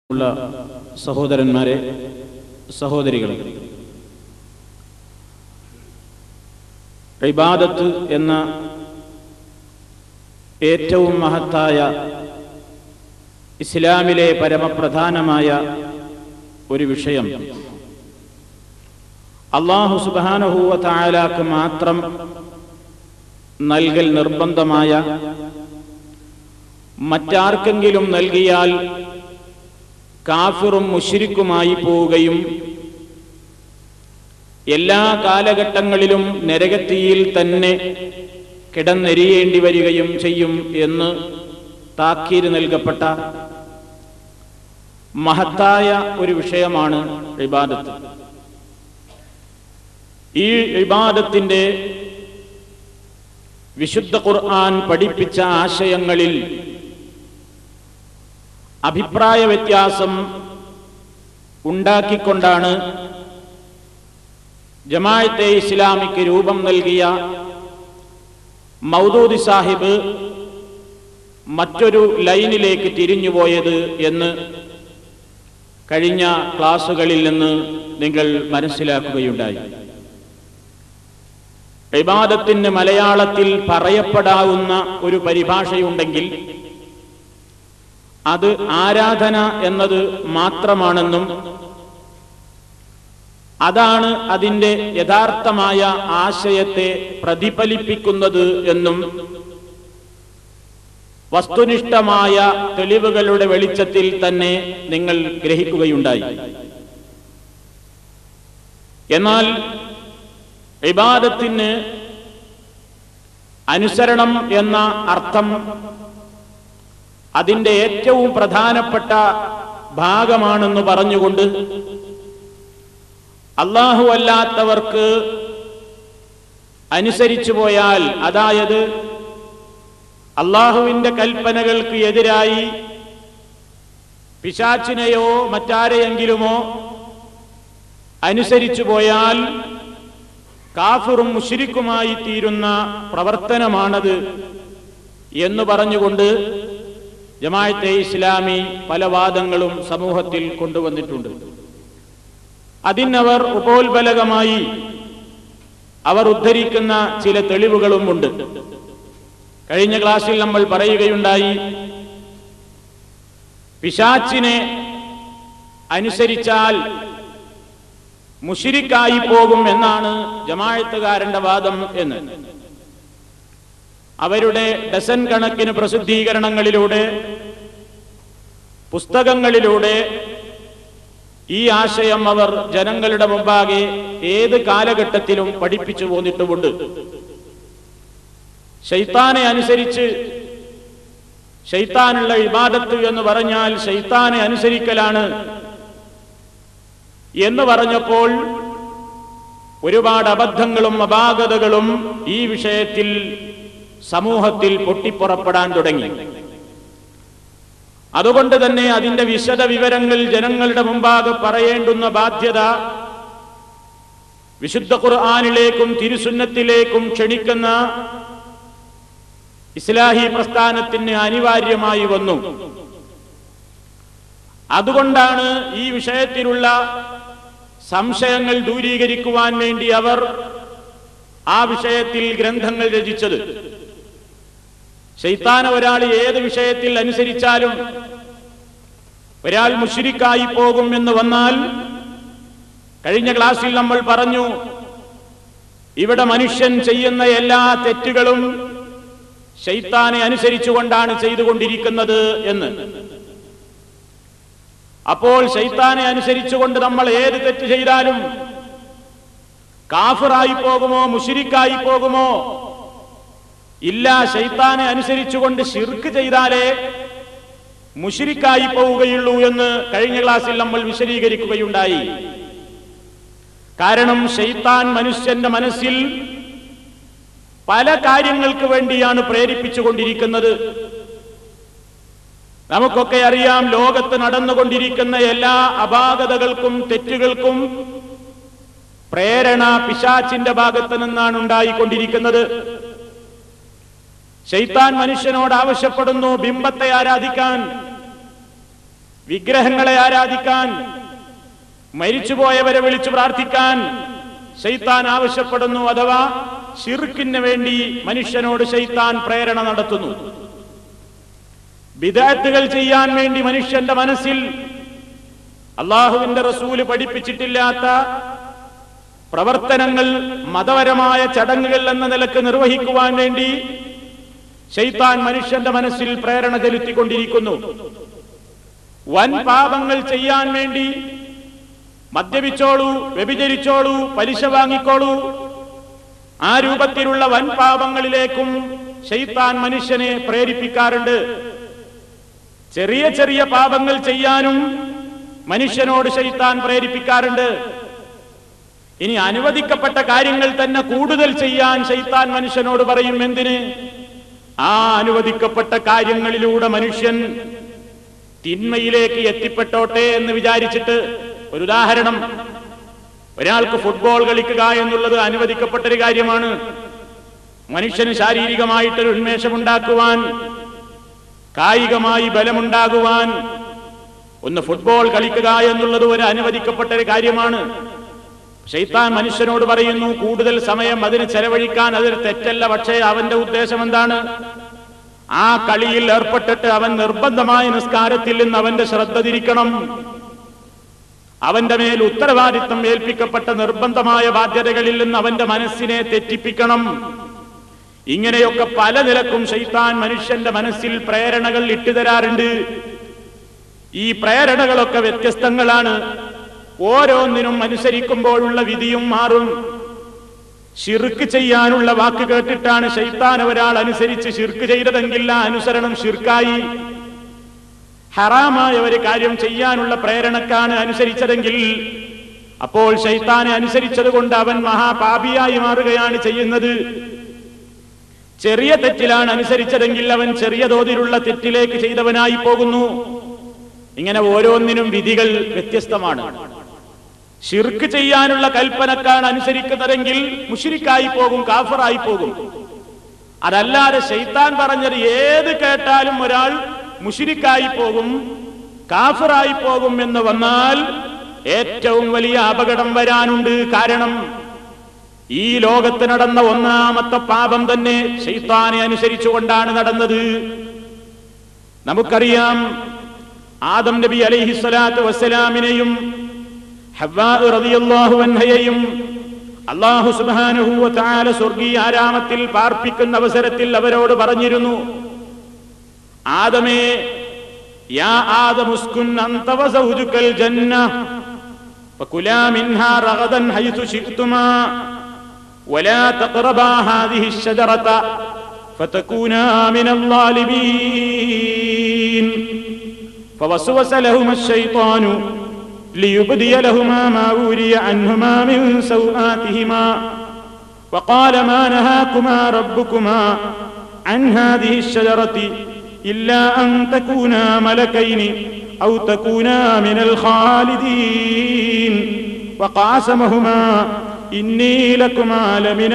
ഉള്ള സഹോദരന്മാരെ സഹോദരികളെ ഇബാദത്ത് എന്ന ഏറ്റവും മഹത്തായ ഇസ്ലാമിലെ പരമപ്രധാനമായ ഒരു വിഷയം അള്ളാഹു സുബാനഹൂവ തായാലാക്ക് മാത്രം നൽകൽ നിർബന്ധമായ മറ്റാർക്കെങ്കിലും നൽകിയാൽ കാഫിറും മുഷിരിക്കുമായി പോവുകയും എല്ലാ കാലഘട്ടങ്ങളിലും നരകത്തിയിൽ തന്നെ കിടന്നെരിയേണ്ടി വരികയും ചെയ്യും എന്ന് താക്കീര് നൽകപ്പെട്ട മഹത്തായ ഒരു വിഷയമാണ് ഇബാദത്ത് ഈ ഇബാദത്തിന്റെ വിശുദ്ധ ഖുർആൻ പഠിപ്പിച്ച ആശയങ്ങളിൽ അഭിപ്രായ വ്യത്യാസം ഉണ്ടാക്കിക്കൊണ്ടാണ് ജമാഅത്തെ ഇസ്ലാമിക്ക് രൂപം നൽകിയ മൗദൂദി സാഹിബ് മറ്റൊരു ലൈനിലേക്ക് തിരിഞ്ഞുപോയത് എന്ന് കഴിഞ്ഞ ക്ലാസുകളിൽ നിന്ന് നിങ്ങൾ മനസ്സിലാക്കുകയുണ്ടായി ഇബാദത്തിന് മലയാളത്തിൽ പറയപ്പെടാവുന്ന ഒരു പരിഭാഷയുണ്ടെങ്കിൽ അത് ആരാധന എന്നത് മാത്രമാണെന്നും അതാണ് അതിൻ്റെ യഥാർത്ഥമായ ആശയത്തെ പ്രതിഫലിപ്പിക്കുന്നത് എന്നും വസ്തുനിഷ്ഠമായ തെളിവുകളുടെ വെളിച്ചത്തിൽ തന്നെ നിങ്ങൾ ഗ്രഹിക്കുകയുണ്ടായി എന്നാൽ ഇബാദത്തിന് അനുസരണം എന്ന അർത്ഥം അതിന്റെ ഏറ്റവും പ്രധാനപ്പെട്ട ഭാഗമാണെന്ന് പറഞ്ഞുകൊണ്ട് അള്ളാഹു അല്ലാത്തവർക്ക് അനുസരിച്ചു പോയാൽ അതായത് അള്ളാഹുവിന്റെ കൽപ്പനകൾക്ക് എതിരായി പിശാച്ചിനെയോ മറ്റാരെയെങ്കിലുമോ അനുസരിച്ചു പോയാൽ കാഫിറും മുഷിരിക്കുമായി തീരുന്ന പ്രവർത്തനമാണത് എന്ന് പറഞ്ഞുകൊണ്ട് ജമാഅത്തെ ഇസ്ലാമി പല വാദങ്ങളും സമൂഹത്തിൽ കൊണ്ടുവന്നിട്ടുണ്ട് അതിനവർ ഉപോത്ബലകമായി അവർ ഉദ്ധരിക്കുന്ന ചില തെളിവുകളും ഉണ്ട് കഴിഞ്ഞ ക്ലാസ്സിൽ നമ്മൾ പറയുകയുണ്ടായി പിശാച്ചിനെ അനുസരിച്ചാൽ മുഷിരിക്കായി പോകും എന്നാണ് ജമായത്തുകാരന്റെ വാദം എന്ന് അവരുടെ ഡസൻ കണക്കിന് പ്രസിദ്ധീകരണങ്ങളിലൂടെ പുസ്തകങ്ങളിലൂടെ ഈ ആശയം അവർ ജനങ്ങളുടെ മുമ്പാകെ ഏത് കാലഘട്ടത്തിലും പഠിപ്പിച്ചു പോന്നിട്ടുമുണ്ട് ഷെയ്ത്താനെ അനുസരിച്ച് ഷെയ്ത്താനുള്ള ഇബാദത്ത് എന്ന് പറഞ്ഞാൽ ഷെയ്ത്താനെ അനുസരിക്കലാണ് എന്ന് പറഞ്ഞപ്പോൾ ഒരുപാട് അബദ്ധങ്ങളും അപാകതകളും ഈ വിഷയത്തിൽ സമൂഹത്തിൽ പൊട്ടിപ്പുറപ്പെടാൻ തുടങ്ങി അതുകൊണ്ട് തന്നെ അതിന്റെ വിശദ വിവരങ്ങൾ ജനങ്ങളുടെ മുമ്പാകെ പറയേണ്ടുന്ന ബാധ്യത വിശുദ്ധ ഖുർആാനിലേക്കും തിരുസുന്നത്തിലേക്കും ക്ഷണിക്കുന്ന ഇസ്ലാഹി പ്രസ്ഥാനത്തിന് അനിവാര്യമായി വന്നു അതുകൊണ്ടാണ് ഈ വിഷയത്തിലുള്ള സംശയങ്ങൾ ദൂരീകരിക്കുവാൻ വേണ്ടി അവർ ആ വിഷയത്തിൽ ഗ്രന്ഥങ്ങൾ രചിച്ചത് ശൈത്താന ഒരാൾ ഏത് വിഷയത്തിൽ അനുസരിച്ചാലും ഒരാൾ മുഷിരിക്കായി പോകും എന്ന് വന്നാൽ കഴിഞ്ഞ ക്ലാസ്സിൽ നമ്മൾ പറഞ്ഞു ഇവിടെ മനുഷ്യൻ ചെയ്യുന്ന എല്ലാ തെറ്റുകളും ശൈത്താനെ അനുസരിച്ചുകൊണ്ടാണ് ചെയ്തുകൊണ്ടിരിക്കുന്നത് എന്ന് അപ്പോൾ ശൈത്താനെ അനുസരിച്ചുകൊണ്ട് നമ്മൾ ഏത് തെറ്റ് ചെയ്താലും കാഫിറായി പോകുമോ മുഷിരിക്കായി പോകുമോ ഇല്ല ശൈത്താനെ അനുസരിച്ചുകൊണ്ട് ഷിർക്ക് ചെയ്താലേ മുഷിരിക്കായി പോവുകയുള്ളൂ എന്ന് കഴിഞ്ഞ ക്ലാസ്സിൽ നമ്മൾ വിശദീകരിക്കുകയുണ്ടായി കാരണം ഷെയ്ത്താൻ മനുഷ്യന്റെ മനസ്സിൽ പല കാര്യങ്ങൾക്ക് വേണ്ടിയാണ് പ്രേരിപ്പിച്ചുകൊണ്ടിരിക്കുന്നത് നമുക്കൊക്കെ അറിയാം ലോകത്ത് നടന്നുകൊണ്ടിരിക്കുന്ന എല്ലാ അപാകതകൾക്കും തെറ്റുകൾക്കും പ്രേരണ പിശാച്ചിന്റെ ഭാഗത്ത് നിന്നാണ് ഉണ്ടായിക്കൊണ്ടിരിക്കുന്നത് ഷെയ്ത്താൻ മനുഷ്യനോട് ആവശ്യപ്പെടുന്നു ബിംബത്തെ ആരാധിക്കാൻ വിഗ്രഹങ്ങളെ ആരാധിക്കാൻ മരിച്ചുപോയവരെ വിളിച്ചു പ്രാർത്ഥിക്കാൻ ശൈത്താൻ ആവശ്യപ്പെടുന്നു അഥവാ ഷിർക്കിന് വേണ്ടി മനുഷ്യനോട് ശൈത്താൻ പ്രേരണ നടത്തുന്നു വിദാത്തുകൾ ചെയ്യാൻ വേണ്ടി മനുഷ്യന്റെ മനസ്സിൽ അള്ളാഹുവിന്റെ റസൂല് പഠിപ്പിച്ചിട്ടില്ലാത്ത പ്രവർത്തനങ്ങൾ മതപരമായ ചടങ്ങുകൾ എന്ന നിലക്ക് നിർവഹിക്കുവാൻ വേണ്ടി ശൈത്താൻ മനുഷ്യന്റെ മനസ്സിൽ പ്രേരണ ചെലുത്തിക്കൊണ്ടിരിക്കുന്നു വൻ പാപങ്ങൾ ചെയ്യാൻ വേണ്ടി മദ്യപിച്ചോളൂ വ്യഭിചരിച്ചോളൂ പലിശ വാങ്ങിക്കോളൂ ആ രൂപത്തിലുള്ള വൻ പാപങ്ങളിലേക്കും ശൈത്താൻ മനുഷ്യനെ പ്രേരിപ്പിക്കാറുണ്ട് ചെറിയ ചെറിയ പാപങ്ങൾ ചെയ്യാനും മനുഷ്യനോട് ശൈത്താൻ പ്രേരിപ്പിക്കാറുണ്ട് ഇനി അനുവദിക്കപ്പെട്ട കാര്യങ്ങൾ തന്നെ കൂടുതൽ ചെയ്യാൻ ശൈത്താൻ മനുഷ്യനോട് പറയും എന്തിന് ആ അനുവദിക്കപ്പെട്ട കാര്യങ്ങളിലൂടെ മനുഷ്യൻ തിന്മയിലേക്ക് എത്തിപ്പെട്ടോട്ടെ എന്ന് വിചാരിച്ചിട്ട് ഒരു ഉദാഹരണം ഒരാൾക്ക് ഫുട്ബോൾ കളിക്കുക എന്നുള്ളത് അനുവദിക്കപ്പെട്ടൊരു കാര്യമാണ് മനുഷ്യന് ശാരീരികമായിട്ടൊരു ഉന്മേഷമുണ്ടാക്കുവാൻ കായികമായി ബലമുണ്ടാകുവാൻ ഒന്ന് ഫുട്ബോൾ കളിക്കുക എന്നുള്ളത് ഒരു അനുവദിക്കപ്പെട്ട ഒരു കാര്യമാണ് ഷെയ്ത്താൻ മനുഷ്യനോട് പറയുന്നു കൂടുതൽ സമയം അതിന് ചെലവഴിക്കാൻ അതിന് തെറ്റല്ല പക്ഷേ അവന്റെ ഉദ്ദേശം എന്താണ് ആ കളിയിൽ ഏർപ്പെട്ടിട്ട് അവൻ നിർബന്ധമായ നിസ്കാരത്തിൽ നിന്ന് അവന്റെ ശ്രദ്ധ തിരിക്കണം അവന്റെ മേൽ ഉത്തരവാദിത്തം ഏൽപ്പിക്കപ്പെട്ട നിർബന്ധമായ ബാധ്യതകളിൽ നിന്ന് അവന്റെ മനസ്സിനെ തെറ്റിപ്പിക്കണം ഇങ്ങനെയൊക്കെ പല നിലക്കും ഷെയ്ത്താൻ മനുഷ്യന്റെ മനസ്സിൽ പ്രേരണകൾ ഇട്ടുതരാറുണ്ട് ഈ പ്രേരണകളൊക്കെ വ്യത്യസ്തങ്ങളാണ് ഓരോന്നിനും അനുസരിക്കുമ്പോഴുള്ള വിധിയും മാറും ഷിർക്ക് ചെയ്യാനുള്ള വാക്ക് കേട്ടിട്ടാണ് ഷെയ്ത്താൻ ഒരാൾ അനുസരിച്ച് ഷിർക്ക് ചെയ്തതെങ്കിൽ ആ അനുസരണം ഷിർക്കായി ഹറാമായ ഒരു കാര്യം ചെയ്യാനുള്ള പ്രേരണക്കാണ് അനുസരിച്ചതെങ്കിൽ അപ്പോൾ ഷെയ്ത്താനെ അനുസരിച്ചത് കൊണ്ട് അവൻ മഹാപാപിയായി മാറുകയാണ് ചെയ്യുന്നത് ചെറിയ തെറ്റിലാണ് അനുസരിച്ചതെങ്കിൽ അവൻ ചെറിയ തോതിലുള്ള തെറ്റിലേക്ക് ചെയ്തവനായി പോകുന്നു ഇങ്ങനെ ഓരോന്നിനും വിധികൾ വ്യത്യസ്തമാണ് ഷിർക്ക് ചെയ്യാനുള്ള കൽപ്പനക്കാണ് അനുസരിക്കുന്നതെങ്കിൽ മുഷിരിക്കായി പോകും കാഫറായി പോകും അതല്ലാതെ ഷെയ്ത്താൻ പറഞ്ഞത് ഏത് കേട്ടാലും ഒരാൾ മുഷിരിക്കായി പോകും കാഫറായി പോകും എന്ന് വന്നാൽ ഏറ്റവും വലിയ അപകടം വരാനുണ്ട് കാരണം ഈ ലോകത്ത് നടന്ന ഒന്നാമത്തെ പാപം തന്നെ ഷെയ്ത്താനെ അനുസരിച്ചുകൊണ്ടാണ് നടന്നത് നമുക്കറിയാം ആദം നബി അലൈഹിസ്സലാത്തു വസ്സലാമിനെയും ഹവ്വാ റളിയല്ലാഹു അൻഹയെയും അള്ളാഹു സുബ്ഹാനഹു വ തആല സ്വർഗീയ ആരാമത്തിൽ പാർപ്പിക്കുന്ന അവസരത്തിൽ അവരോട് പറഞ്ഞിരുന്നു ആദമേ യാ ആദം ഉസ്കുൻ അൻത വസൗജുകൽ ജന്ന فكلا منها رغدا حيث شئتما ولا تقربا هذه الشجرة فتكونا من الظالمين فوسوس لهما الشيطان ليبدي لهما ما وري عنهما من سوآتهما وقال ما نهاكما ربكما عن هذه الشجرة إلا أن تكونا ملكين أو تكونا من الخالدين وقاسمهما إني لكما لمن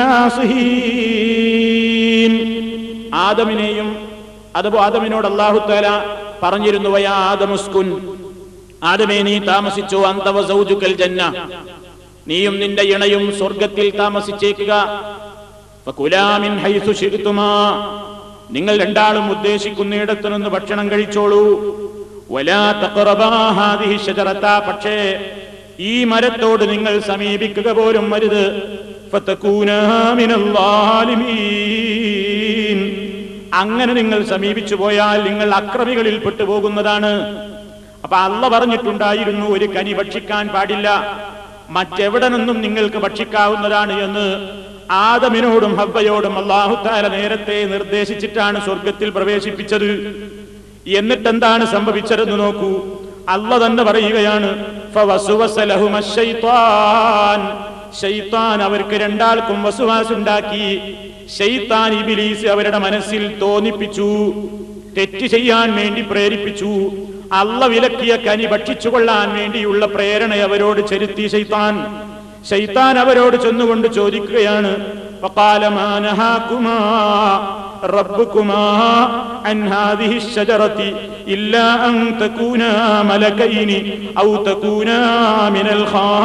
الناصحين ആദമിനെയും അതുപോ ആദമിനോട് അള്ളാഹു താല പറഞ്ഞിരുന്നു വയാ ആദമുസ്കുൻ ആദമേ നീ താമസിച്ചു അന്തവ സൗജുക്കൽ ജന്ന നീയും നിന്റെ ഇണയും സ്വർഗത്തിൽ താമസിച്ചേക്കുക ഫകുലാമിൻ ഹൈസു ശിഅ്തുമാ. നിങ്ങൾ രണ്ടാളും ഉദ്ദേശിക്കുന്നിടത്തു നിന്ന് ഭക്ഷണം കഴിച്ചോളൂ വലാ തഖറബാ ഹാദിഹി ഷജറത പക്ഷേ ഈ മരത്തോട് നിങ്ങൾ സമീപിക്കുക പോലും അരുത് ഫതകൂനാ മിനൽ ളാലിമീൻ. അങ്ങനെ നിങ്ങൾ സമീപിച്ചു പോയാൽ നിങ്ങൾ അക്രമികളിൽ പെട്ടുപോകുന്നതാണ് അപ്പൊ അല്ല പറഞ്ഞിട്ടുണ്ടായിരുന്നു ഒരു കനി ഭക്ഷിക്കാൻ പാടില്ല മറ്റെവിടെ നിന്നും നിങ്ങൾക്ക് ഭക്ഷിക്കാവുന്നതാണ് എന്ന് ആദമിനോടും ഹബ്ബയോടും അള്ളാഹുത്താല നേരത്തെ നിർദ്ദേശിച്ചിട്ടാണ് സ്വർഗത്തിൽ പ്രവേശിപ്പിച്ചത് എന്നിട്ടെന്താണ് സംഭവിച്ചതെന്ന് നോക്കൂ അല്ല തന്നെ പറയുകയാണ് ഫവസുവസ ലഹുമ ശൈത്വാൻ. ശൈത്താൻ അവർക്ക് രണ്ടാൾക്കും വസുവാസുണ്ടാക്കി ഷെയ്ത്താൻ ഇബിലീസ് അവരുടെ മനസ്സിൽ തോന്നിപ്പിച്ചു തെറ്റ് ചെയ്യാൻ വേണ്ടി പ്രേരിപ്പിച്ചു അല്ല വിലക്കിയ കനി ഭക്ഷിച്ചുകൊള്ളാൻ വേണ്ടിയുള്ള പ്രേരണ അവരോട് ചെലുത്തി ഷെയ്ത്താൻ ഷെയ്ത്താൻ അവരോട് ചെന്നുകൊണ്ട് ചോദിക്കുകയാണ് فقال ما نهاكما ربكما عن هذه الشجرة ഇല്ല അൻ തകൂനാ മലകൈനി ഔ തകൂനാ മിനൽ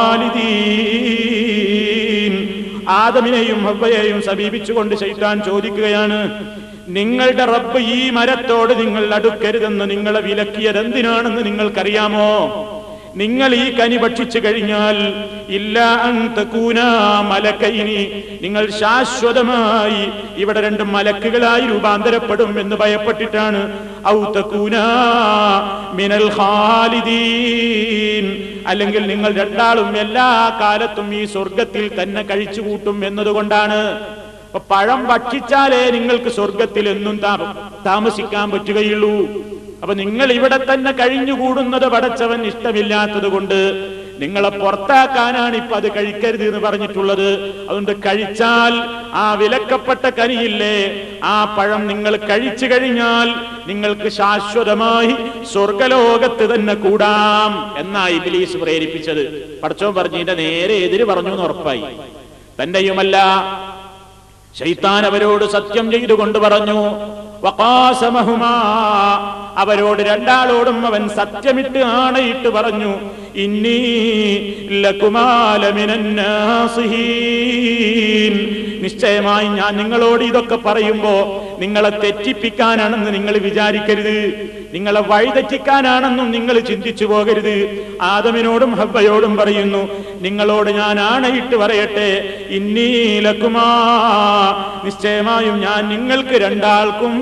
ഖാലിദീൻ ആദമിനെയും ഹവ്വയെയും സമീപിച്ചുകൊണ്ട് ശൈത്താൻ ചോദിക്കുകയാണ് നിങ്ങളുടെ റബ്ബ് ഈ മരത്തോട് നിങ്ങൾ അടുക്കരുതെന്ന് നിങ്ങളെ വിലക്കിയത് എന്തിനാണെന്ന് നിങ്ങൾക്കറിയാമോ നിങ്ങൾ ഈ കനി ഭക്ഷിച്ചു കഴിഞ്ഞാൽ ഇല്ല അൻ തകൂനാ മലക്കൈനി നിങ്ങൾ ശാശ്വതമായി ഇവിടെ രണ്ട് മലക്കുകളായി രൂപാന്തരപ്പെടും എന്ന് ഭയപ്പെട്ടിട്ടാണ് ഔ തകൂനാ മിനൽ ഖാലിദീൻ അല്ലെങ്കിൽ നിങ്ങൾ രണ്ടാളും എല്ലാ കാലത്തും ഈ സ്വർഗത്തിൽ തന്നെ കഴിച്ചു കൂട്ടും എന്നതുകൊണ്ടാണ് അപ്പൊ പഴം ഭക്ഷിച്ചാലേ നിങ്ങൾക്ക് സ്വർഗത്തിൽ എന്നും താ- താമസിക്കാൻ പറ്റുകയുള്ളൂ അപ്പൊ നിങ്ങൾ ഇവിടെ തന്നെ കഴിഞ്ഞുകൂടുന്നത് പടച്ചവൻ ഇഷ്ടമില്ലാത്തത് കൊണ്ട് നിങ്ങളെ പുറത്താക്കാനാണ് ഇപ്പൊ അത് കഴിക്കരുത് എന്ന് പറഞ്ഞിട്ടുള്ളത് അതുകൊണ്ട് കഴിച്ചാൽ ആ വിലക്കപ്പെട്ട കനിയില്ലേ ആ പഴം നിങ്ങൾ കഴിച്ചു കഴിഞ്ഞാൽ നിങ്ങൾക്ക് ശാശ്വതമായി സ്വർഗലോകത്ത് തന്നെ കൂടാം എന്നാ ഇബിലീസ് പ്രേരിപ്പിച്ചത് പടച്ചോൻ പറഞ്ഞു ഇതിന്റെ നേരെ എതിര് പറഞ്ഞു എന്ന് ഉറപ്പായി തന്റെയുമല്ല ശൈത്താൻ അവരോട് സത്യം ചെയ്തുകൊണ്ട് പറഞ്ഞു വഖാസമഹുമാ അവരോട് രണ്ടാളോടും അവൻ സത്യമിട്ട് ആണയിട്ട് പറഞ്ഞു ഇന്നീ ലകുമാലമിനൻ നാസിഹീൻ നിശ്ചയമായി ഞാൻ നിങ്ങളോട് ഇതൊക്കെ പറയുമ്പോ നിങ്ങളെ തെറ്റിപ്പിക്കാനാണെന്ന് നിങ്ങൾ വിചാരിക്കരുത് നിങ്ങളെ വഴിതെറ്റിക്കാനാണെന്നും നിങ്ങൾ ചിന്തിച്ചു പോകരുത് ആദമിനോടും ഹബ്ബയോടും പറയുന്നു നിങ്ങളോട് ഞാൻ ആണയിട്ട് പറയട്ടെ ഇന്നീലക്കുമാ നിശ്ചയമായും ഞാൻ നിങ്ങൾക്ക് രണ്ടാൾക്കും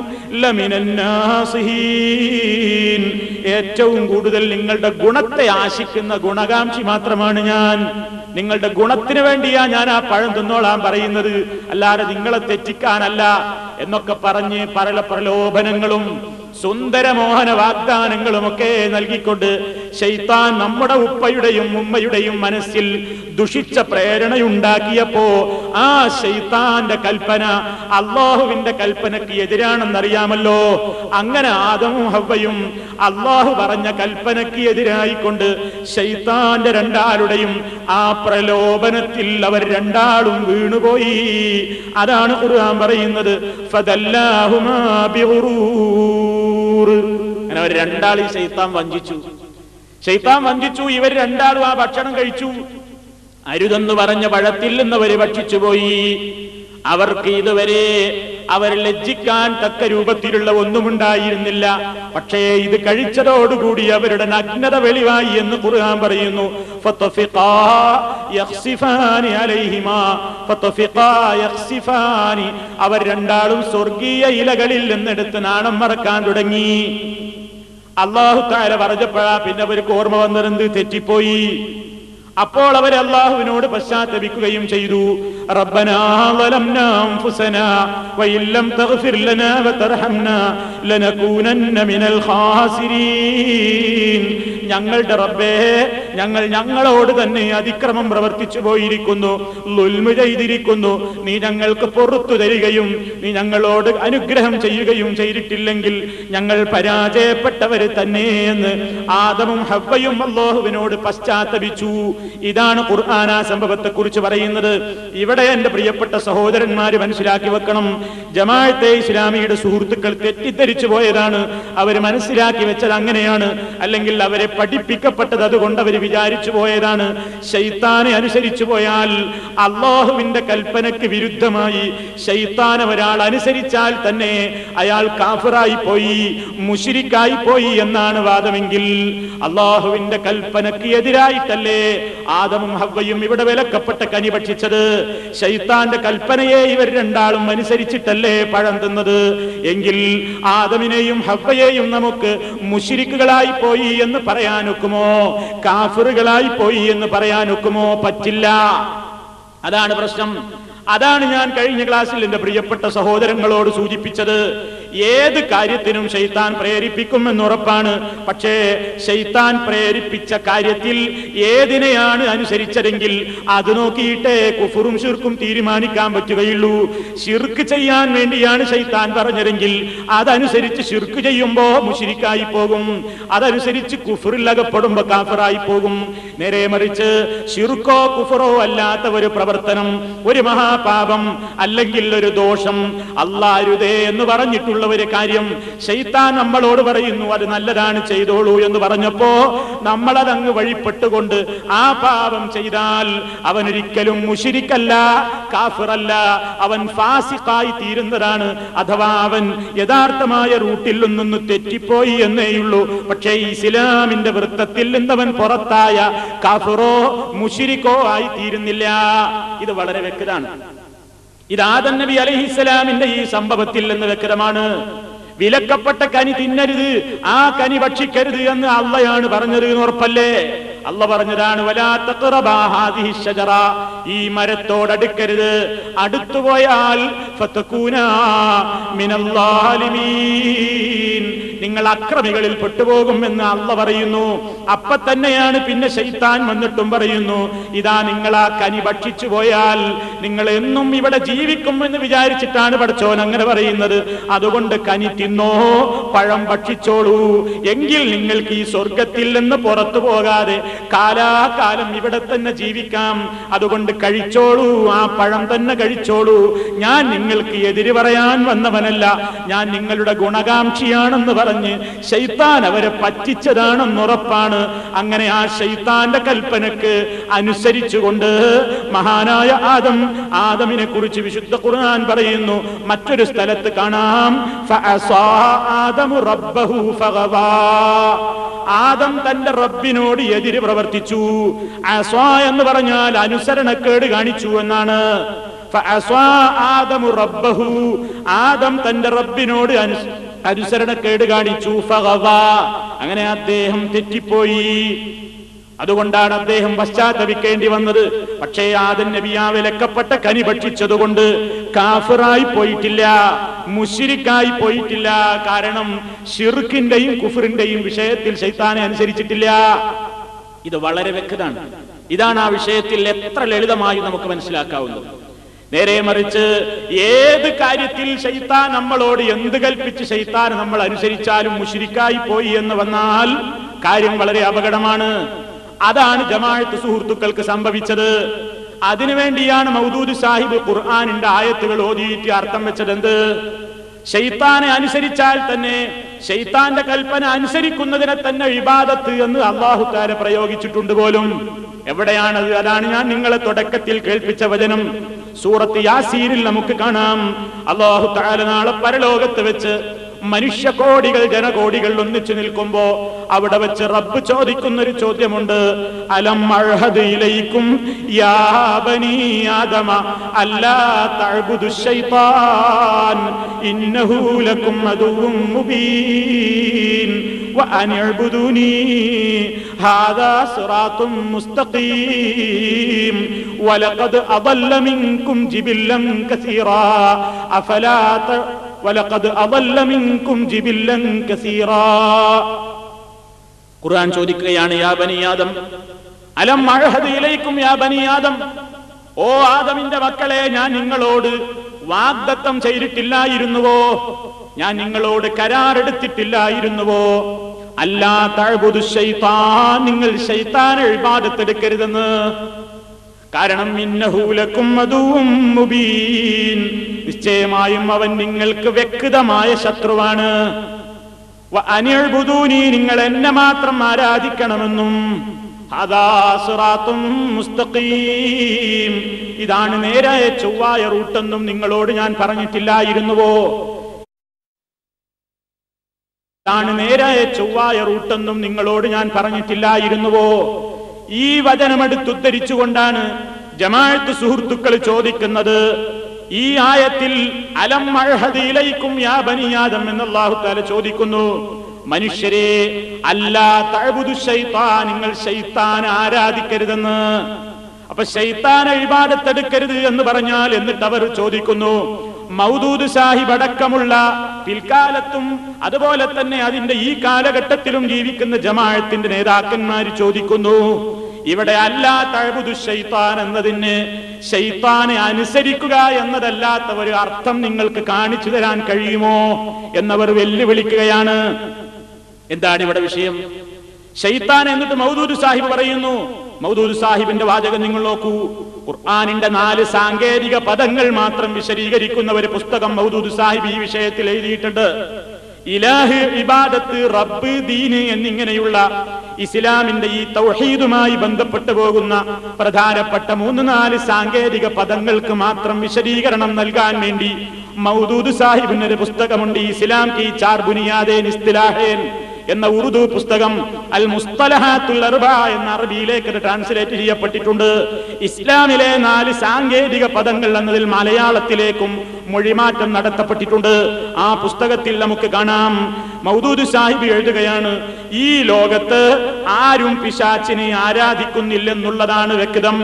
ലമിനന്നാസിഹീൻ ഏറ്റവും കൂടുതൽ നിങ്ങളുടെ ഗുണത്തെ ആശിക്കുന്ന ഗുണകാംക്ഷി മാത്രമാണ് ഞാൻ നിങ്ങളുടെ ഗുണത്തിന് വേണ്ടിയാ ഞാൻ ആ പഴം തിന്നോളാൻ പറയുന്നത് അല്ലാതെ നിങ്ങളെ തെറ്റിക്കാനല്ല എന്നൊക്കെ പറഞ്ഞ് പല പ്രലോഭനങ്ങളും സുന്ദരമോഹന വാഗ്ദാനങ്ങളുമൊക്കെ നൽകിക്കൊണ്ട് ശൈത്താൻ നമ്മുടെ ഉപ്പയുടെയും ഉമ്മയുടെയും മനസ്സിൽ ദുഷിച്ച പ്രേരണയുണ്ടാക്കിയപ്പോ ആ ശൈത്താന്റെ കൽപ്പന അള്ളാഹുവിന്റെ കൽപ്പനയ്ക്ക് എതിരാണെന്നറിയാമല്ലോ അങ്ങനെ ആദമും ഹവ്വയും അള്ളാഹു പറഞ്ഞ കൽപ്പനയ്ക്ക് എതിരായിക്കൊണ്ട് ശൈത്താന്റെ രണ്ടാളുടെയും ആ പ്രലോഭനത്തിൽ അവർ രണ്ടാളും വീണുപോയി അതാണ് ഖുർആൻ പറയുന്നത് ഫദല്ലാഹുമാ ബിഗുറൂർ. അങ്ങനെ അവർ രണ്ടാളീ ശൈത്താൻ വഞ്ചിച്ചു ശൈത്താൻ വഞ്ചിച്ചു ഇവർ രണ്ടാളും ആ ഭക്ഷണം കഴിച്ചു അരുതെന്ന് പറഞ്ഞ പഴത്തിൽ നിന്ന് അവര് ഭക്ഷിച്ചുപോയി അവർക്ക് ഇതുവരെ അവർ ലജ്ജിക്കാൻ തക്ക രൂപത്തിലുള്ള ഒന്നുമുണ്ടായിരുന്നില്ല പക്ഷേ ഇത് കഴിച്ചതോടുകൂടി അവരുടെ നഗ്നത വെളിവായി എന്ന് ഖുർആൻ പറയുന്നു ഫത്തഫിഖാ യഖ്സിഫാനി അലൈഹിമാ ഫത്തഫിഖാ യഖ്സിഫാനി അവർ രണ്ടാളും സ്വർഗീയ ഇലകളിൽ നിന്നെടുത്ത് നാണം മറക്കാൻ തുടങ്ങി അള്ളാഹു താര പറഞ്ഞപ്പോഴാ പിന്നെ അവർക്ക് ഓർമ്മ വന്നിരുന്നത് തെറ്റിപ്പോയി അപ്പോൾ അവർ അള്ളാഹുവിനോട് പശ്ചാത്തപിക്കുകയും ചെയ്തു റബ്ബനാ ളലംനാ അൻഫുസനാ വഇല്ലം തഗ്ഫിർ ലനാ വതർഹംനാ ലനകൂനന്ന മിനൽ ഖാസിരീൻ ഞങ്ങളുടെ റബ്ബേ ഞങ്ങൾ ഞങ്ങളോട് തന്നെ അതിക്രമം പ്രവർത്തിച്ചു പോയിരിക്കുന്നു ലുൽമ ചെയ്തിരിക്കുന്നു നീ ഞങ്ങൾക്ക് പുറത്തു തരികയും നീ ഞങ്ങളോട് അനുഗ്രഹം ചെയ്യുകയും ചെയ്തിട്ടില്ലെങ്കിൽ ഞങ്ങൾ പരാജയപ്പെട്ടവര് തന്നെ എന്ന് ആദമും ഹവ്വയും അള്ളാഹുവിനോട് പശ്ചാത്തപിച്ചു ഇതാണ് ഖുർആൻ ആ സംഭവത്തെ കുറിച്ച് പറയുന്നത് ഇവിടെ എന്റെ പ്രിയപ്പെട്ട സഹോദരന്മാര് മനസ്സിലാക്കി വെക്കണം ജമാഅത്തെ ഇസ്ലാമിയുടെ സുഹൃത്തുക്കൾ തെറ്റിദ്ധരിച്ചു പോയതാണ് അവർ മനസ്സിലാക്കി വെച്ചത് അങ്ങനെയാണ് അല്ലെങ്കിൽ അവരെ പഠിപ്പിക്കപ്പെട്ടത് അതുകൊണ്ട് അവർ വിചാരിച്ചു പോയതാണ് ശൈത്താനെ അനുസരിച്ചു പോയാൽ അള്ളാഹുവിന്റെ കൽപ്പനയ്ക്ക് വിരുദ്ധമായി ശൈത്താൻ ഒരാൾ അനുസരിച്ചാൽ തന്നെ അയാൾ കാഫിറായി പോയി മുഷിരിക്കായി പോയി എന്നാണ് വാദമെങ്കിൽ അള്ളാഹുവിന്റെ കൽപ്പനയ്ക്ക് എതിരായിട്ടല്ലേ ആദമും ഹവ്വയും ഇവിടെ വിലക്കപ്പെട്ട കനി ഭക്ഷിച്ചത് ശൈത്താന്റെ കൽപ്പനയെ ഇവർ രണ്ടാളും അനുസരിച്ചിട്ടല്ലേ പഴം തിന്നത് എങ്കിൽ ആദമിനെയും ഹവ്വയെയും നമുക്ക് മുഷിരിക്കുകളായി പോയി എന്ന് പറയാനൊക്കുമോ കാഫിറുകളായി പോയി എന്ന് പറയാനൊക്കുമോ പറ്റില്ല അതാണ് പ്രശ്നം അതാണ് ഞാൻ കഴിഞ്ഞ ക്ലാസ്സിൽ എന്റെ പ്രിയപ്പെട്ട സഹോദരങ്ങളോട് സൂചിപ്പിച്ചത് ഏത് കാര്യത്തിനും ഷെയ്ത്താൻ പ്രേരിപ്പിക്കുമെന്ന് ഉറപ്പാണ് പക്ഷേ ഷെയ്ത്താൻ പ്രേരിപ്പിച്ച കാര്യത്തിൽ ഏതിനെയാണ് അനുസരിച്ചതെങ്കിൽ അത് നോക്കിയിട്ടേ കുഫുറും ഷിർക്കും തീരുമാനിക്കാൻ പറ്റുകയുള്ളൂ ഷിർക്ക് ചെയ്യാൻ വേണ്ടിയാണ് ഷെയ്ത്താൻ പറഞ്ഞതെങ്കിൽ അതനുസരിച്ച് ഷിർക്ക് ചെയ്യുമ്പോ മുഷിരിക്കായി പോകും അതനുസരിച്ച് കുഫറിൽ അകപ്പെടുമ്പോ കാഫറായി പോകും നേരെ മറിച്ച് ഷിർക്കോ കുഫറോ അല്ലാത്ത ഒരു പ്രവർത്തനം ഒരു മഹാപാപം അല്ലെങ്കിൽ ഒരു ദോഷം അല്ലാരുതേ എന്ന് പറഞ്ഞിട്ടുള്ള എന്നുള്ള ഒരു കാര്യം ഷെയ്ത്താൻ നമ്മളോട് പറയുന്നു അത് നല്ലതാണ് ചെയ്തോളൂ എന്ന് പറഞ്ഞപ്പോ നമ്മളതങ്ങ് വഴിപ്പെട്ടുകൊണ്ട് ആ പാപം ചെയ്താൽ അവനൊരിക്കലും മുഷിരിക്കല്ല കാഫിറല്ല അവൻ ഫാസിഖായി തീരുന്നതാണ് അഥവാ അവൻ യഥാർത്ഥമായ റൂട്ടിൽ നിന്നൊന്ന് തെറ്റിപ്പോയി എന്നേയുള്ളൂ പക്ഷേ ഇസ്ലാമിന്റെ വൃത്തത്തിൽ നിന്നവൻ പുറത്തായ കാഫിറോ മുഷിരിക്കോ ആയി തീരുന്നില്ല ഇത് വളരെ വ്യക്തമാണ് ഇത് ആദം നബി അലഹിസ്സലാമിന്റെ ഈ സംഭവത്തിൽ നിന്ന് വ്യക്തമാണ് വിലക്കപ്പെട്ട കനി തിന്നരുത് ആ കനി ഭക്ഷിക്കരുത് എന്ന് അള്ളയാണ് പറഞ്ഞത് എന്ന് ഉറപ്പല്ലേ അള്ള പറഞ്ഞതാണ് വലാ തഖ്റബാ ഹാദിഹി ഷജറ ഈ മരത്തോടടുക്കരുത് അടുത്തുപോയാൽ ഫതകൂനാ മിനൽ ളാലിമീൻ നിങ്ങൾ അക്രമികളിൽ പെട്ടുപോകും എന്ന് അള്ള പറയുന്നു അപ്പൊ തന്നെയാണ് പിന്നെ ശൈത്താൻ വന്നിട്ടും പറയുന്നു ഇതാ നിങ്ങൾ ആ കനി ഭക്ഷിച്ചു പോയാൽ നിങ്ങൾ എന്നും ഇവിടെ ജീവിക്കും എന്ന് വിചാരിച്ചിട്ടാണ് പഠിച്ചോൻ അങ്ങനെ പറയുന്നത് അതുകൊണ്ട് കനി തിന്നോ പഴം ഭക്ഷിച്ചോളൂ എങ്കിൽ നിങ്ങൾക്ക് ഈ സ്വർഗത്തിൽ നിന്ന് പുറത്തു പോകാതെ കാലാകാലം ഇവിടെ തന്നെ ജീവിക്കാം അതുകൊണ്ട് കഴിച്ചോളൂ ആ പഴം തന്നെ കഴിച്ചോളൂ ഞാൻ നിങ്ങൾക്ക് എതിര് പറയാൻ വന്നവനല്ല ഞാൻ നിങ്ങളുടെ ഗുണകാംക്ഷിയാണെന്ന് പറഞ്ഞ് ശൈത്താൻ അവരെ പറ്റിച്ചതാണെന്നുറപ്പാണ് അങ്ങനെ ആ ശൈത്താന്റെ കൽപ്പനക്ക് അനുസരിച്ചുകൊണ്ട് മഹാനായ ആദം ആദമിനെ കുറിച്ച് വിശുദ്ധ ഖുർആൻ പറയുന്നു മറ്റൊരു സ്ഥലത്ത് കാണാം ഫഅസാ ആദമു റബ്ബഹു ഫഗവാ. ആദം തന്റെ റബ്ബിനോട് എതിര് പ്രവർത്തിച്ചു അസ്വാ എന്ന് പറഞ്ഞാൽ അനുസരണക്കേട് കാണിച്ചു എന്നാണ് ഫഅസ്വാ ആദമു റബ്ബഹു. ആദം തന്റെ റബ്ബിനോട് അനു- അനുസരണക്കേട് കാണിച്ചു ഫഗവാ. അങ്ങനെ അദ്ദേഹം തെറ്റിപ്പോയി അതുകൊണ്ടാണ് അദ്ദേഹം പശ്ചാത്തപിക്കേണ്ടി വന്നത് പക്ഷേ ആദൻ നബി ആ വിലക്കപ്പെട്ട കനി ഭക്ഷിച്ചതുകൊണ്ട് കാഫിറായി പോയിട്ടില്ല മുഷിരിക്കായി പോയിട്ടില്ല കാരണം ഷിർഖിന്റെയും കുഫറിന്റെയും വിഷയത്തിൽ ശൈത്താനെ അനുസരിച്ചിട്ടില്ല ഇത് വളരെ വ്യക്തമാണ് ഇതാണ് ആ വിഷയത്തിൽ എത്ര ലളിതമായി നമുക്ക് മനസ്സിലാക്കാവുന്നത് നേരെ മറിച്ച് ഏത് കാര്യത്തിൽ ശൈത്താൻ നമ്മളോട് എന്ത് കൽപ്പിച്ച് ശൈത്താൻ നമ്മൾ അനുസരിച്ചാലും മുഷിരിക്കായി പോയി എന്ന് വന്നാൽ കാര്യം വളരെ അപകടമാണ് അതാണ് ജമാഅത്ത് സുഹൃത്തുക്കൾക്ക് സംഭവിച്ചത് അതിനുവേണ്ടിയാണ് മൗദൂദ് സാഹിബ് ഖുർആാനിന്റെ ആയത്തുകൾ ഓതിയിട്ട് അർത്ഥം വെച്ചത് എന്ത് ഷെയ്ത്താനെ അനുസരിച്ചാൽ തന്നെ ഷെയ്ത്താന്റെ കൽപ്പന അനുസരിക്കുന്നതിനെ തന്നെ ഇബാദത്ത് എന്ന് അള്ളാഹു താര പ്രയോഗിച്ചിട്ടുണ്ട് പോലും എവിടെയാണത് അതാണ് ഞാൻ നിങ്ങളെ തുടക്കത്തിൽ കേൾപ്പിച്ച വചനം സൂറത്ത് യാസീനിൽ നമുക്ക് കാണാം അള്ളാഹു താല നാളെ പരലോകത്ത് വെച്ച് മനുഷ്യകോടികൾ ജനകോടികൾ ഒന്നിച്ചു നിൽക്കുമ്പോ അവിടെ വെച്ച് റബ്ബ് ചോദിക്കുന്ന ഒരു ചോദ്യമുണ്ട് അലം അഴ്ഹദ് ഇലൈക്കും യാ ബനി ആദമ അല്ലാ തഅ്ബുദു ശൈത്താൻ ഇന്നഹു ലക്കും അദുവ്വും മുബീൻ وأن اعبدوني هذا صراط مستقيم ولقد أضل منكم جبلا كثيرا أفلا ت... ولقد أضل منكم جبلا كثيرا ഖുർആൻ ചോദിക്കുകയാണ് യാ ബനി ആദം അലം അഴഹദ് ഇലൈക്കും യാ ബനി ആദം ഓ ആദമിന്റെ മക്കളെ ഞാൻ നിങ്ങളോട് വാഗ്ദത്തം ചെയ്തിട്ടില്ലായിരുന്നുവോ ഞാൻ നിങ്ങളോട് കരാറെടുത്തിട്ടില്ലായിരുന്നുവോ അല്ലാ തഴുതു ശൈത്താൻ നിങ്ങൾ ശൈത്താൻ എഴുപാടത്തെടുക്കരുതെന്ന് കാരണം ഇന്നഹൂലക്കും അതും മുബീൻ നിശ്ചയമായും അവൻ നിങ്ങൾക്ക് വ്യക്തമായ ശത്രുവാണ് വ അനിഴ്ബുദൂനി നിങ്ങൾ എന്നെ മാത്രം ആരാധിക്കണമെന്നും അതാ സിറാത്തും മുസ്തഖീം ഇതാണ് നേരായ ചൊവ്വായ റൂട്ടെന്നും നിങ്ങളോട് ഞാൻ പറഞ്ഞിട്ടില്ലായിരുന്നുവോ ഇതാണ് നേരായ ചൊവ്വായ റൂട്ടെന്നും നിങ്ങളോട് ഞാൻ പറഞ്ഞിട്ടില്ലായിരുന്നുവോ ഈ വചനമെടുത്തുദ്ധരിച്ചുകൊണ്ടാണ് ജമാഅത്ത് സുഹൃത്തുക്കൾ ചോദിക്കുന്നത് ഈ ആയത്തിൽ അലം അഴഹദിയിലേക്കും യാ ബനിയാദം എന്ന് അള്ളാഹു താല ചോദിക്കുന്നു മനുഷ്യരെ അല്ലാ തഴുതു ശൈത്താൻ നിങ്ങൾ ശൈത്താൻ ആരാധിക്കരുതെന്ന് അപ്പൊ ശൈത്താൻ അഴിപാടത്തെടുക്കരുത് എന്ന് പറഞ്ഞാൽ എന്നിട്ട് അവർ ചോദിക്കുന്നു മൗദൂദ് സാഹിബ് അടക്കമുള്ള പിൽക്കാലത്തും അതുപോലെ തന്നെ അതിന്റെ ഈ കാലഘട്ടത്തിലും ജീവിക്കുന്ന ജമാഅത്തിന്റെ നേതാക്കന്മാർ ചോദിക്കുന്നു ഇവിടെ അല്ലാ തഴുതു ശൈത്താൻ എന്നതിന് ശൈത്താനെ അനുസരിക്കുക എന്നതല്ലാത്ത ഒരു അർത്ഥം നിങ്ങൾക്ക് കാണിച്ചു തരാൻ കഴിയുമോ എന്നവർ വെല്ലുവിളിക്കുകയാണ് എന്താണ് ഇവിടെ വിഷയം ഷെയ്ത്താൻ എന്നിട്ട് മൗദൂദ് സാഹിബ് പറയുന്നു മൗദൂദ് സാഹിബിന്റെ വാചകം നിങ്ങൾ നോക്കൂ ഖുർആാനിന്റെ നാല് സാങ്കേതിക പദങ്ങൾ മാത്രം വിശദീകരിക്കുന്ന ഒരു പുസ്തകം മൗദൂദ് സാഹിബ് ഈ വിഷയത്തിൽ എഴുതിയിട്ടുണ്ട് ഇലാഹ് ഇബാദത്ത് റബ്ബ് ദീന് എന്നിങ്ങനെയുള്ള ഇസ്ലാമിന്റെ ഈ തൗഹീദുമായി ബന്ധപ്പെട്ടു പോകുന്ന പ്രധാനപ്പെട്ട മൂന്ന് നാല് സാങ്കേതിക പദങ്ങൾക്ക് മാത്രം വിശദീകരണം നൽകാൻ വേണ്ടി മൗദൂദ് സാഹിബിന് ഒരു പുസ്തകമുണ്ട് ഇസ്ലാം കി ചാർ ബുനിയാദേൻ ഇസ്തിലാഹേൻ എന്ന ഉറുദു പുസ്തകം അൽ മുസ്തലഹാത്തുൽ അർബ എന്ന അറബിയിലേക്ക് ഇത് ട്രാൻസ്ലേറ്റ് ചെയ്യപ്പെട്ടിട്ടുണ്ട് ഇസ്ലാമിലെ നാല് സാങ്കേതിക പദങ്ങൾ എന്നതിൽ മലയാളത്തിലേക്കും മൊഴിമാറ്റം നടത്തപ്പെട്ടിട്ടുണ്ട് ആ പുസ്തകത്തിൽ നമുക്ക് കാണാം മൗദൂദ് സാഹിബ് എഴുതുകയാണ് ഈ ലോകത്ത് ആരും പിശാച്ചിനെ ആരാധിക്കുന്നില്ലെന്നുള്ളതാണ് വ്യക്തം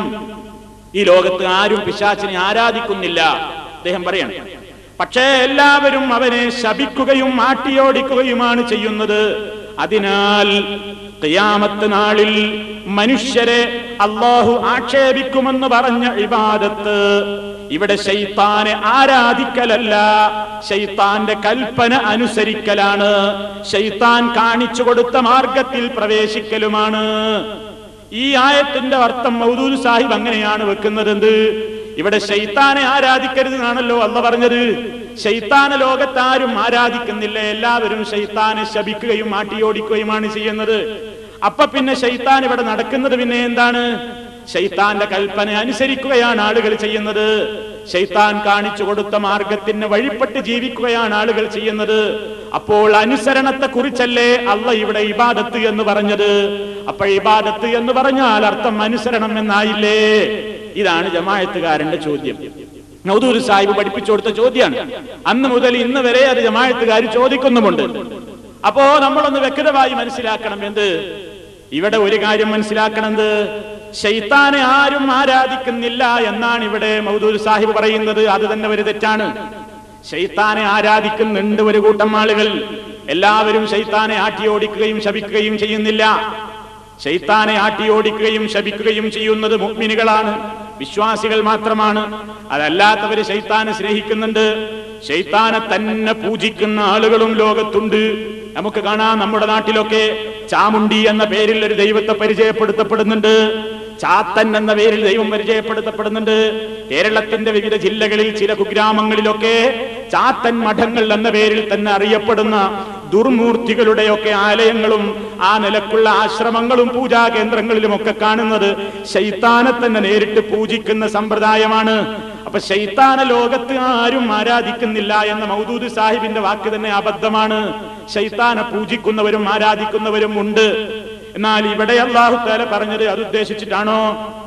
ഈ ലോകത്ത് ആരും പിശാച്ചിനെ ആരാധിക്കുന്നില്ല അദ്ദേഹം പറയണം പക്ഷേ എല്ലാവരും അവനെ ശപിക്കുകയും ആട്ടിയോടിക്കുകയുമാണ് ചെയ്യുന്നത് അതിനാൽ ഖിയാമത്ത് നാളിൽ മനുഷ്യരെ അള്ളാഹു ആക്ഷേപിക്കുമെന്ന് പറഞ്ഞ ഇബാദത്ത് ഇവിടെ ശൈത്താനെ ആരാധിക്കലല്ല ശൈത്താന്റെ കൽപ്പന അനുസരിക്കലാണ് ശൈത്താൻ കാണിച്ചു കൊടുത്ത മാർഗത്തിൽ പ്രവേശിക്കലുമാണ് ഈ ആയത്തിന്റെ അർത്ഥം മൗദൂദ് സാഹിബ് അങ്ങനെയാണ് വെക്കുന്നത് എന്ത് ഇവിടെ ശൈത്താനെ ആരാധിക്കരുത് എന്നാണല്ലോ അല്ല പറഞ്ഞത് ശൈത്താന ലോകത്താരും ആരാധിക്കുന്നില്ല എല്ലാവരും ശൈത്താനെ ശപിക്കുകയും ആട്ടിയോടിക്കുകയുമാണ് ചെയ്യുന്നത് അപ്പൊ പിന്നെ ശൈത്താൻ ഇവിടെ നടക്കുന്നത് പിന്നെ എന്താണ് ശൈത്താന്റെ കൽപ്പന അനുസരിക്കുകയാണ് ആളുകൾ ചെയ്യുന്നത് ശൈത്താൻ കാണിച്ചു കൊടുത്ത മാർഗത്തിന് വഴിപ്പെട്ട് ജീവിക്കുകയാണ് ആളുകൾ ചെയ്യുന്നത് അപ്പോൾ അനുസരണത്തെ കുറിച്ചല്ലേ അല്ല ഇവിടെ ഇബാദത്ത് എന്ന് പറഞ്ഞത് അപ്പൊ ഇബാദത്ത് എന്ന് പറഞ്ഞാൽ അർത്ഥം അനുസരണം എന്നായില്ലേ ഇതാണ് ജമായത്തുകാരന്റെ ചോദ്യം നൗദൂർ സാഹിബ് പഠിപ്പിച്ചു കൊടുത്ത ചോദ്യമാണ് അന്ന് മുതൽ ഇന്ന് വരെ അത് ജമായത്തുകാർ ചോദിക്കുന്നുമുണ്ട് അപ്പോ നമ്മളൊന്ന് വ്യക്തമായി മനസ്സിലാക്കണം എന്ത് ഇവിടെ ഒരു കാര്യം മനസ്സിലാക്കണത് ശൈത്താനെ ആരും ആരാധിക്കുന്നില്ല എന്നാണ് ഇവിടെ മൗദൂർ സാഹിബ് പറയുന്നത് അത് തന്നെ ഒരു തെറ്റാണ് ശൈത്താനെ ആരാധിക്കുന്നുണ്ട് ഒരു കൂട്ടം ആളുകൾ എല്ലാവരും ശൈത്താനെ ആട്ടിയോടിക്കുകയും ശപിക്കുകയും ചെയ്യുന്നില്ല ശൈത്താനെ ആട്ടിയോടിക്കുകയും ശപിക്കുകയും ചെയ്യുന്നത് മുഗ്മിനുകളാണ് വിശ്വാസികൾ മാത്രമാണ് അതല്ലാത്തവര് ശൈത്താനെ സ്നേഹിക്കുന്നുണ്ട് ശൈത്താനെ തന്നെ പൂജിക്കുന്ന ആളുകളും ലോകത്തുണ്ട് നമുക്ക് കാണാം നമ്മുടെ നാട്ടിലൊക്കെ ചാമുണ്ടി എന്ന പേരിൽ ഒരു ദൈവത്തെ പരിചയപ്പെടുത്തപ്പെടുന്നുണ്ട് ചാത്തൻ എന്ന പേരിൽ ദൈവം പരിചയപ്പെടുത്തപ്പെടുന്നുണ്ട് കേരളത്തിന്റെ വിവിധ ജില്ലകളിൽ ചില കുഗ്രാമങ്ങളിലൊക്കെ ചാത്തൻ മഠങ്ങൾ എന്ന പേരിൽ തന്നെ അറിയപ്പെടുന്ന ദുർമൂർത്തികളുടെയൊക്കെ ആലയങ്ങളും ആ നിലക്കുള്ള ആശ്രമങ്ങളും പൂജാ കേന്ദ്രങ്ങളിലും ഒക്കെ കാണുന്നത് ശൈത്താനെ തന്നെ നേരിട്ട് പൂജിക്കുന്ന സമ്പ്രദായമാണ് അപ്പൊ ശൈത്താന ലോകത്ത് ആരും ആരാധിക്കുന്നില്ല എന്ന മൗദൂദ് സാഹിബിന്റെ വാക്ക് തന്നെ അബദ്ധമാണ് ശൈത്താനെ പൂജിക്കുന്നവരും ആരാധിക്കുന്നവരും ഉണ്ട് എന്നാൽ ഇവിടെ അള്ളാഹു താല പറഞ്ഞത് അത് ഉദ്ദേശിച്ചിട്ടാണോ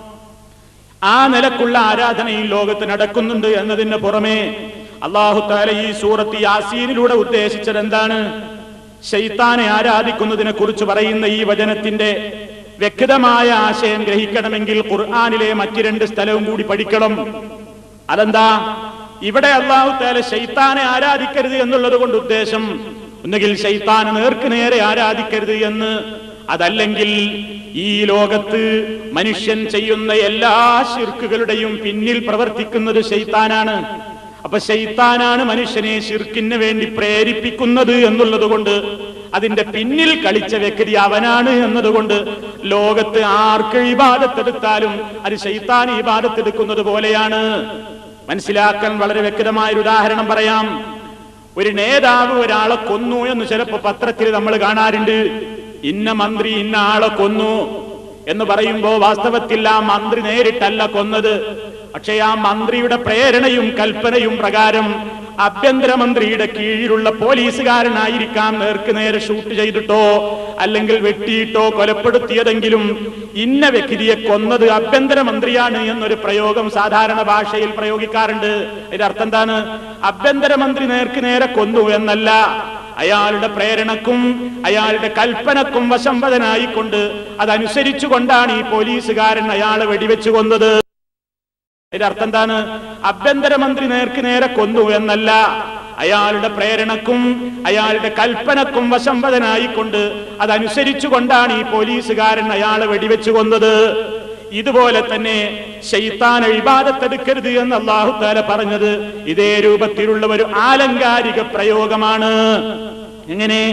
ആ നിലക്കുള്ള ആരാധനയിൽ ലോകത്ത് നടക്കുന്നുണ്ട് എന്നതിന് പുറമെ അള്ളാഹു താല ഈ സൂറത്ത് യാസീനിലൂടെ ഉദ്ദേശിച്ചത് എന്താണ് ശൈത്താനെ ആരാധിക്കുന്നതിനെ കുറിച്ച് പറയുന്ന ഈ വചനത്തിന്റെ വ്യക്തമായ ആശയം ഗ്രഹിക്കണമെങ്കിൽ ഖുർആാനിലെ മറ്റു രണ്ട് സ്ഥലവും കൂടി പഠിക്കണം അതെന്താ ഇവിടെ അള്ളാഹു താല ശൈത്താനെ ആരാധിക്കരുത് എന്നുള്ളത് കൊണ്ട് ഉദ്ദേശം ഒന്നുകിൽ ശൈത്താനെ നേർക്ക് നേരെ ആരാധിക്കരുത് എന്ന് അതല്ലെങ്കിൽ ഈ ലോകത്ത് മനുഷ്യൻ ചെയ്യുന്ന എല്ലാ ശിർക്കുകളുടെയും പിന്നിൽ പ്രവർത്തിക്കുന്നത് ശൈത്താനാണ് അപ്പൊ ശൈത്താനാണ് മനുഷ്യനെ ശിർക്കിന് വേണ്ടി പ്രേരിപ്പിക്കുന്നത് എന്നുള്ളത് കൊണ്ട് അതിന്റെ പിന്നിൽ കളിച്ച വ്യക്തി അവനാണ് എന്നതുകൊണ്ട് ലോകത്ത് ആർക്ക് ഇബാദത്തെടുത്താലും അത് ശൈത്താൻ ഇബാദത്തെടുക്കുന്നത് പോലെയാണ് മനസ്സിലാക്കാൻ വളരെ വ്യക്തമായ ഒരു ഉദാഹരണം പറയാം ഒരു നേതാവ് ഒരാളെ കൊന്നു എന്ന് ചിലപ്പോ പത്രത്തിൽ നമ്മൾ കാണാറുണ്ട് ഇന്ന മന്ത്രി ഇന്ന ആളെ കൊന്നു എന്ന് പറയുമ്പോ വാസ്തവത്തിൽ ആ മന്ത്രി നേരിട്ടല്ല കൊന്നത് പക്ഷേ ആ മന്ത്രിയുടെ പ്രേരണയും കൽപ്പനയും പ്രകാരം ആഭ്യന്തരമന്ത്രിയുടെ കീഴിലുള്ള പോലീസുകാരനായിരിക്കാം നേർക്ക് നേരെ ഷൂട്ട് ചെയ്തിട്ടോ അല്ലെങ്കിൽ വെട്ടിയിട്ടോ കൊലപ്പെടുത്തിയതെങ്കിലും ഇന്ന വ്യക്തിയെ കൊന്നത് ആഭ്യന്തരമന്ത്രിയാണ് എന്നൊരു പ്രയോഗം സാധാരണ ഭാഷയിൽ പ്രയോഗിക്കാറുണ്ട് ഇതിന്റെ അർത്ഥം എന്താണ് ആഭ്യന്തരമന്ത്രി നേർക്ക് നേരെ കൊന്നു എന്നല്ല അയാളുടെ പ്രേരണക്കും അയാളുടെ കൽപ്പനക്കും വശംവദനായിക്കൊണ്ട് അതനുസരിച്ചുകൊണ്ടാണ് ഈ പോലീസുകാരൻ അയാളെ വെടിവെച്ചു കൊന്നത് ഇതിന്റെ അർത്ഥം എന്താണ് ആഭ്യന്തരമന്ത്രി നേർക്ക് നേരെ കൊന്നു എന്നല്ല അയാളുടെ പ്രേരണക്കും അയാളുടെ കൽപ്പനക്കും വശംവദനായിക്കൊണ്ട് അതനുസരിച്ചുകൊണ്ടാണ് ഈ പോലീസുകാരൻ അയാളെ വെടിവെച്ചു കൊന്നത് ഇതുപോലെ തന്നെ ശൈത്താൻ ഇബാദത്തെടുക്കരുത് എന്ന് അള്ളാഹു താല പറഞ്ഞത് ഇതേ രൂപത്തിലുള്ള ഒരു ആലങ്കാരിക പ്രയോഗമാണ് എങ്ങനെ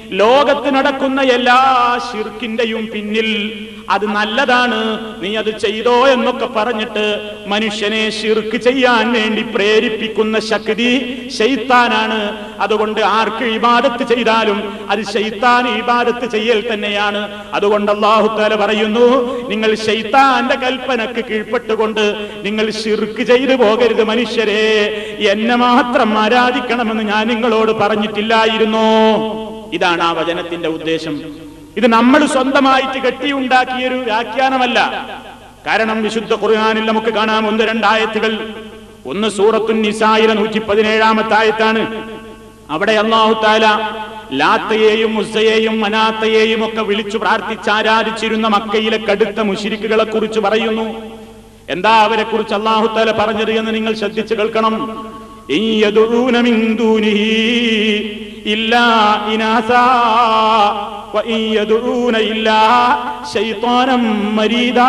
ലോകത്ത് നടക്കുന്ന എല്ലാ ഷിർക്കിന്റെയും പിന്നിൽ അത് നല്ലതാണ് നീ അത് ചെയ്തോ എന്നൊക്കെ പറഞ്ഞിട്ട് മനുഷ്യനെ ഷിർക്ക് ചെയ്യാൻ വേണ്ടി പ്രേരിപ്പിക്കുന്ന ശക്തി ശൈത്താനാണ് അതുകൊണ്ട് ആർക്ക് ഇബാദത്ത് ചെയ്താലും അത് ശൈത്താൻ ഇബാദത്ത് ചെയ്യൽ തന്നെയാണ് അതുകൊണ്ട് അള്ളാഹുത്താല പറയുന്നു നിങ്ങൾ ശൈത്താന്റെ കൽപ്പനക്ക് കീഴ്പ്പെട്ടുകൊണ്ട് നിങ്ങൾ ഷിർക്ക് ചെയ്തു പോകരുത് മനുഷ്യരെ എന്നെ മാത്രം ആരാധിക്കണമെന്ന് ഞാൻ നിങ്ങളോട് പറഞ്ഞിട്ടില്ലായിരുന്നോ ഇതാണ് ആ വചനത്തിന്റെ ഉദ്ദേശം ഇത് നമ്മൾ സ്വന്തമായിട്ട് കെട്ടിയുണ്ടാക്കിയൊരു വ്യാഖ്യാനമല്ല കാരണം വിശുദ്ധ ഖുർആനിൽ നമുക്ക് കാണാം ഒന്ന് രണ്ടായത്തുകൾ ഒന്ന് സൂറത്തുൻ നിസായിലെ നൂറ്റി പതിനേഴാമത്തെ ആയത്താണ് അവിടെ അള്ളാഹു താല ലാത്തയെയും മുസയെയും മനാത്തയെയും ഒക്കെ വിളിച്ചു പ്രാർത്ഥിച്ച് ആരാധിച്ചിരുന്ന മക്കയിലെ കടുത്ത മുഷിരിക്കുകളെ കുറിച്ച് പറയുന്നു എന്താ അവരെ കുറിച്ച് അള്ളാഹു താല പറഞ്ഞത് എന്ന് നിങ്ങൾ ശ്രദ്ധിച്ചു കേൾക്കണം ഇൻ യദുഊന മിൻ ദൂനിഹി ഇല്ലാ ഇനാസാ വഇൻ യദുഊന ഇല്ലാ ശൈത്താനം മരീദാ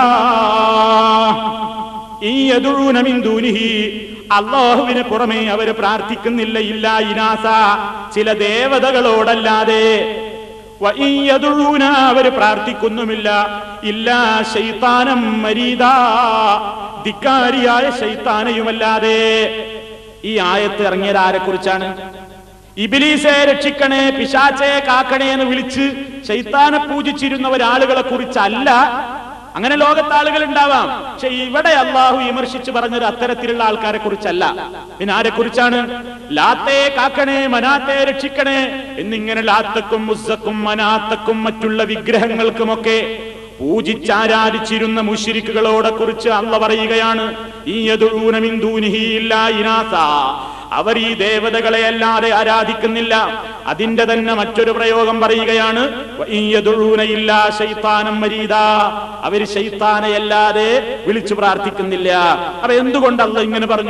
ഇൻ യദുഊന മിൻ ദൂനിഹി അള്ളാഹുവിന് പുറമെ അവര് പ്രാർത്ഥിക്കുന്നില്ല ഇല്ല ഇനാസ ചില ദേവതകളോടല്ലാതെ വഇൻ യദുഊന അവര് പ്രാർത്ഥിക്കുന്നുമില്ല ഇല്ല ശൈത്താനം മരീദാ ധിക്കാരിയായ ശൈത്താനയുമല്ലാതെ ഈ ആയത്ത് ഇറങ്ങിയത് ആരെ കുറിച്ചാണ് ഇബിലീസെ രക്ഷിക്കണേ പിശാചെ കാക്കണേ എന്ന് വിളിച്ച് ശൈത്താനെ പൂജിച്ചിരുന്ന ഒരാളുകളെ കുറിച്ചല്ല അങ്ങനെ ലോകത്ത് ആളുകൾ ഉണ്ടാവാം പക്ഷെ ഇവിടെ അള്ളാഹു വിമർശിച്ച് പറഞ്ഞത് അത്തരത്തിലുള്ള ആൾക്കാരെ കുറിച്ചല്ല പിന്നെ ആരെ കുറിച്ചാണ് ലാത്തേ കാക്കണേ മനാത്തെ രക്ഷിക്കണേ എന്നിങ്ങനെ ലാത്തക്കും മുസ്സക്കും മനാത്തക്കും മറ്റുള്ള വിഗ്രഹങ്ങൾക്കുമൊക്കെ പൂജിച്ചാരാധിച്ചിരുന്ന മുഷിരിക്കുകളോടെ കുറിച്ച് അള്ള പറയുകയാണ് ഈ യദുഊന മിൻ ദൂനിഹി ഇല്ലാ ഇനാസ. അവർ ഈ ദേവതകളെ അല്ലാതെ ആരാധിക്കുന്നില്ല അതിന്റെ തന്നെ മറ്റൊരു പ്രയോഗം പറയുകയാണ് ഈ യദുഊന ഇല്ലാ ശൈത്താനം മരീദാ. അവര് ശൈത്താനെയല്ലാതെ വിളിച്ചു പ്രാർത്ഥിക്കുന്നില്ല അപ്പൊ എന്തുകൊണ്ട് അള്ള ഇങ്ങനെ പറഞ്ഞു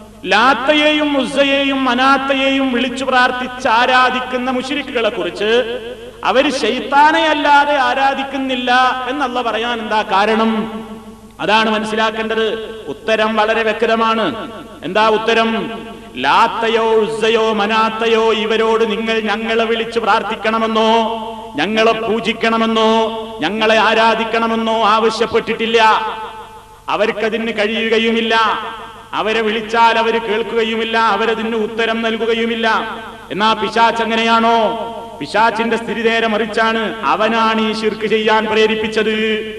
ലാത്തയെയും മുസയെയും മനാത്തയെയും വിളിച്ചു പ്രാർത്ഥിച്ച് ആരാധിക്കുന്ന മുഷിരിക്കുകളെ കുറിച്ച് അവര് ശൈത്താനെയല്ലാതെ ആരാധിക്കുന്നില്ല എന്നല്ല പറയാൻ എന്താ കാരണം അതാണ് മനസ്സിലാക്കേണ്ടത് ഉത്തരം വളരെ വ്യക്തമാണ് എന്താ ഉത്തരം ലാത്തയോ ഉസ്സയോ മനാത്തയോ ഇവരോട് നിങ്ങൾ ഞങ്ങളെ വിളിച്ച് പ്രാർത്ഥിക്കണമെന്നോ ഞങ്ങളെ പൂജിക്കണമെന്നോ ഞങ്ങളെ ആരാധിക്കണമെന്നോ ആവശ്യപ്പെട്ടിട്ടില്ല അവർക്കതിന് കഴിയുകയുമില്ല അവരെ വിളിച്ചാൽ അവർ കേൾക്കുകയുമില്ല അവരതിന് ഉത്തരം നൽകുകയുമില്ല എന്നാ പിശാച്ച് എങ്ങനെയാണോ പിശാച്ചിന്റെ സ്ഥിതി നേരെ മറിച്ചാണ് അവനാണ് ഈ ശിർക്ക് ചെയ്യാൻ പ്രേരിപ്പിച്ചത്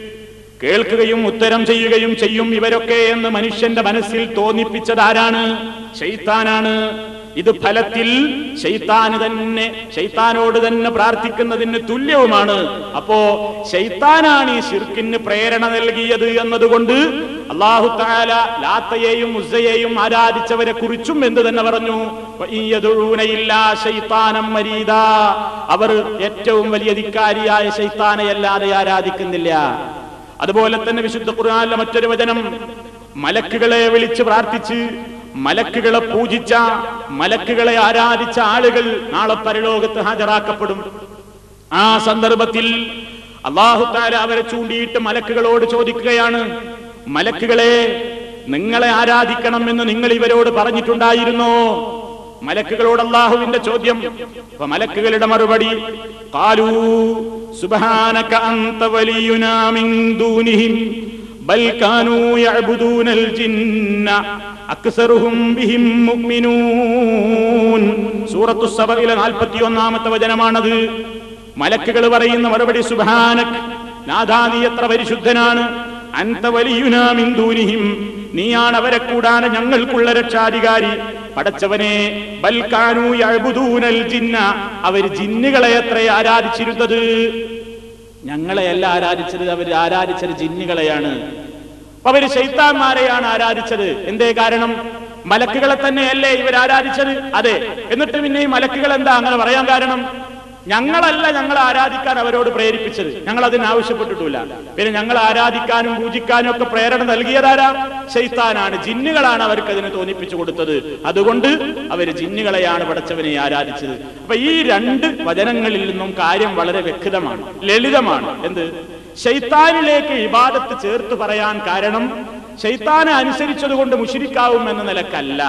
കേൾക്കുകയും ഉത്തരം ചെയ്യുകയും ചെയ്യും ഇവരൊക്കെ എന്ന് മനുഷ്യന്റെ മനസ്സിൽ തോന്നിപ്പിച്ചത് ആരാണ് ഷെയ്ത്താനാണ് ഇത് ഫലത്തിൽ ഷെയ്ത്താന് തന്നെ ഷെയ്ത്താനോട് തന്നെ പ്രാർത്ഥിക്കുന്നതിന് തുല്യവുമാണ് അപ്പോ ഷെയ്ത്താനാണ് ഈ ശിർക്കിന് പ്രേരണ നൽകിയത് എന്നതുകൊണ്ട് അള്ളാഹു താല ലാത്തയെയും ഉസ്സയെയും ആരാധിച്ചവരെ കുറിച്ചും എന്ത് തന്നെ പറഞ്ഞു വഇയ്യദുഊനയില്ല ശൈത്താനം മരീദാ. അവർ ഏറ്റവും വലിയ ധിക്കാരിയായ ശൈത്താനെയല്ലാതെ ആരാധിക്കുന്നില്ല അതുപോലെ തന്നെ വിശുദ്ധ ഖുർആനിലെ മറ്റൊരു വചനം മലക്കുകളെ വിളിച്ച് പ്രാർത്ഥിച്ച് മലക്കുകളെ പൂജിച്ച മലക്കുകളെ ആരാധിച്ച ആളുകൾ നാളെ പരലോകത്ത് ഹാജരാക്കപ്പെടും ആ സന്ദർഭത്തിൽ അള്ളാഹു താല അവരെ ചൂണ്ടിയിട്ട് മലക്കുകളോട് ചോദിക്കുകയാണ് മലക്കുകളെ നിങ്ങളെ ആരാധിക്കണം എന്ന് നിങ്ങൾ ഇവരോട് പറഞ്ഞിട്ടുണ്ടായിരുന്നോ മലക്കുകളോട് അള്ളാഹുവിന്റെ ചോദ്യം അപ്പൊ മലക്കുകളുടെ മറുപടി കാലൂ സുബ്ഹാനക അന്ത വലിയുനാ മിൻ ദൂനിഹിം ബൽ കാനൂ യഅ്ബുദൂനൽ ജിന്ന അക്സറുഹും ബിഹിം മുഅ്മിനൂൻ സൂറത്തു സബയിലെ 41ാമത്തെ വചനമാണത് മലക്കുകൾ പറയുന്ന മറുപടി സുബ്ഹാനക് നാഥാ നീ എത്ര പരിശുദ്ധനാണ് അന്ത വലിയുനാ മിൻ ദൂനിഹിം നീയാണ് അവരെ കൂടാതെ ഞങ്ങൾക്കുള്ള രക്ഷാധികാരി പടച്ചവനെ ബൽക്കാനു യഅ്ബുദൂനൽ ജിന്ന അവർ ജിന്നുകളെ എത്ര ആരാധിച്ചിരുന്നത് ഞങ്ങളെയല്ല ആരാധിച്ചത് അവർ ആരാധിച്ചത് ജിന്നുകളെയാണ് അപ്പൊ അവര് ശൈത്താന്മാരെയാണ് ആരാധിച്ചത് എന്തേ കാരണം മലക്കുകളെ തന്നെയല്ലേ ഇവർ ആരാധിച്ചത് അതെ എന്നിട്ട് പിന്നെ ഈ മലക്കുകൾ എന്താ അങ്ങനെ പറയാൻ കാരണം ഞങ്ങളല്ല ഞങ്ങൾ ആരാധിക്കാൻ അവരോട് പ്രേരിപ്പിച്ചത് ഞങ്ങൾ അതിന് ആവശ്യപ്പെട്ടിട്ടില്ല പിന്നെ ഞങ്ങൾ ആരാധിക്കാനും പൂജിക്കാനും ഒക്കെ പ്രേരണ നൽകിയതാരാ ശൈത്താനാണ് ജിന്നുകളാണ് അവർക്ക് അതിന് തോന്നിപ്പിച്ചു കൊടുത്തത് അതുകൊണ്ട് അവര് ജിന്നുകളെയാണ് പടച്ചവനെ ആരാധിച്ചത് അപ്പൊ ഈ രണ്ട് വചനങ്ങളിൽ നിന്നും കാര്യം വളരെ വ്യക്തമാണ് ലളിതമാണ് എന്ത് ശൈത്താനിലേക്ക് ഇബാദത്ത് ചേർത്ത് പറയാൻ കാരണം ശൈത്താനെ അനുസരിച്ചതുകൊണ്ട് മുഷിരിക്കാവും എന്ന നിലക്കല്ല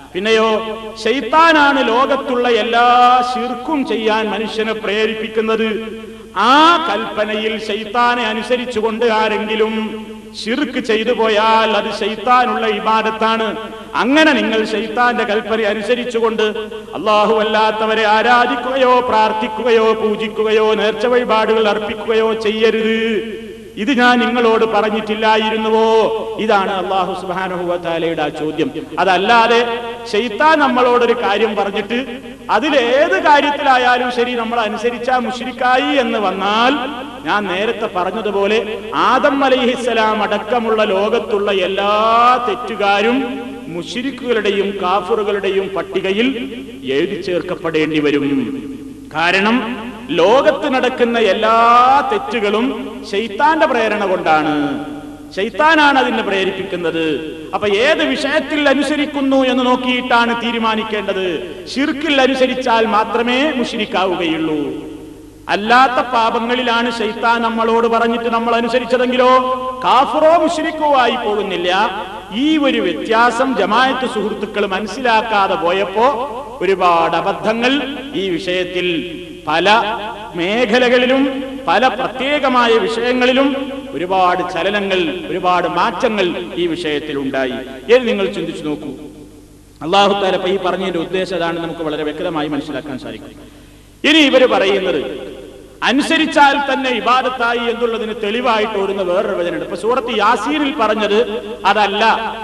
പിന്നെയോ ശൈത്താനാണ് ലോകത്തുള്ള എല്ലാ ശിർക്കും ചെയ്യാൻ മനുഷ്യനെ പ്രേരിപ്പിക്കുന്നത് ആ കൽപ്പനയിൽ ശൈത്താനെ അനുസരിച്ചുകൊണ്ട് ആരെങ്കിലും ഷിർക്ക് ചെയ്തു പോയാൽ അത് ശൈത്താനുള്ള ഇബാദത്താണ് അങ്ങനെ നിങ്ങൾ ശൈത്താന്റെ കൽപ്പന അനുസരിച്ചുകൊണ്ട് അള്ളാഹു അല്ലാത്തവരെ ആരാധിക്കുകയോ പ്രാർത്ഥിക്കുകയോ പൂജിക്കുകയോ നേർച്ച വഴിപാടുകൾ അർപ്പിക്കുകയോ ചെയ്യരുത് ഇത് ഞാൻ നിങ്ങളോട് പറഞ്ഞിട്ടില്ലായിരുന്നുവോ ഇതാണ് അള്ളാഹു സുബാനുഹുവത്താലയുടെ ആ ചോദ്യം അതല്ലാതെ ഷെയ്ത്താൻ നമ്മളോടൊരു കാര്യം പറഞ്ഞിട്ട് അതിലേത് കാര്യത്തിലായാലും ശരി നമ്മൾ അനുസരിച്ചാ മുഷിരിക്കായി എന്ന് വന്നാൽ ഞാൻ നേരത്തെ പറഞ്ഞതുപോലെ ആദം അലൈഹിസ്സലാം അടക്കമുള്ള ലോകത്തുള്ള എല്ലാ തെറ്റുകാരും മുഷിരിക്കുകളുടെയും കാഫറുകളുടെയും പട്ടികയിൽ എഴുതി ചേർക്കപ്പെടേണ്ടി വരും കാരണം ലോകത്ത് നടക്കുന്ന എല്ലാ തെറ്റുകളും ശൈത്താന്റെ പ്രേരണ കൊണ്ടാണ് ശൈത്താനാണ് അതിനെ പ്രേരിപ്പിക്കുന്നത് അപ്പൊ ഏത് വിഷയത്തിൽ അനുസരിക്കുന്നു എന്ന് നോക്കിയിട്ടാണ് തീരുമാനിക്കേണ്ടത് ഷിർക്കിൽ അനുസരിച്ചാൽ മാത്രമേ മുഷിരിക്കാവുകയുള്ളൂ അല്ലാത്ത പാപങ്ങളിലാണ് ശൈത്താൻ നമ്മളോട് പറഞ്ഞിട്ട് നമ്മൾ അനുസരിച്ചതെങ്കിലോ കാഫറോ മുഷിരിക്കോ ആയി പോകുന്നില്ല ഈ ഒരു വ്യത്യാസം ജമായത്ത് സുഹൃത്തുക്കൾ മനസ്സിലാക്കാതെ പോയപ്പോ ഒരുപാട് അബദ്ധങ്ങൾ ഈ വിഷയത്തിൽ പല മേഖലകളിലും പല പ്രത്യേകമായ വിഷയങ്ങളിലും ഒരുപാട് ചലനങ്ങൾ ഒരുപാട് മാറ്റങ്ങൾ ഈ വിഷയത്തിൽ ഉണ്ടായി ഇത് നിങ്ങൾ ചിന്തിച്ചു നോക്കൂ അള്ളാഹു താലപ്പ ഈ പറഞ്ഞതിന്റെ ഉദ്ദേശം അതാണ് നമുക്ക് വളരെ വ്യക്തമായി മനസ്സിലാക്കാൻ സാധിക്കും ഇനി ഇവര് പറയുന്നത് അനുസരിച്ചാൽ തന്നെ ഇബാദത്തായി എന്നുള്ളതിന് തെളിവായിട്ട് ഓടുന്ന വേറൊരു വചനമുണ്ട് ഇപ്പൊ സൂറത്ത് യാസീനിൽ പറഞ്ഞത് അതല്ല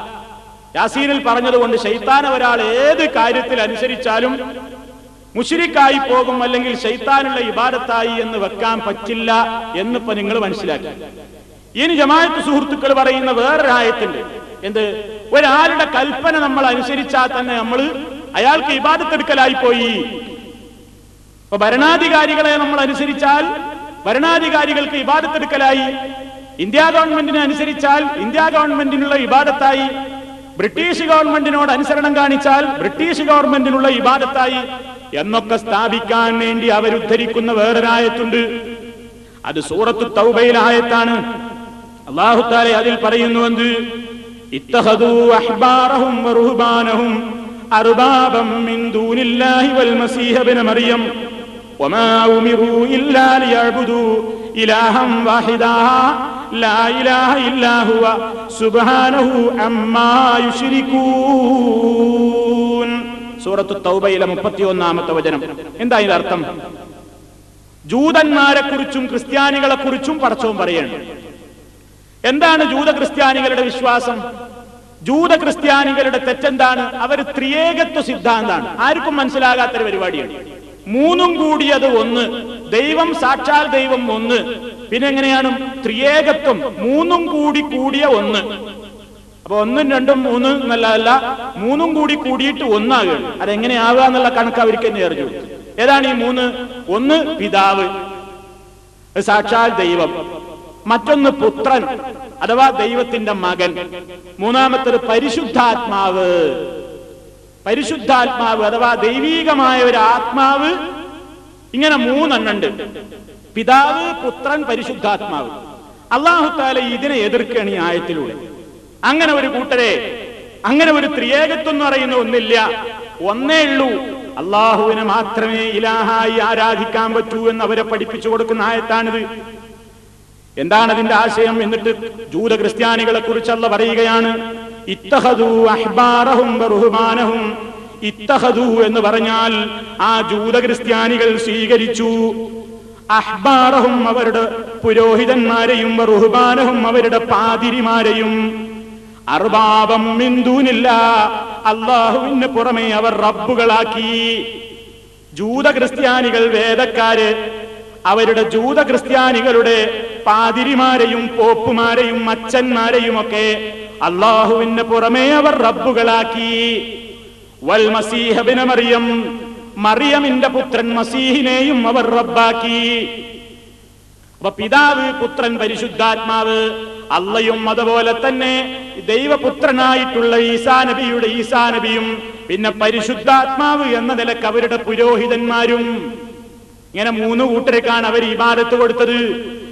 യാസീനിൽ പറഞ്ഞതുകൊണ്ട് ശൈത്താൻ ഒരാൾ ഏത് കാര്യത്തിൽ അനുസരിച്ചാലും മുഷിരിക്കായി പോകും അല്ലെങ്കിൽ ശൈത്താനുള്ള ഇബാദത്തായി എന്ന് വെക്കാൻ പറ്റില്ല എന്നിപ്പോ നിങ്ങൾ മനസ്സിലാക്കി ഇനി ജമാഅത്ത് സുഹൃത്തുക്കൾ പറയുന്ന വേറൊരായത്തുണ്ട് എന്ത് ഒരാളുടെ കൽപ്പന നമ്മൾ അനുസരിച്ചാൽ തന്നെ നമ്മൾ അയാൾക്ക് ഇബാദത്തെടുക്കലായി പോയി ഇപ്പൊ ഭരണാധികാരികളെ നമ്മൾ അനുസരിച്ചാൽ ഭരണാധികാരികൾക്ക് ഇബാദത്തെടുക്കലായി ഇന്ത്യ ഗവൺമെന്റിനെ അനുസരിച്ചാൽ ഇന്ത്യ ഗവൺമെന്റിനുള്ള ഇബാദത്തായി ബ്രിട്ടീഷ് ഗവൺമെന്റിനോട് അനുസരണം കാണിച്ചാൽ ബ്രിട്ടീഷ് ഗവൺമെന്റിനുള്ള ഇബാദത്തായി എന്നൊക്കെ സ്ഥാപിക്കാൻ വേണ്ടി അവരുദ്ധരിക്കുന്ന വേറൊരായത്തുണ്ട് അത് സൂറത്തു തൗബയിലായത്താണ് അള്ളാഹുത്താലെ അതിൽ പറയുന്നു എന്ത് ഇത്തഹദൂ അഹ്ബാറഹും വറുഹ്ബാനഹും അർബാബം മിൻ ദൂനില്ലാഹി വൽ മസീഹ ഇബ്ന മറിയം وما أمروا إلا ليعبدوا إلها واحدا لا إله إلا هو سبحانه عما يشركون സൂറത്തു തൗബയിലെ മുപ്പത്തി ഒന്നാമത്തെ വചനം എന്താ ഇതിന്റെ അർത്ഥം ജൂതന്മാരെ കുറിച്ചും ക്രിസ്ത്യാനികളെ കുറിച്ചും പടച്ചവും പറയണം എന്താണ് ജൂത ക്രിസ്ത്യാനികളുടെ വിശ്വാസം ജൂത ക്രിസ്ത്യാനികളുടെ തെറ്റെന്താണ് അവർ ത്രിയേകത്വ സിദ്ധാന്താണ് ആർക്കും മനസ്സിലാകാത്തൊരു പരിപാടിയാണ് മൂന്നും കൂടിയത് ഒന്ന് ദൈവം സാക്ഷാൽ ദൈവം ഒന്ന് പിന്നെ എങ്ങനെയാണ് ത്രിയേകത്വം മൂന്നും കൂടി കൂടിയ ഒന്ന് അപ്പൊ ഒന്നും രണ്ടും മൂന്നും എന്നല്ല മൂന്നും കൂടി കൂടിയിട്ട് ഒന്നാകുകയാണ് അതെങ്ങനെയാവുക എന്നുള്ള കണക്ക് അവർക്ക് തന്നെ അറിഞ്ഞു ഏതാണ് ഈ മൂന്ന് ഒന്ന് പിതാവ് സാക്ഷാൽ ദൈവം മറ്റൊന്ന് പുത്രൻ അഥവാ ദൈവത്തിന്റെ മകൻ മൂന്നാമത്തത് പരിശുദ്ധാത്മാവ് പരിശുദ്ധാത്മാവ് അഥവാ ദൈവീകമായ ഒരു ആത്മാവ് ഇങ്ങനെ മൂന്നെണ്ണുണ്ട് പിതാവ് പുത്രൻ പരിശുദ്ധാത്മാവ് അള്ളാഹുത്താല ഇതിനെ എതിർക്കുകയാണ് ഈ ആയത്തിലൂടെ അങ്ങനെ ഒരു കൂട്ടരെ അങ്ങനെ ഒരു ത്രിയേകത്വം എന്ന് പറയുന്ന ഒന്നില്ല ഒന്നേ ഉള്ളൂ അള്ളാഹുവിനെ മാത്രമേ ഇലാഹായി ആരാധിക്കാൻ പറ്റൂ എന്ന് അവരെ പഠിപ്പിച്ചു കൊടുക്കുന്ന ആയത്താണിത് എന്താണ് അതിന്റെ ആശയം എന്നിട്ട് ജൂത ക്രിസ്ത്യാനികളെ കുറിച്ചുള്ള പറയുകയാണ് ഇത്തഹദു അഹ്ബാറഹും ബഹുമാനഹും ഇത്തഹദു എന്ന് പറഞ്ഞാൽ ആ ജൂത ക്രിസ്ത്യാനികൾ സ്വീകരിച്ചു അഹ്ബാറഹും അവരുടെ പുരോഹിതന്മാരെയും ബഹുമാനഹും അവരുടെ പാതിരിമാരെയും അർബാബം മിന്ദൂനില്ല അള്ളാഹുവിന് പുറമെ അവർ റബ്ബുകളാക്കി ജൂത ക്രിസ്ത്യാനികൾ വേദക്കാര് അവരുടെ ജൂത ക്രിസ്ത്യാനികളുടെ പാതിരിമാരെയും പോപ്പുമാരെയും അച്ഛന്മാരെയും ഒക്കെ അള്ളാഹുവിന് പുറമേ അവർ റബ്ബുകളാക്കി വൽ മസീഹബിന മറിയം മറിയമിന്റെ പുത്രൻ മസീഹിനെയും അവർ റബ്ബാക്കി അപ്പൊ പിതാവ് പുത്രൻ പരിശുദ്ധാത്മാവ് അള്ളയും അതുപോലെ തന്നെ ദൈവപുത്രനായിട്ടുള്ള ഈസാ നബിയുടെ ഈസാ നബിയും പിന്നെ പരിശുദ്ധാത്മാവ് എന്ന നിലക്ക് അവരുടെ പുരോഹിതന്മാരും ഇങ്ങനെ മൂന്ന് കൂട്ടരക്കാണ് അവർ ഇബാദത്ത് കൊടുത്തത്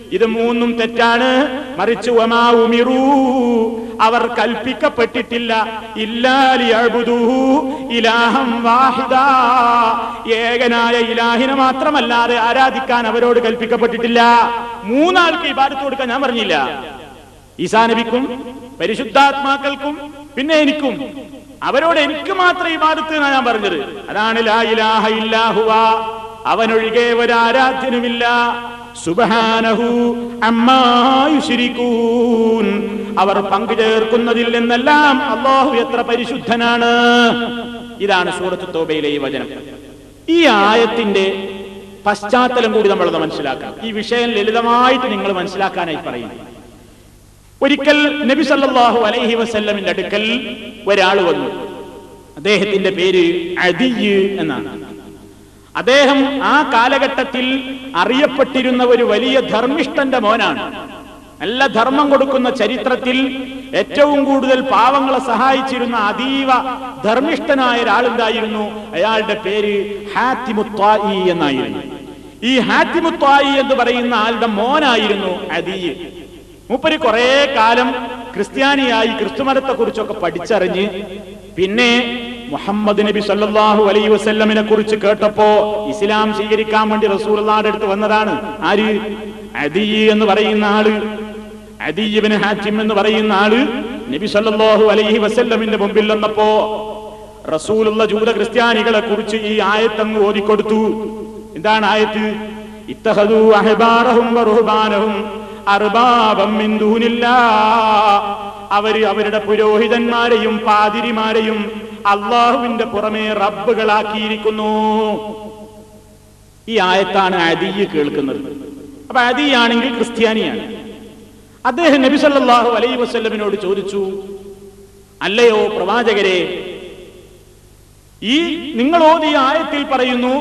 ഇത് മൂന്നും തെറ്റാണ് മറിച്ച് വമാ ഉമിറൂ അവർ കൽപ്പിക്കപ്പെട്ടിട്ടില്ല ഇല്ലാലിയഴുതുഹു ഇലാഹം വാഹിദ ഏകനായ ഇലാഹിനെ മാത്രമല്ലാതെ ആരാധിക്കാൻ അവരോട് കൽപ്പിക്കപ്പെട്ടിട്ടില്ല മൂന്നാൾക്ക് ഈ ബാധത്ത് കൊടുക്കാൻ ഞാൻ പറഞ്ഞില്ല ഈസാ നബിക്കും പരിശുദ്ധാത്മാക്കൾക്കും പിന്നെ എനിക്കും അവരോട് എനിക്ക് മാത്രം ഈ ബാധത്ത് എന്നാ ഞാൻ പറഞ്ഞത് അതാണ് ലാ ഇലാഹ ഇല്ലാഹുവ അവനൊഴികെ ഒരാരാധ്യനുമില്ല സുബഹാനഹു അമ്മാ യുശ്രികൂൻ അവർ പങ്കു ചേർക്കുന്നതിൽ നിന്നെല്ലാം അള്ളാഹു എത്ര പരിശുദ്ധനാണ് ഇതാണ് സൂറത്ത് തോബയിലെ ഈ വചനം ഈ ആയത്തിന്റെ പശ്ചാത്തലം കൂടി നമ്മളത് മനസ്സിലാക്കണം ഈ വിഷയം ലളിതമായിട്ട് നിങ്ങൾ മനസ്സിലാക്കാനായി പറയുന്നു ഒരിക്കൽ നബി സല്ലല്ലാഹു അലൈഹി വസല്ലമിന്റെ അടുക്കൽ ഒരാൾ വന്നു അദ്ദേഹത്തിന്റെ പേര് അദിയ് എന്നാണ് അദ്ദേഹം ആ കാലഘട്ടത്തിൽ അറിയപ്പെട്ടിരുന്ന ഒരു വലിയ ധർമ്മിഷ്ഠന്റെ മോനാണ് നല്ല ധർമ്മം കൊടുക്കുന്ന ചരിത്രത്തിൽ ഏറ്റവും കൂടുതൽ പാവങ്ങളെ സഹായിച്ചിരുന്ന അതീവ ധർമ്മിഷ്ഠനായ ഒരാളുണ്ടായിരുന്നു അയാളുടെ പേര് ഹാത്തിമുത്വായി എന്നായിരുന്നു ഈ ഹാത്തിമുത്വായി എന്ന് പറയുന്ന ആളുടെ മോനായിരുന്നു അദീയ് മൂപ്പര് കുറെ കാലം ക്രിസ്ത്യാനിയായി ക്രിസ്തുമതത്തെ കുറിച്ചൊക്കെ പഠിച്ചറിഞ്ഞ് പിന്നെ മുഹമ്മദ് നബി സല്ലല്ലാഹു അലൈഹി വസല്ലമിനെ കുറിച്ച് കേട്ടപ്പോ ഇസ്ലാം സ്വീകരിക്കാൻ വേണ്ടി റസൂലുള്ളാഹിന്റെ അടുത്ത് വന്നതാണ് ആര് അദീ എന്ന് പറയുന്ന ആള് അദീബിന് ഹാറ്റിം എന്ന് പറയുന്ന ആള് നബി സല്ലല്ലാഹു അലൈഹി വസല്ലമിന്റെ മുമ്പിൽ വന്നപ്പോ റസൂലുള്ള ജൂത ക്രിസ്ത്യാനികളെ കുറിച്ച് ഈ ആയത്തങ്ങ് ഓതിക്കൊടുത്തു എന്താണ് ആയത്ത് ഇത്തഹദു അഹ്ബാറഹും വറുഹ്ബാനഹും അർബാബം മിൻ ദൂനില്ലാ അവര് അവരുടെ പുരോഹിതന്മാരെയും പാതിരിമാരെയും അള്ളാഹുവിന്റെ പുറമെ റബ്ബുകളാക്കിയിരിക്കുന്നു ഈ ആയത്താണ് അദിയ് കേൾക്കുന്നത് അപ്പൊ അദിയാണെങ്കിൽ ക്രിസ്ത്യാനിയാണ് അദ്ദേഹം നബി സല്ലല്ലാഹു അലൈഹി വസല്ലമിനോട് ചോദിച്ചു അല്ലയോ പ്രവാചകരെ ഈ നിങ്ങൾ ഓതിയ ആയത്തിൽ പറയുന്നു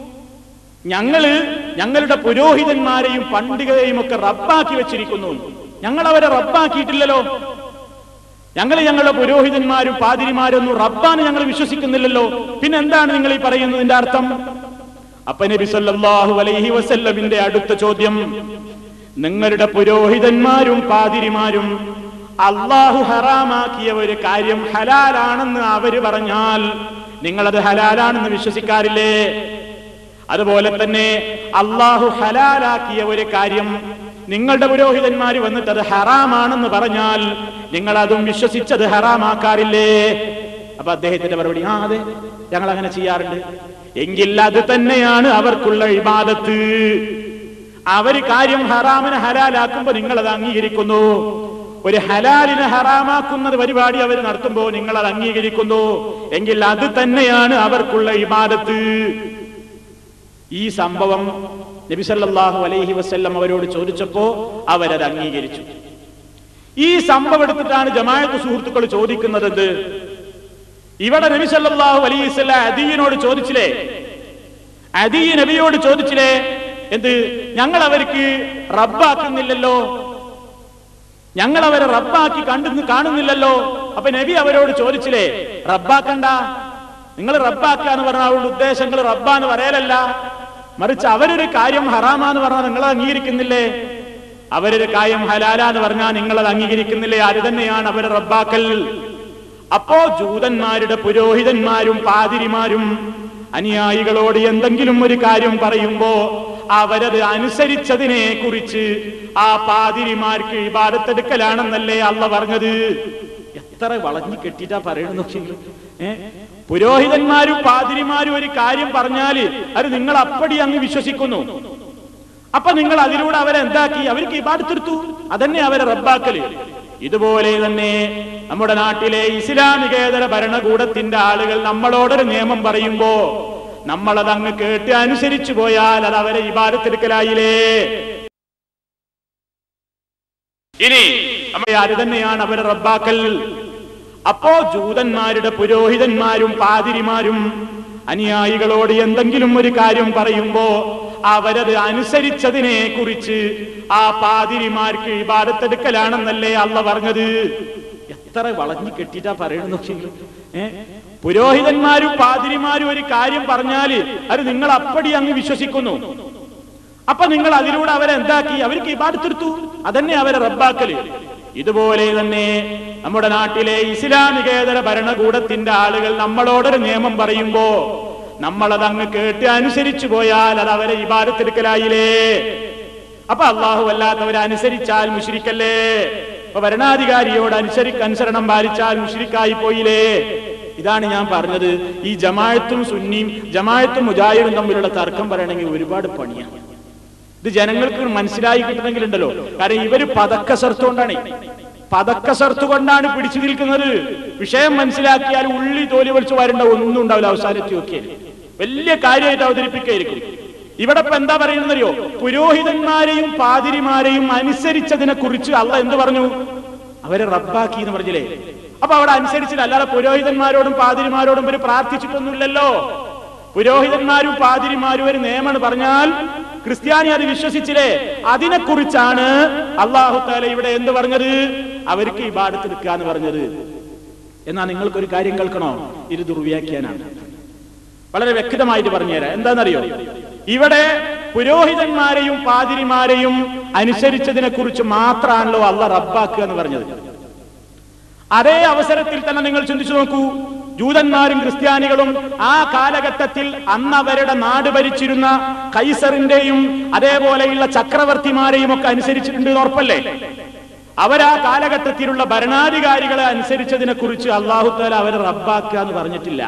ഞങ്ങള് ഞങ്ങളുടെ പുരോഹിതന്മാരെയും പണ്ഡിതരെയും ഒക്കെ റബ്ബാക്കി വെച്ചിരിക്കുന്നു ഞങ്ങൾ അവരെ റബ്ബാക്കിയിട്ടില്ലല്ലോ ഞങ്ങൾ ഞങ്ങളുടെ പുരോഹിതന്മാരും പാതിരിമാരും ഒന്നും റബ്ബാന്ന് ഞങ്ങൾ വിശ്വസിക്കുന്നില്ലല്ലോ പിന്നെ എന്താണ് നിങ്ങൾ ഈ പറയുന്നതിന്റെ അർത്ഥം അപ്പൊ നബി സല്ലല്ലാഹു അലൈഹി വസല്ലമിന്റെ അടുത്ത ചോദ്യം നിങ്ങളുടെ പുരോഹിതന്മാരും പാതിരിമാരും അള്ളാഹു ഹറാമാക്കിയ ഒരു കാര്യം ഹലാലാണെന്ന് അവര് പറഞ്ഞാൽ നിങ്ങളത് ഹലാലാണെന്ന് വിശ്വസിക്കാറില്ലേ അതുപോലെ തന്നെ അള്ളാഹു ഹലാലാക്കിയ ഒരു കാര്യം നിങ്ങളുടെ പുരോഹിതന്മാര് വന്നിട്ട് അത് ഹറാമാണെന്ന് പറഞ്ഞാൽ നിങ്ങൾ അതും വിശ്വസിച്ചത് ഹറാമാക്കാറില്ലേ അപ്പൊ അദ്ദേഹത്തിന്റെ മറുപടി ആ അതെ ഞങ്ങൾ അങ്ങനെ ചെയ്യാറുണ്ട് എങ്കിൽ അത് തന്നെയാണ് അവർക്കുള്ള ഇബാദത്ത് അവര് കാര്യം ഹറാമിനെ ഹലാലാക്കുമ്പോ നിങ്ങൾ അത് അംഗീകരിക്കുന്നു ഒരു ഹലാലിനെ ഹറാമാക്കുന്നത് പരിപാടി അവർ നടത്തുമ്പോ നിങ്ങൾ അത് അംഗീകരിക്കുന്നു എങ്കിൽ അത് തന്നെയാണ് അവർക്കുള്ള ഇബാദത്ത് ഈ സംഭവം നബി സല്ലല്ലാഹു അലൈഹി വസല്ലം അവരോട് ചോദിച്ചപ്പോ അവരത് അംഗീകരിച്ചു ഈ സംഭവം എടുത്തിട്ടാണ് ജമാഅത്ത് സുഹൃത്തുക്കൾ ചോദിക്കുന്നത് എന്ത് ഇവിടെ നബി സല്ലല്ലാഹു അലൈഹി വസല്ലം അദീനോട് ചോദിച്ചില്ലേ അദീ നബിയോട് ചോദിച്ചില്ലേ എന്ത് ഞങ്ങൾ അവർക്ക് റബ്ബാക്കുന്നില്ലല്ലോ ഞങ്ങൾ അവരെ റബ്ബാക്കി കണ്ടു കാണുന്നില്ലല്ലോ അപ്പൊ നബി അവരോട് ചോദിച്ചില്ലേ റബ്ബാക്കണ്ട നിങ്ങൾ റബ്ബാക്കാന്ന് പറഞ്ഞ അവരുടെ ഉദ്ദേശങ്ങൾ റബ്ബാന്ന് പറയലല്ല മറിച്ച് അവരൊരു കാര്യം ഹറാമാന്ന് പറഞ്ഞാൽ നിങ്ങൾ അംഗീകരിക്കുന്നില്ലേ അവരൊരു കാര്യം ഹലാലാന്ന് പറഞ്ഞാൽ നിങ്ങൾ അത് അംഗീകരിക്കുന്നില്ലേ അത് തന്നെയാണ് അവരെ റബ്ബാക്കൽ അപ്പോ ജൂതന്മാരുടെ പുരോഹിതന്മാരും പാതിരിമാരും അനുയായികളോട് എന്തെങ്കിലും ഒരു കാര്യം പറയുമ്പോ അവരത് അനുസരിച്ചതിനെ കുറിച്ച് ആ പാതിരിമാർക്ക് ഇബാദത്തെടുക്കലാണെന്നല്ലേ അല്ല പറഞ്ഞത് എത്ര വളഞ്ഞു കെട്ടിട്ടാ പറയണെന്ന് നോക്കിയെങ്കിലും ഏ പുരോഹിതന്മാരും പാതിരിമാരും ഒരു കാര്യം പറഞ്ഞാല് അത് നിങ്ങൾ അപ്പടി അങ്ങ് വിശ്വസിക്കുന്നു അപ്പൊ നിങ്ങൾ അതിലൂടെ അവരെ എന്താക്കി അവർക്ക് ഇബാദത്തെടുത്തു അതന്നെ അവരെ റബ്ബാക്കല് ഇതുപോലെ തന്നെ നമ്മുടെ നാട്ടിലെ ഇസ്ലാമികേതര ഭരണകൂടത്തിന്റെ ആളുകൾ നമ്മളോടൊരു നിയമം പറയുമ്പോ നമ്മളത് അങ്ങ് കേട്ട് അനുസരിച്ചു പോയാൽ അത് അവരെ ഇബാദത്തെടുക്കലായില്ലേ ഇനി നമ്മൾ അത് തന്നെയാണ് അവരെ റബ്ബാക്കൽ അപ്പോ ജൂതന്മാരുടെ പുരോഹിതന്മാരും പാതിരിമാരും അനുയായികളോട് എന്തെങ്കിലും ഒരു കാര്യം പറയുമ്പോ അവരത് അനുസരിച്ചതിനെ കുറിച്ച് ആ പാതിരിമാർക്ക് ഇബാദത്തെടുക്കലാണെന്നല്ലേ അല്ല പറഞ്ഞത് എത്ര വളഞ്ഞു കെട്ടിട്ടാ പറയണെന്ന് നോക്കിയെങ്കിലും ഏ പുരോഹിതന്മാരും പാതിരിമാരും ഒരു കാര്യം പറഞ്ഞാല് അത് നിങ്ങൾ അപ്പടി അങ്ങ് വിശ്വസിക്കുന്നു അപ്പൊ നിങ്ങൾ അതിലൂടെ അവരെ എന്താക്കി അവർക്ക് ഇബാദത്തെടുത്തു അതന്നെ അവരെ റബ്ബാക്കല് ഇതുപോലെ തന്നെ നമ്മുടെ നാട്ടിലെ ഇസ്ലാമികേതര ഭരണകൂടത്തിന്റെ ആളുകൾ നമ്മളോടൊരു നിയമം പറയുമ്പോ നമ്മളത് അങ്ങ് കേട്ട് അനുസരിച്ചു പോയാൽ അത് അവരെ ഇബാദത്തെടുക്കലായില്ലേ അപ്പൊ അള്ളാഹു അല്ലാത്തവരെ അനുസരിച്ചാൽ മുഷിരിക്കല്ലേ അപ്പൊ ഭരണാധികാരിയോട് അനുസരി അനുസരണം പാലിച്ചാൽ മുഷിരിക്കായി പോയില്ലേ ഇതാണ് ഞാൻ പറഞ്ഞത് ഈ ജമായത്തും സുന്നിയും ജമായത്തും മുജാഹിദും തമ്മിലുള്ള തർക്കം പറയണമെങ്കിൽ ഒരുപാട് പണിയാണ് ഇത് ജനങ്ങൾക്ക് മനസ്സിലായി കിട്ടണമെങ്കിൽ ഉണ്ടല്ലോ കാരണം ഇവര് പതക്കസർത്ത് കൊണ്ടാണ് പതക്കസർത്ത് കൊണ്ടാണ് പിടിച്ചു നിൽക്കുന്നത് വിഷയം മനസ്സിലാക്കിയാൽ ഉള്ളി തോലി വലിച്ചു വരേണ്ട ഒന്നും ഉണ്ടാവില്ല അവസാനത്തി ഒക്കെ വലിയ കാര്യമായിട്ട് അവതരിപ്പിക്കായിരിക്കും ഇവിടെ ഇപ്പൊ എന്താ പറയുന്നറിയോ പുരോഹിതന്മാരെയും പാതിരിമാരെയും അനുസരിച്ചതിനെ കുറിച്ച് അള്ള എന്ത് പറഞ്ഞു അവരെ റബ്ബാക്കി എന്ന് പറഞ്ഞില്ലേ അപ്പൊ അവിടെ അനുസരിച്ചില്ല അല്ലാതെ പുരോഹിതന്മാരോടും പാതിരിമാരോടും ഇവര് പ്രാർത്ഥിച്ചിട്ടൊന്നുമില്ലല്ലോ പുരോഹിതന്മാരും പാതിരിമാരും ഒരു നിയമമാണ് പറഞ്ഞാൽ ക്രിസ്ത്യാനി അത് വിശ്വസിച്ചില്ലേ അതിനെക്കുറിച്ചാണ് അള്ളാഹു താല ഇവിടെ എന്ത് പറഞ്ഞത് അവർക്ക് ഈ ബാധത്തെടുക്കുക എന്ന് പറഞ്ഞത് എന്നാ നിങ്ങൾക്കൊരു കാര്യം കേൾക്കണോ ഇത് ദുർവ്യാഖ്യാനാണ് വളരെ വ്യക്തമായിട്ട് പറഞ്ഞുതരാം എന്താണെന്നറിയോ ഇവിടെ പുരോഹിതന്മാരെയും പാതിരിമാരെയും അനുസരിച്ചതിനെ കുറിച്ച് മാത്രമാണല്ലോ അള്ള റബ്ബാക്കുക എന്ന് പറഞ്ഞത് അതേ അവസരത്തിൽ തന്നെ നിങ്ങൾ ചിന്തിച്ചു നോക്കൂ ജൂതന്മാരും ക്രിസ്ത്യാനികളും ആ കാലഘട്ടത്തിൽ അന്ന് അവരുടെ നാട് ഭരിച്ചിരുന്ന കൈസറിന്റെയും അതേപോലെയുള്ള ചക്രവർത്തിമാരെയും ഒക്കെ അനുസരിച്ചിട്ടുണ്ട് എന്ന് ഉറപ്പല്ലേ അവരാ കാലഘട്ടത്തിലുള്ള ഭരണാധികാരികളെ അനുസരിച്ചതിനെ കുറിച്ച് അള്ളാഹുത്താല അവരെ റബ്ബാക്കുക എന്ന് പറഞ്ഞിട്ടില്ല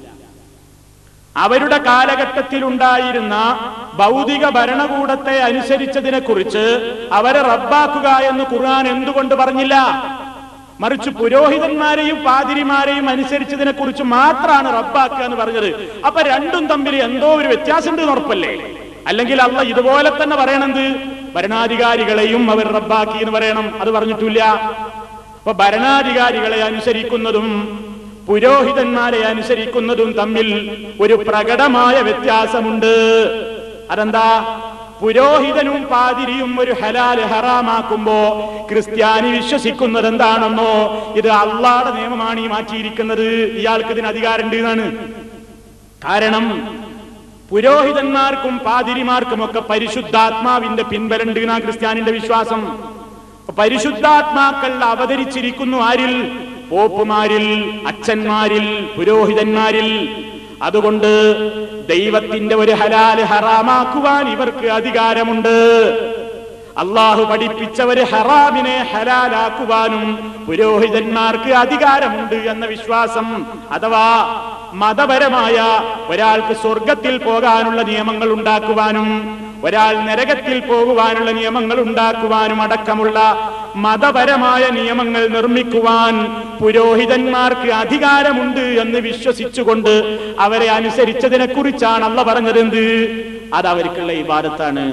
അവരുടെ കാലഘട്ടത്തിൽ ഉണ്ടായിരുന്ന ഭൗതിക ഭരണകൂടത്തെ അനുസരിച്ചതിനെ കുറിച്ച് അവരെ റബ്ബാക്കുക എന്ന് ഖുർആൻ എന്തുകൊണ്ട് പറഞ്ഞില്ല മറിച്ച് പുരോഹിതന്മാരെയും പാതിരിമാരെയും അനുസരിച്ചതിനെ കുറിച്ച് മാത്രമാണ് റബ്ബാക്കുക എന്ന് പറഞ്ഞത് അപ്പൊ രണ്ടും തമ്മിൽ എന്തോ ഒരു വ്യത്യാസമുണ്ട് എന്ന് ഉറപ്പല്ലേ അല്ലെങ്കിൽ അല്ല ഇതുപോലെ തന്നെ പറയണത് ഭരണാധികാരികളെയും അവർ റബ്ബാക്കി എന്ന് പറയണം അത് പറഞ്ഞിട്ടില്ല അപ്പൊ ഭരണാധികാരികളെ അനുസരിക്കുന്നതും പുരോഹിതന്മാരെ അനുസരിക്കുന്നതും തമ്മിൽ ഒരു പ്രകടമായ വ്യത്യാസമുണ്ട് അതെന്താ പുരോഹിതനും പാതിരിയും ഒരു ഹലാല് ഹറാമാക്കുമ്പോ ക്രിസ്ത്യാനി വിശ്വസിക്കുന്നത് എന്താണെന്നോ ഇത് അള്ളാടെ നിയമമാണ് ഈ മാറ്റിയിരിക്കുന്നത് ഇയാൾക്ക് ഇതിന് അധികാരമുണ്ട് എന്നാണ് കാരണം പുരോഹിതന്മാർക്കും പാതിരിമാർക്കും ഒക്കെ പരിശുദ്ധാത്മാവിന്റെ പിൻബലുണ്ട് എന്നാ ക്രിസ്ത്യാനിന്റെ വിശ്വാസം പരിശുദ്ധാത്മാക്കൾ അവതരിച്ചിരിക്കുന്നു ആരിൽ പോപ്പുമാരിൽ അച്ഛന്മാരിൽ പുരോഹിതന്മാരിൽ അതുകൊണ്ട് ദൈവത്തിന്റെ ഒരു ഹലാല് ഹറാമാക്കുവാൻ ഇവർക്ക് അധികാരമുണ്ട് അള്ളാഹു പഠിപ്പിച്ച ഒരു ഹറാമിനെ ഹലാലാക്കുവാനും പുരോഹിതന്മാർക്ക് അധികാരമുണ്ട് എന്ന വിശ്വാസം അഥവാ മതപരമായ ഒരാൾക്ക് സ്വർഗത്തിൽ പോകാനുള്ള നിയമങ്ങൾ ഉണ്ടാക്കുവാനും ഒരാൾ നരകത്തിൽ പോകുവാനുള്ള നിയമങ്ങൾ ഉണ്ടാക്കുവാനും അടക്കമുള്ള മതപരമായ നിയമങ്ങൾ നിർമ്മിക്കുവാൻ പുരോഹിതന്മാർക്ക് അധികാരമുണ്ട് എന്ന് വിശ്വസിച്ചുകൊണ്ട് അവരെ അനുസരിച്ചതിനെ കുറിച്ചാണ് അല്ല പറഞ്ഞത് എന്ത് അത് അവർക്കുള്ള ഇബാദത്താണ്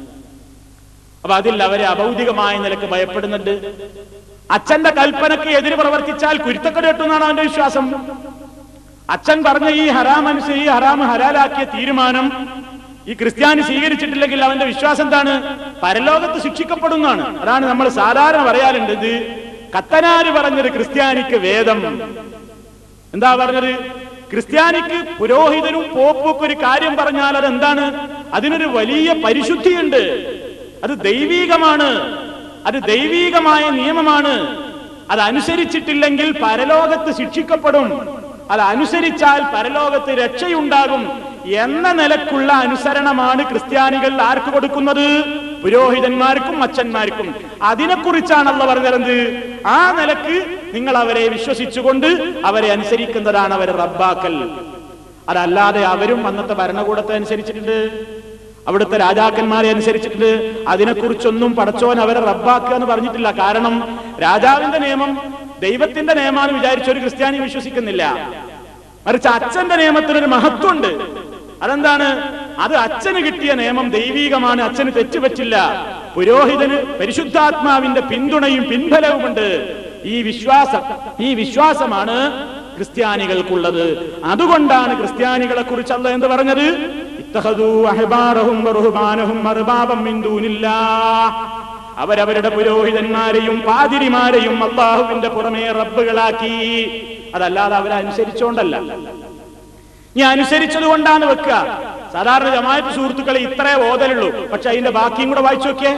അപ്പൊ അതിൽ അവരെ അഭൗതികമായ നിലക്ക് ഭയപ്പെടുന്നുണ്ട് അച്ഛന്റെ കൽപ്പനക്ക് എതിര് പ്രവർത്തിച്ചാൽ കുരുത്തക്കട കിട്ടുന്നതാണ് അവന്റെ വിശ്വാസം അച്ഛൻ പറഞ്ഞ ഈ ഹറാം അനുസരിച്ച് ഈ ഹറാം ഹലാലാക്കിയ തീരുമാനം ഈ ക്രിസ്ത്യാനി സ്വീകരിച്ചിട്ടില്ലെങ്കിൽ അവന്റെ വിശ്വാസം എന്താണ് പരലോകത്ത് ശിക്ഷിക്കപ്പെടുന്നതാണ് അതാണ് നമ്മൾ സാധാരണ പറയാറുണ്ട് ഇത് കത്തനാര് പറഞ്ഞത് ക്രിസ്ത്യാനിക്ക് വേദം എന്താ പറഞ്ഞത് ക്രിസ്ത്യാനിക്ക് പുരോഹിതനും പോപ്പും ഒരു കാര്യം പറഞ്ഞാൽ അത് എന്താണ് അതിനൊരു വലിയ പരിശുദ്ധിയുണ്ട് അത് ദൈവീകമാണ് അത് ദൈവീകമായ നിയമമാണ് അത് അനുസരിച്ചിട്ടില്ലെങ്കിൽ പരലോകത്ത് ശിക്ഷിക്കപ്പെടും അത് അനുസരിച്ചാൽ പരലോകത്ത് രക്ഷയുണ്ടാകും എന്ന നിലക്കുള്ള അനുസരണമാണ് ക്രിസ്ത്യാനികൾ ആർക്ക് കൊടുക്കുന്നത് പുരോഹിതന്മാർക്കും അച്ഛന്മാർക്കും അതിനെക്കുറിച്ചാണല്ലോ പറഞ്ഞത് ആ നിലക്ക് നിങ്ങൾ അവരെ വിശ്വസിച്ചുകൊണ്ട് അവരെ അനുസരിക്കുന്നതാണ് അവരെ റബ്ബാക്കൽ അതല്ലാതെ അവരും അന്നത്തെ ഭരണകൂടത്തെ അനുസരിച്ചിട്ടുണ്ട് അവിടുത്തെ രാജാക്കന്മാരെ അനുസരിച്ചിട്ടുണ്ട് അതിനെക്കുറിച്ചൊന്നും പടച്ചോൻ അവരെ റബ്ബാക്കുക എന്ന് പറഞ്ഞിട്ടില്ല കാരണം രാജാവിന്റെ നിയമം ദൈവത്തിന്റെ നിയമമാണ് വിചാരിച്ച ഒരു ക്രിസ്ത്യാനി വിശ്വസിക്കുന്നില്ല മറിച്ച് അച്ഛന്റെ നിയമത്തിനൊരു മഹത്വമുണ്ട് അതെന്താണ് അത് അച്ഛന് കിട്ടിയ നിയമം ദൈവീകമാണ് അച്ഛന് തെറ്റുപറ്റില്ല പുരോഹിതന് പരിശുദ്ധാത്മാവിന്റെ പിന്തുണയും പിൻബലവുമുണ്ട് ഈ വിശ്വാസം ഈ വിശ്വാസമാണ് ക്രിസ്ത്യാനികൾക്കുള്ളത് അതുകൊണ്ടാണ് ക്രിസ്ത്യാനികളെ കുറിച്ച് അല്ല എന്ത് പറഞ്ഞത് ഇത്തഹദൂ അഹ്ബാറഹും വറുഹ്ബാനഹും അർബാബം മിൻ ദൂനില്ലാഹ്. അവരവരുടെ പുരോഹിതന്മാരെയും പാതിരിമാരെയും അള്ളാഹുവിന്റെ പുറമേ റബ്ബുകളാക്കി അതല്ലാതെ അവരെ അനുസരിച്ചോണ്ടല്ല നീ അനുസരിച്ചത് കൊണ്ടാണ് വെക്കുക സാധാരണ ജമാഅത്ത് സുഹൃത്തുക്കളെ ഇത്രേ ഓതലുള്ളൂ പക്ഷെ അതിന്റെ ബാക്കിയും കൂടെ വായിച്ചു നോക്കിയേ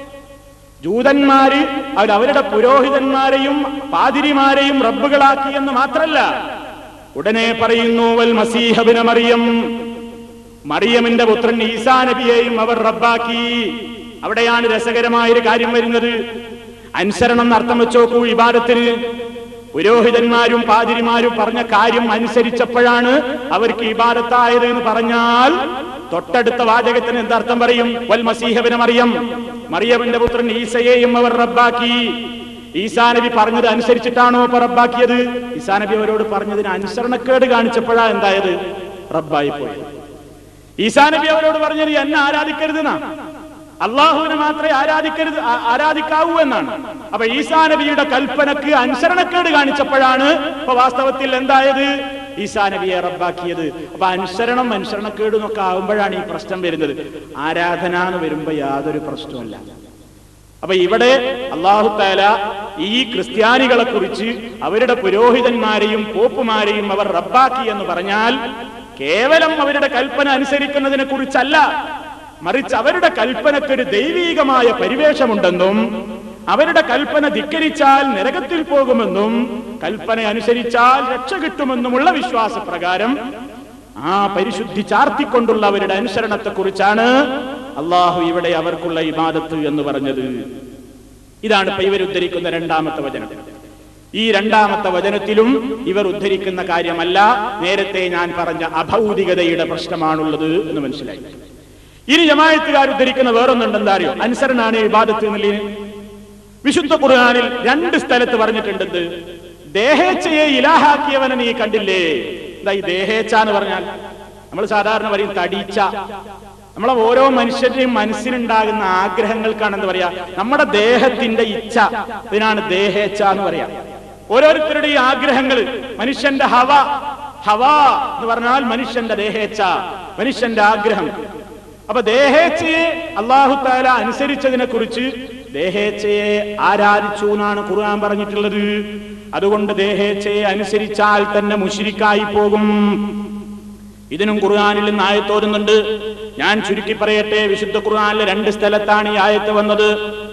ജൂതന്മാര് അവർ അവരുടെ പുരോഹിതന്മാരെയും പാതിരിമാരെയും റബ്ബുകളാക്കി എന്ന് മാത്രല്ല ഉടനെ പറയുന്നു വൽ മസീഹബിന മറിയം മറിയമിന്റെ പുത്രൻ ഈസാ നബിയെയും അവർ റബ്ബാക്കി അവിടെയാണ് രസകരമായ ഒരു കാര്യം വരുന്നത് അനുസരണം എന്ന് അർത്ഥം വെച്ചോക്കൂ ഇബാദത്തിന് പുരോഹിതന്മാരും പാതിരിമാരും പറഞ്ഞ കാര്യം അനുസരിച്ചപ്പോഴാണ് അവർക്ക് ഇബാദത്തായത് എന്ന് പറഞ്ഞാൽ തൊട്ടടുത്ത വാചകത്തിന് എന്തർത്ഥം പറയും വൽ മസീഹബിന് മറിയം മറിയമിന്റെ പുത്രൻ ഈസയെയും അവർ റബ്ബാക്കി ഈസാ നബി പറഞ്ഞത് അനുസരിച്ചിട്ടാണോ ഇപ്പൊ റബ്ബാക്കിയത് ഈസാ നബി അവരോട് പറഞ്ഞതിന് അനുസരണക്കേട് കാണിച്ചപ്പോഴാ എന്തായത് റബ്ബായി പോയത് ഈസാ നബി അവരോട് പറഞ്ഞത് എന്നെ ആരാധിക്കരുതെന്നാ അള്ളാഹുവിനെ മാത്രമേ ആരാധിക്കരുത് ആ- ആരാധിക്കാവൂ എന്നാണ് അപ്പൊ ഈസാ നബിയുടെ കൽപ്പനക്ക് അനുസരണക്കേട് കാണിച്ചപ്പോഴാണ് ഇപ്പൊ വാസ്തവത്തിൽ എന്തായത് ഈസാ നബിയെ റബ്ബാക്കിയത് അപ്പൊ അനുസരണം അനുസരണക്കേട് എന്നൊക്കെ ആവുമ്പോഴാണ് ഈ പ്രശ്നം വരുന്നത് ആരാധന എന്ന് വരുമ്പോ യാതൊരു പ്രശ്നവുമില്ല അപ്പൊ ഇവിടെ അള്ളാഹു താല ഈ ക്രിസ്ത്യാനികളെ കുറിച്ച് അവരുടെ പുരോഹിതന്മാരെയും പോപ്പുമാരെയും അവർ റബ്ബാക്കി എന്ന് പറഞ്ഞാൽ കേവലം അവരുടെ കൽപ്പന അനുസരിക്കുന്നതിനെ കുറിച്ചല്ല മറിച്ച് അവരുടെ കൽപ്പനയ്ക്ക് ഒരു ദൈവീകമായ പരിവേഷമുണ്ടെന്നും അവരുടെ കൽപ്പന ധിക്കരിച്ചാൽ നരകത്തിൽ പോകുമെന്നും കൽപ്പന അനുസരിച്ചാൽ രക്ഷ കിട്ടുമെന്നുമുള്ള വിശ്വാസപ്രകാരം ആ പരിശുദ്ധി ചാർത്തിക്കൊണ്ടുള്ള അവരുടെ അനുസരണത്തെ കുറിച്ചാണ് അള്ളാഹു ഇവിടെ അവർക്കുള്ള ഇബാദത്ത് എന്ന് പറഞ്ഞത് ഇതാണ് ഇപ്പൊ ഇവർ ഉദ്ധരിക്കുന്ന രണ്ടാമത്തെ വചനം ഈ രണ്ടാമത്തെ വചനത്തിലും ഇവർ ഉദ്ധരിക്കുന്ന കാര്യമല്ല നേരത്തെ ഞാൻ പറഞ്ഞ അഭൗതികതയുടെ പ്രശ്നമാണുള്ളത് എന്ന് മനസ്സിലായി ഇനി ജമായത്തുകാർ ഉദ്ധരിക്കുന്ന വേറൊന്നുണ്ട് എന്താ അറിയോ അനുസരണാണ് ഇബാദത്ത് എന്നുള്ളതിന് വിശുദ്ധ ഖുർആനിൽ രണ്ട് സ്ഥലത്ത് പറഞ്ഞിട്ടുണ്ടെന്ന് ദേഹേച്ഛയെ ഇലാഹാക്കിയവനെ നീ കണ്ടില്ലേ എന്താ ഈ ദേഹേച്ഛ എന്ന് പറഞ്ഞാൽ നമ്മൾ സാധാരണ പറയും തടീച്ച നമ്മളെ ഓരോ മനുഷ്യരുടെയും മനസ്സിനുണ്ടാകുന്ന ആഗ്രഹങ്ങൾക്കാണ് എന്താ പറയാ നമ്മുടെ ദേഹത്തിന്റെ ഇച്ഛ ഇതിനാണ് ദേഹേച്ഛ എന്ന് പറയാ ഓരോരുത്തരുടെയും ആഗ്രഹങ്ങൾ മനുഷ്യന്റെ ഹവ ഹവ എന്ന് പറഞ്ഞാൽ മനുഷ്യന്റെ ദേഹേച്ഛ മനുഷ്യന്റെ ആഗ്രഹം അപ്പൊ ദേഹേച്ഛയെ അള്ളാഹു താല അനുസരിച്ചതിനെ കുറിച്ച് ദേഹേച്ഛയെ ആരാധിച്ചു എന്നാണ് ഖുർആൻ പറഞ്ഞിട്ടുള്ളത് അതുകൊണ്ട് ദേഹേച്ഛയെ അനുസരിച്ചാൽ തന്നെ മുഷിരിക്കായി പോകും ഇതിനും ഖുർആനിൽ നിന്ന് ആയത്തോരുന്നുണ്ട് ഞാൻ ചുരുക്കി പറയട്ടെ വിശുദ്ധ ഖുർആനിലെ രണ്ട് സ്ഥലത്താണ് ഈ ആയത്ത് വന്നത്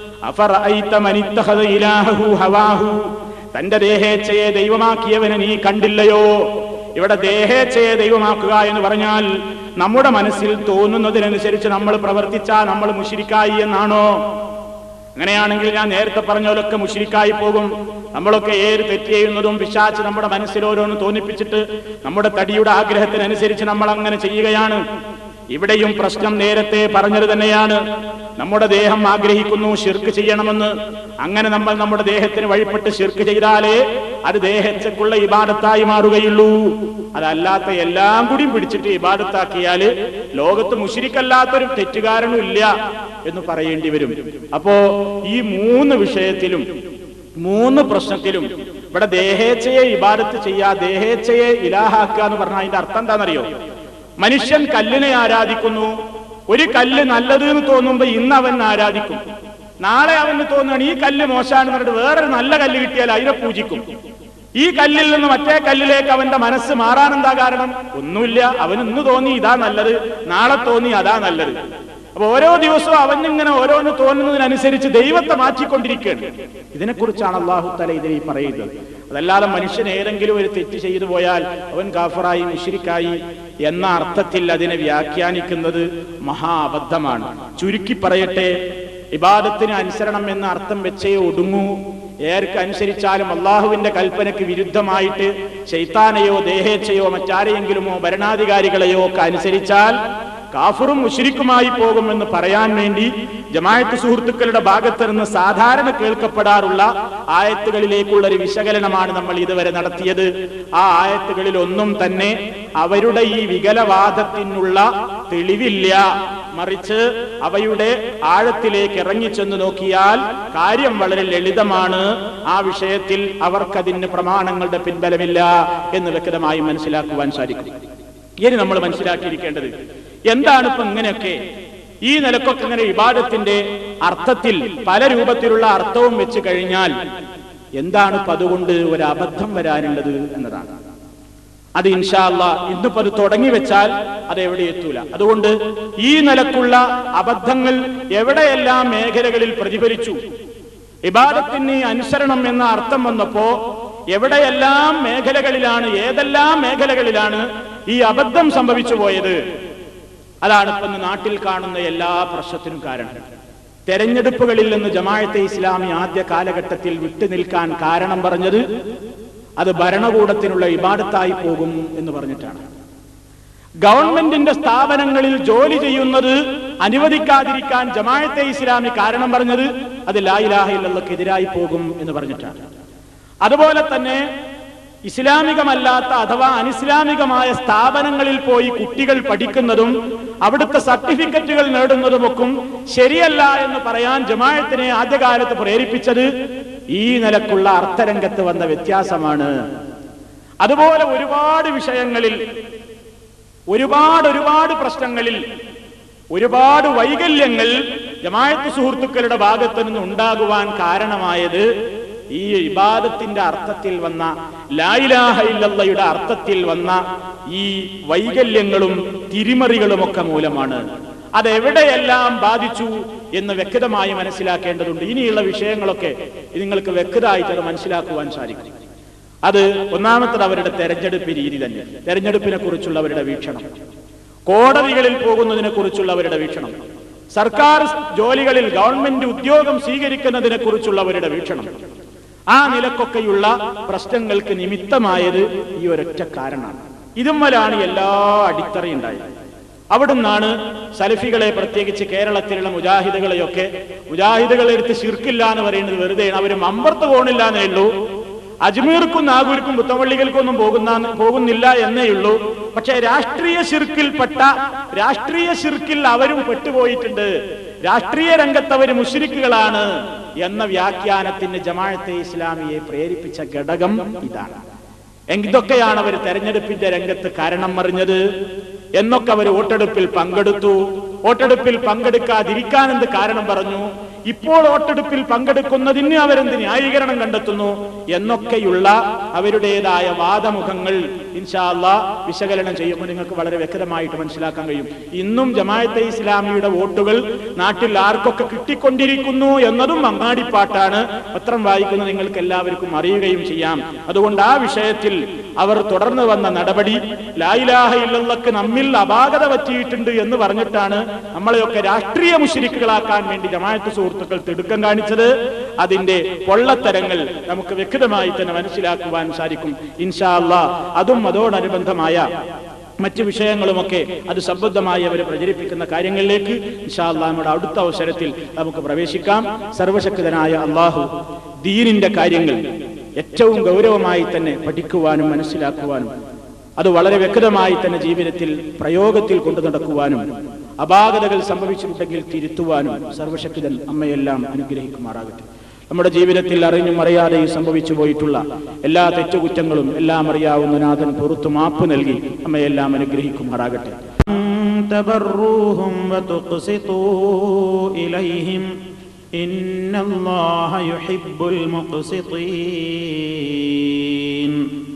അഫറഅയ്ത മനിത്തഖദ ഇലാഹു ഹവാഹു തന്റെ ദേഹേച്ഛയെ ദൈവമാക്കിയവനെ നീ കണ്ടില്ലയോ ഇവിടെ ദേഹേച്ഛയെ ദൈവമാക്കുക എന്ന് പറഞ്ഞാൽ നമ്മുടെ മനസ്സിൽ തോന്നുന്നതിനനുസരിച്ച് നമ്മൾ പ്രവർത്തിച്ചാൽ നമ്മൾ മുഷിരിക്കായി എന്നാണോ അങ്ങനെയാണെങ്കിൽ ഞാൻ നേരത്തെ പറഞ്ഞോലൊക്കെ മുഷിരിക്കായി പോകും നമ്മളൊക്കെ ഏത് തെറ്റ് ചെയ്യുന്നതും പിശാച്ച് നമ്മുടെ മനസ്സിൽ ഓരോന്ന് തോന്നിപ്പിച്ചിട്ട് നമ്മുടെ തടിയുടെ ആഗ്രഹത്തിനനുസരിച്ച് നമ്മൾ അങ്ങനെ ചെയ്യുകയാണ് ഇവിടെയും പ്രശ്നം നേരത്തെ പറഞ്ഞത് തന്നെയാണ് നമ്മുടെ ദേഹം ആഗ്രഹിക്കുന്നു ഷിർക്ക് ചെയ്യണമെന്ന് അങ്ങനെ നമ്മൾ നമ്മുടെ ദേഹത്തിന് വഴിപ്പെട്ട് ഷിർക്ക് ചെയ്താലേ അത് ദേഹത്തേക്കുള്ള ഇബാദത്തായി മാറുകയുള്ളൂ അതല്ലാത്ത എല്ലാം കൂടി പിടിച്ചിട്ട് ഇബാദത്താക്കിയാല് ലോകത്ത് മുഷിരിക്കല്ലാത്തൊരു തെറ്റുകാരനും ഇല്ല എന്ന് പറയേണ്ടി വരും അപ്പോ ഈ മൂന്ന് വിഷയത്തിലും മൂന്ന് പ്രശ്നത്തിലും ഇവിടെ ദേഹേച്ഛയെ ഇബാദത്ത് ചെയ്യാ ദേഹേച്ഛയെ ഇലാഹാക്കുക എന്ന് പറഞ്ഞാൽ അതിന്റെ അർത്ഥം എന്താണെന്നറിയോ മനുഷ്യൻ കല്ലിനെ ആരാധിക്കുന്നു ഒരു കല്ല് നല്ലത് എന്ന് തോന്നുമ്പോ ഇന്ന് അവൻ ആരാധിക്കും നാളെ അവന് തോന്നുകയാണ് ഈ കല്ല് മോശമാണെന്ന് പറഞ്ഞിട്ട് വേറൊരു നല്ല കല്ല് കിട്ടിയാൽ അതിനെ പൂജിക്കും ഈ കല്ലിൽ നിന്ന് മറ്റേ കല്ലിലേക്ക് അവന്റെ മനസ്സ് മാറാൻ എന്താ കാരണം ഒന്നുമില്ല അവൻ ഇന്ന് തോന്നി ഇതാ നല്ലത് നാളെ തോന്നി അതാ നല്ലത് അപ്പൊ ഓരോ ദിവസവും അവനിങ്ങനെ ഓരോന്ന് തോന്നുന്നതിനനുസരിച്ച് ദൈവത്തെ മാറ്റിക്കൊണ്ടിരിക്കുകയാണ് ഇതിനെക്കുറിച്ചാണ് അള്ളാഹു തല ഇതിൽ ഈ പറയുന്നത് അതല്ലാതെ മനുഷ്യൻ ഏതെങ്കിലും ഒരു തെറ്റ് ചെയ്തു പോയാൽ അവൻ കാഫറായി മുഷിരിക്കായി എന്ന അർത്ഥത്തിൽ അതിനെ വ്യാഖ്യാനിക്കുന്നത് മഹാ അബദ്ധമാണ് ചുരുക്കി പറയട്ടെ ഇബാദത്തിന് അനുസരണം എന്ന അർത്ഥം വെച്ചേ ഒടുങ്ങൂ ഏർക്ക് അനുസരിച്ചാലും അള്ളാഹുവിന്റെ കൽപ്പനയ്ക്ക് വിരുദ്ധമായിട്ട് ശൈത്താനെയോ ദേഹേച്ഛയോ മറ്റാരെയെങ്കിലുമോ ഭരണാധികാരികളെയോ ഒക്കെ അനുസരിച്ചാൽ കാഫറും മുഷിരിക്കുമായി പോകുമെന്ന് പറയാൻ വേണ്ടി ജമായത്ത് സുഹൃത്തുക്കളുടെ ഭാഗത്ത് നിന്ന് സാധാരണ കേൾക്കപ്പെടാറുള്ള ആയത്തുകളിലേക്കുള്ള ഒരു വിശകലനമാണ് നമ്മൾ ഇതുവരെ നടത്തിയത് ആ ആയത്തുകളിൽ ഒന്നും തന്നെ അവരുടെ ഈ വികലവാദത്തിനുള്ള തെളിവില്ല മറിച്ച് അവയുടെ ആഴത്തിലേക്ക് ഇറങ്ങിച്ചെന്ന് നോക്കിയാൽ കാര്യം വളരെ ലളിതമാണ് ആ വിഷയത്തിൽ അവർക്കതിന് പ്രമാണങ്ങളുടെ പിൻബലമില്ല എന്ന് വ്യക്തമായി മനസ്സിലാക്കുവാൻ സാധിക്കും ഇനി നമ്മൾ മനസ്സിലാക്കിയിരിക്കേണ്ടത് എന്താണ് ഇപ്പൊ ഇങ്ങനെയൊക്കെ ഈ നിലക്കൊക്കെ ഇങ്ങനെ വിവാദത്തിന്റെ അർത്ഥത്തിൽ പല രൂപത്തിലുള്ള അർത്ഥവും വെച്ച് കഴിഞ്ഞാൽ എന്താണ് ഇപ്പൊ അതുകൊണ്ട് ഒരു അബദ്ധം വരാനുള്ളത് എന്നതാണ് അത് ഇൻഷാല്ല ഇന്നിപ്പോ അത് തുടങ്ങി വെച്ചാൽ അത് എവിടെ എത്തൂല അതുകൊണ്ട് ഈ നിലക്കുള്ള അബദ്ധങ്ങൾ എവിടെയെല്ലാം മേഖലകളിൽ പ്രതിഫലിച്ചു ഇബാദത്തിന് അനുസരണം എന്ന അർത്ഥം വന്നപ്പോ എവിടെയെല്ലാം മേഖലകളിലാണ് ഏതെല്ലാം മേഖലകളിലാണ് ഈ അബദ്ധം സംഭവിച്ചു പോയത് അതാണ് ഇപ്പൊ ഇന്ന് നാട്ടിൽ കാണുന്ന എല്ലാ പ്രശ്നത്തിനും കാരണം തെരഞ്ഞെടുപ്പുകളിൽ നിന്ന് ജമാഅത്തെ ഇസ്ലാമി ആദ്യ കാലഘട്ടത്തിൽ വിട്ടുനിൽക്കാൻ കാരണം പറഞ്ഞത് അത് ഭരണകൂടത്തിനുള്ള ഇബാദത്തായി പോകും എന്ന് പറഞ്ഞിട്ടാണ് ഗവൺമെന്റിന്റെ സ്ഥാപനങ്ങളിൽ ജോലി ചെയ്യുന്നത് അനുവദിക്കാതിരിക്കാൻ ജമാഅത്തെ ഇസ്ലാമി കാരണം പറഞ്ഞത് അത് ലായിലാഹില്ലെതിരായി പോകും എന്ന് പറഞ്ഞിട്ടാണ് അതുപോലെ തന്നെ ഇസ്ലാമികമല്ലാത്ത അഥവാ അനിസ്ലാമികമായ സ്ഥാപനങ്ങളിൽ പോയി കുട്ടികൾ പഠിക്കുന്നതും അവിടുത്തെ സർട്ടിഫിക്കറ്റുകൾ നേടുന്നതുമൊക്കെ ശരിയല്ല എന്ന് പറയാൻ ജമാഅത്തിനെ ആദ്യകാലത്ത് പ്രേരിപ്പിച്ചത് ഈ നിലക്കുള്ള അർത്ഥരംഗത്ത് വന്ന വ്യത്യാസമാണ് അതുപോലെ ഒരുപാട് വിഷയങ്ങളിൽ ഒരുപാട് ഒരുപാട് പ്രശ്നങ്ങളിൽ ഒരുപാട് വൈകല്യങ്ങൾ ജമായത്ത് സുഹൃത്തുക്കളുടെ ഭാഗത്തു നിന്ന് ഉണ്ടാകുവാൻ കാരണമായത് ഈ ഇബാദത്തിന്റെ അർത്ഥത്തിൽ വന്ന ലായിലാഹ ഇല്ലല്ലയുടെ അർത്ഥത്തിൽ വന്ന ഈ വൈകല്യങ്ങളും തിരിമറികളുമൊക്കെ മൂലമാണ് അതെവിടെയെല്ലാം ബാധിച്ചു എന്ന് വ്യക്തമായി മനസ്സിലാക്കേണ്ടതുണ്ട് ഇനിയുള്ള വിഷയങ്ങളൊക്കെ നിങ്ങൾക്ക് വ്യക്തമായിട്ട് അത് മനസ്സിലാക്കുവാൻ സാധിക്കും അത് ഒന്നാമത്തത് അവരുടെ തെരഞ്ഞെടുപ്പ് രീതി തന്നെ തെരഞ്ഞെടുപ്പിനെ കുറിച്ചുള്ള അവരുടെ വീക്ഷണം കോടതികളിൽ പോകുന്നതിനെ കുറിച്ചുള്ള അവരുടെ വീക്ഷണം സർക്കാർ ജോലികളിൽ ഗവൺമെന്റ് ഉദ്യോഗം സ്വീകരിക്കുന്നതിനെ കുറിച്ചുള്ള അവരുടെ വീക്ഷണം ആ നിലക്കൊക്കെയുള്ള പ്രശ്നങ്ങൾക്ക് നിമിത്തമായത് ഈ ഒരൊറ്റ കാരണമാണ് ഇതുമ്മലാണ് എല്ലാ അടിത്തറയുണ്ടായത് അവിടുന്നാണ് സലഫികളെ പ്രത്യേകിച്ച് കേരളത്തിലുള്ള മുജാഹിദുകളെയൊക്കെ മുജാഹിദുകളെ എടുത്ത് ശിർക്കില്ല എന്ന് പറയുന്നത് വെറുതെയാണ് അവർ മമ്പർത്ത് പോകണില്ല എന്നേ ഉള്ളൂ അജ്മീർക്കും നാഗൂർക്കും പുത്തവള്ളികൾക്കൊന്നും പോകുന്ന പോകുന്നില്ല എന്നേ ഉള്ളൂ പക്ഷെ രാഷ്ട്രീയ ശിർക്കിൽപ്പെട്ട രാഷ്ട്രീയ ശിർക്കിൽ അവരും പെട്ടുപോയിട്ടുണ്ട് രാഷ്ട്രീയ രംഗത്ത് അവർ മുഷിരിക്കുകളാണ് എന്ന വ്യാഖ്യാനത്തിന് ജമാഅത്തെ ഇസ്ലാമിയെ പ്രേരിപ്പിച്ച ഘടകം ഇതാണ് ഇതൊക്കെയാണ് അവർ തെരഞ്ഞെടുപ്പിന്റെ രംഗത്ത് കാരണം അറിഞ്ഞത് എന്നൊക്കെ അവർ വോട്ടെടുപ്പിൽ പങ്കെടുത്തു വോട്ടെടുപ്പിൽ പങ്കെടുക്കാതിരിക്കാൻ എന്ത് കാരണം പറഞ്ഞു ഇപ്പോൾ വോട്ടെടുപ്പിൽ പങ്കെടുക്കുന്നതിന് അവരെന്ത് ന്യായീകരണം കണ്ടെത്തുന്നു എന്നൊക്കെയുള്ള അവരുടേതായ വാദമുഖങ്ങൾ ഇൻഷാല്ല വിശകലനം ചെയ്യുമ്പോൾ നിങ്ങൾക്ക് വളരെ വ്യക്തമായിട്ട് മനസ്സിലാക്കാൻ കഴിയും ഇന്നും ജമാഅത്തെ ഇസ്ലാമിയുടെ വോട്ടുകൾ നാട്ടിൽ ആർക്കൊക്കെ കിട്ടിക്കൊണ്ടിരിക്കുന്നു എന്നതും അങ്ങാടിപ്പാട്ടാണ് പത്രം വായിക്കുന്ന നിങ്ങൾക്ക് എല്ലാവർക്കും അറിയുകയും ചെയ്യാം അതുകൊണ്ട് ആ വിഷയത്തിൽ അവർ തുടർന്ന് വന്ന നടപടി ലായിലാഹ ഇല്ലല്ലക്ക് നമ്മിൽ അപാകത പറ്റിയിട്ടുണ്ട് എന്ന് പറഞ്ഞിട്ടാണ് നമ്മളെയൊക്കെ രാഷ്ട്രീയ മുഷരിക്കുകളാക്കാൻ വേണ്ടി ജമാഅത്ത് സുഹൃത്തുക്കൾ തിടുക്കം കാണിച്ചത് അതിന്റെ പൊള്ളത്തരങ്ങൾ നമുക്ക് വ്യക്തമായി തന്നെ മനസ്സിലാക്കുവാൻ സാധിക്കും ഇൻഷാ അല്ലാ അതും അതോടനുബന്ധമായ മറ്റ് വിഷയങ്ങളുമൊക്കെ അത് സംബന്ധമായി അവർ പ്രചരിപ്പിക്കുന്ന കാര്യങ്ങളിലേക്ക് ഇൻഷാ അല്ലാ നമ്മുടെ അടുത്ത അവസരത്തിൽ നമുക്ക് പ്രവേശിക്കാം സർവശക്തനായ അള്ളാഹു ദീനിന്റെ കാര്യങ്ങൾ ഏറ്റവും ഗൗരവമായി തന്നെ പഠിക്കുവാനും മനസ്സിലാക്കുവാനും അത് വളരെ വ്യക്തമായി തന്നെ ജീവിതത്തിൽ പ്രയോഗത്തിൽ കൊണ്ടു നടക്കുവാനും അപാകതകൾ സംഭവിച്ചിട്ടുണ്ടെങ്കിൽ തിരുത്തുവാനും സർവശക്തൻ അമ്മയെല്ലാം അനുഗ്രഹിക്കുമാറാകട്ടെ നമ്മുടെ ജീവിതത്തിൽ അറിഞ്ഞും അറിയാതെയും സംഭവിച്ചു പോയിട്ടുള്ള എല്ലാ തെറ്റുകുറ്റങ്ങളും എല്ലാം അറിയാവുന്ന നാഥൻ പുറത്തു മാപ്പ് നൽകി അമ്മയെല്ലാം അനുഗ്രഹിക്കുമാറാകട്ടെ تبروهم وتقسطوا إليهم إن الله يحب المقسطين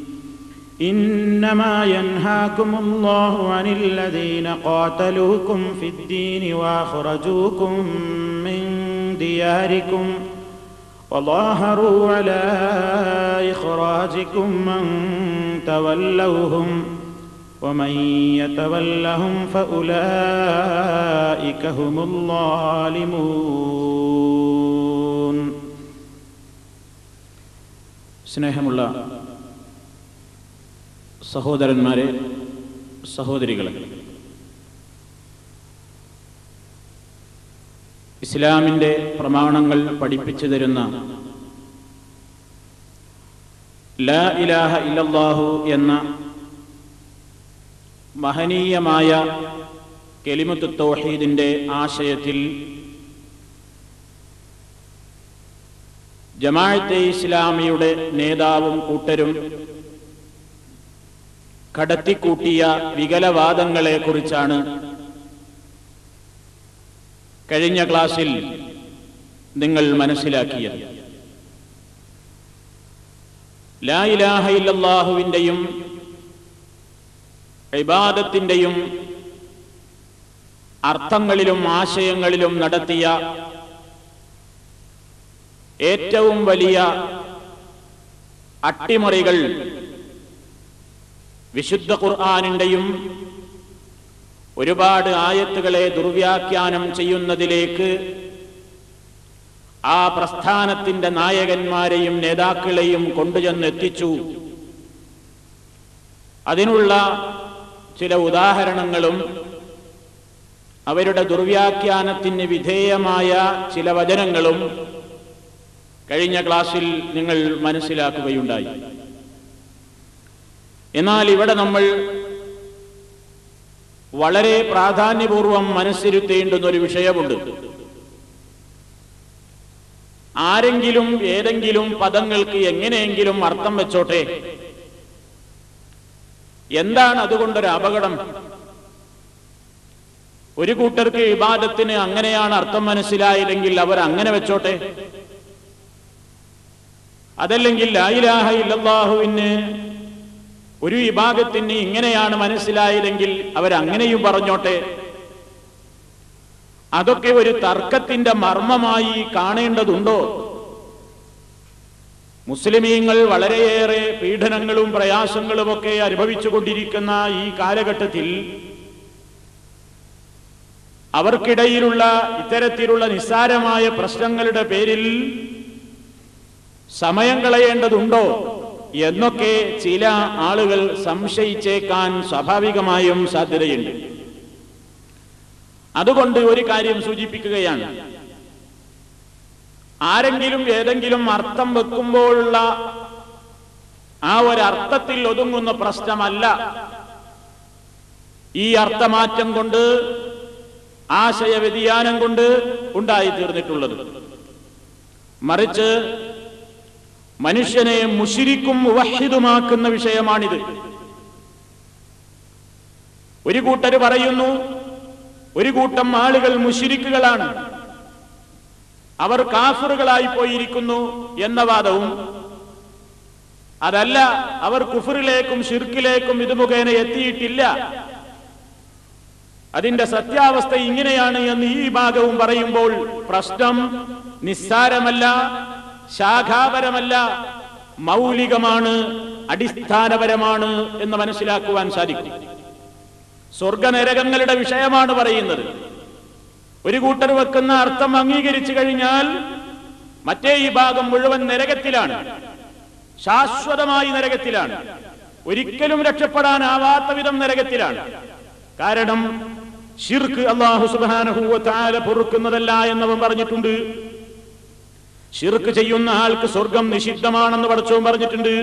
إنما ينهاكم الله عن الذين قاتلوكم في الدين وأخرجوكم من دياركم وظاهروا على إخراجكم من تولوهم ومن يتولهم فأولئك هم الظالمون സ്നേഹമുള്ള സഹോദരന്മാരെ സഹോദരികളെ ഇസ്ലാമിന്റെ പ്രമാണങ്ങൾ പഠിപ്പിച്ചു തരുന്ന ലാ ഇലാഹ ഇല്ലല്ലാഹു എന്ന മഹനീയമായ കെലിമത്ത് തൗഹീദിന്റെ ആശയത്തിൽ ജമാഅത്തെ ഇസ്ലാമിയുടെ നേതാവും കൂട്ടരും കടത്തിക്കൂട്ടിയ വികലവാദങ്ങളെ കുറിച്ചാണ് കഴിഞ്ഞ ക്ലാസ്സിൽ നിങ്ങൾ മനസ്സിലാക്കിയത് ലാ ഇലാഹ ഇല്ലല്ലാഹുവിൻ്റെയും ഇബാദത്തിൻ്റെയും അർത്ഥങ്ങളിലും ആശയങ്ങളിലും നടത്തിയ ഏറ്റവും വലിയ അട്ടിമറികൾ വിശുദ്ധ ഖുർആാനിൻ്റെയും ഒരുപാട് ആയത്തുകളെ ദുർവ്യാഖ്യാനം ചെയ്യുന്നതിലേക്ക് ആ പ്രസ്ഥാനത്തിന്റെ നായകന്മാരെയും നേതാക്കളെയും കൊണ്ടുചെന്നെത്തിച്ചു അതിനുള്ള ചില ഉദാഹരണങ്ങളും അവരുടെ ദുർവ്യാഖ്യാനത്തിന് വിധേയമായ ചില വചനങ്ങളും കഴിഞ്ഞ ക്ലാസ്സിൽ നിങ്ങൾ മനസ്സിലാക്കുകയുണ്ടായി എന്നാൽ ഇവിടെ നമ്മൾ വളരെ പ്രാധാന്യപൂർവം മനസ്സിരുത്തേണ്ടുന്ന ഒരു വിഷയമുണ്ട് ആരെങ്കിലും ഏതെങ്കിലും പദങ്ങൾക്ക് എങ്ങനെയെങ്കിലും അർത്ഥം വെച്ചോട്ടെ എന്താണ് അതുകൊണ്ടൊരു അപകടം ഒരു കൂട്ടർക്ക് വിവാദത്തിന് അങ്ങനെയാണ് അർത്ഥം മനസ്സിലായില്ലെങ്കിൽ അവർ അങ്ങനെ വെച്ചോട്ടെ അതല്ലെങ്കിൽ ലായിലാഹ ഇല്ലാഹുവിന് ഒരു വിഭാഗത്തിന് ഇങ്ങനെയാണ് മനസ്സിലായതെങ്കിൽ അവരങ്ങനെയും പറഞ്ഞോട്ടെ അതൊക്കെ ഒരു തർക്കത്തിന്റെ മർമ്മമായി കാണേണ്ടതുണ്ടോ മുസ്ലിമീങ്ങൾ വളരെയേറെ പീഡനങ്ങളും പ്രയാസങ്ങളുമൊക്കെ അനുഭവിച്ചുകൊണ്ടിരിക്കുന്ന ഈ കാലഘട്ടത്തിൽ അവർക്കിടയിലുള്ള ഇത്തരത്തിലുള്ള നിസ്സാരമായ പ്രശ്നങ്ങളുടെ പേരിൽ സമയം കളയേണ്ടതുണ്ടോ എന്നൊക്കെ ചില ആളുകൾ സംശയിച്ചേക്കാൻ സ്വാഭാവികമായും സാധ്യതയുണ്ട് അതുകൊണ്ട് ഒരു കാര്യം സൂചിപ്പിക്കുകയാണ് ആരെങ്കിലും ഏതെങ്കിലും അർത്ഥം വെക്കുമ്പോഴുള്ള ആ ഒരർത്ഥത്തിൽ ഒതുങ്ങുന്ന പ്രശ്നമല്ല ഈ അർത്ഥമാറ്റം കൊണ്ട് ആശയ വ്യതിയാനം കൊണ്ട് ഉണ്ടായിത്തീർന്നിട്ടുള്ളത് മറിച്ച് മനുഷ്യനെ മുഷിരിക്കും മുവഹിദുമാക്കുന്ന വിഷയമാണിത് ഒരു കൂട്ടർ പറയുന്നു ഒരു കൂട്ടം ആളുകൾ മുഷിരിക്കുകളാണ് അവർ കാഫറുകളായി പോയിരിക്കുന്നു എന്ന വാദവും അതല്ല അവർ കുഫറിലേക്കും ഷിർക്കിലേക്കും ഇത് മുഖേന എത്തിയിട്ടില്ല അതിന്റെ സത്യാവസ്ഥ ഇങ്ങനെയാണ് എന്ന് ഈ ഭാഗവും പറയുമ്പോൾ പ്രശ്നം നിസ്സാരമല്ല ശാഖാപരമല്ല മൗലികമാണ് അടിസ്ഥാനപരമാണ് എന്ന് മനസ്സിലാക്കുവാൻ സാധിക്കും സ്വർഗനരകങ്ങളുടെ വിഷയമാണ് പറയുന്നത് ഒരു കൂട്ടർ വെക്കുന്ന അർത്ഥം അംഗീകരിച്ചു കഴിഞ്ഞാൽ മറ്റേ ഈ ഭാഗം മുഴുവൻ നരകത്തിലാണ് ശാശ്വതമായി നരകത്തിലാണ് ഒരിക്കലും രക്ഷപ്പെടാനാവാത്ത വിധം നരകത്തിലാണ് കാരണം ഷിർക്ക് അള്ളാഹു സുബാനഹുവ താല പൊറുക്കുന്നതല്ല എന്നവൻ പറഞ്ഞിട്ടുണ്ട് ഷിർക്ക് ചെയ്യുന്ന ആൾക്ക് സ്വർഗം നിഷിദ്ധമാണെന്ന് പടച്ചവും പറഞ്ഞിട്ടുണ്ട്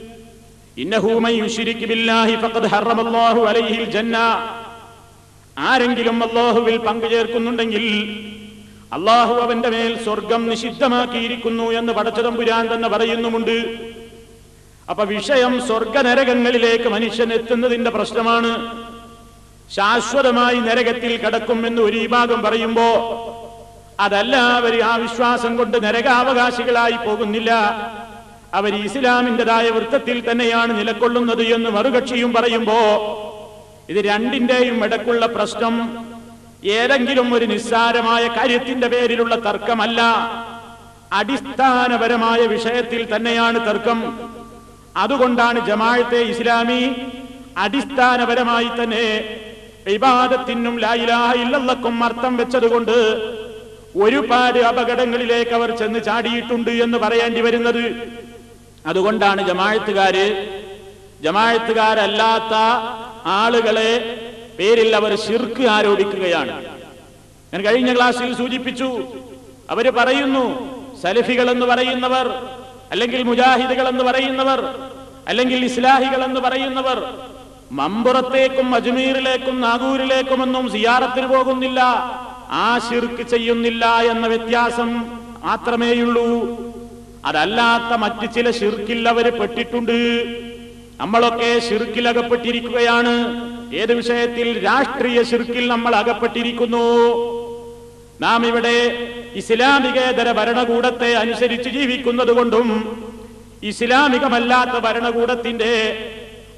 ആരെങ്കിലും അള്ളാഹുവിൽ പങ്കുചേർക്കുന്നുണ്ടെങ്കിൽ അള്ളാഹു അവന്റെ മേൽ സ്വർഗം നിഷിദ്ധമാക്കിയിരിക്കുന്നു എന്ന് പടച്ചതമ്പുരാൻ തന്നെ പറയുന്നുമുണ്ട് അപ്പൊ വിഷയം സ്വർഗനരകങ്ങളിലേക്ക് മനുഷ്യൻ എത്തുന്നതിന്റെ പ്രശ്നമാണ് ശാശ്വതമായി നരകത്തിൽ കിടക്കുമെന്ന് ഒരു വിഭാഗം പറയുമ്പോ അതല്ല അവർ ആ വിശ്വാസം കൊണ്ട് നരകാവകാശികളായി പോകുന്നില്ല അവർ ഇസ്ലാമിൻ്റെതായ വൃത്തത്തിൽ തന്നെയാണ് നിലകൊള്ളുന്നത് എന്ന് മറുകക്ഷിയും പറയുമ്പോ ഇത് രണ്ടിന്റെയും ഇടക്കുള്ള പ്രശ്നം ഏതെങ്കിലും ഒരു നിസ്സാരമായ കാര്യത്തിന്റെ പേരിലുള്ള തർക്കമല്ല അടിസ്ഥാനപരമായ വിഷയത്തിൽ തന്നെയാണ് തർക്കം അതുകൊണ്ടാണ് ജമാഅത്തെ ഇസ്ലാമി അടിസ്ഥാനപരമായി തന്നെ ഇബാദത്തിനും ലായിലാഹ ഇല്ലല്ലക്കും അർത്ഥം വെച്ചതുകൊണ്ട് ഒരുപാട് അപകടങ്ങളിലേക്ക് അവർ ചെന്ന് ചാടിയിട്ടുണ്ട് എന്ന് പറയേണ്ടി വരുന്നത് അതുകൊണ്ടാണ് ജമാഴത്തുകാര് ജമാഴത്തുകാരല്ലാത്ത ആളുകളെ പേരിൽ അവർ ശിർക്ക് ആരോപിക്കുകയാണ് ഞാൻ കഴിഞ്ഞ ക്ലാസ്സിൽ സൂചിപ്പിച്ചു അവര് പറയുന്നു സലഫികൾ എന്ന് പറയുന്നവർ അല്ലെങ്കിൽ മുജാഹിദുകൾ എന്ന് പറയുന്നവർ അല്ലെങ്കിൽ ഇസ്ലാഹികൾ എന്ന് പറയുന്നവർ മമ്പുറത്തേക്കും അജ്മീറിലേക്കും നാഗൂരിലേക്കുമൊന്നും സിയാറത്തിന് പോകുന്നില്ല ആ ശിർക്ക് ചെയ്യുന്നില്ല എന്ന വ്യത്യാസം മാത്രമേയുള്ളൂ അതല്ലാത്ത മറ്റ് ചില ഷിർക്കിൽ അവർ പെട്ടിട്ടുണ്ട് നമ്മളൊക്കെ ഷിർക്കിൽ അകപ്പെട്ടിരിക്കുകയാണ് ഏത് വിഷയത്തിൽ രാഷ്ട്രീയ ഷിർക്കിൽ നമ്മൾ അകപ്പെട്ടിരിക്കുന്നു നാം ഇവിടെ ഇസ്ലാമികേതര ഭരണകൂടത്തെ അനുസരിച്ച് ജീവിക്കുന്നത് കൊണ്ടും ഇസ്ലാമികമല്ലാത്ത ഭരണകൂടത്തിന്റെ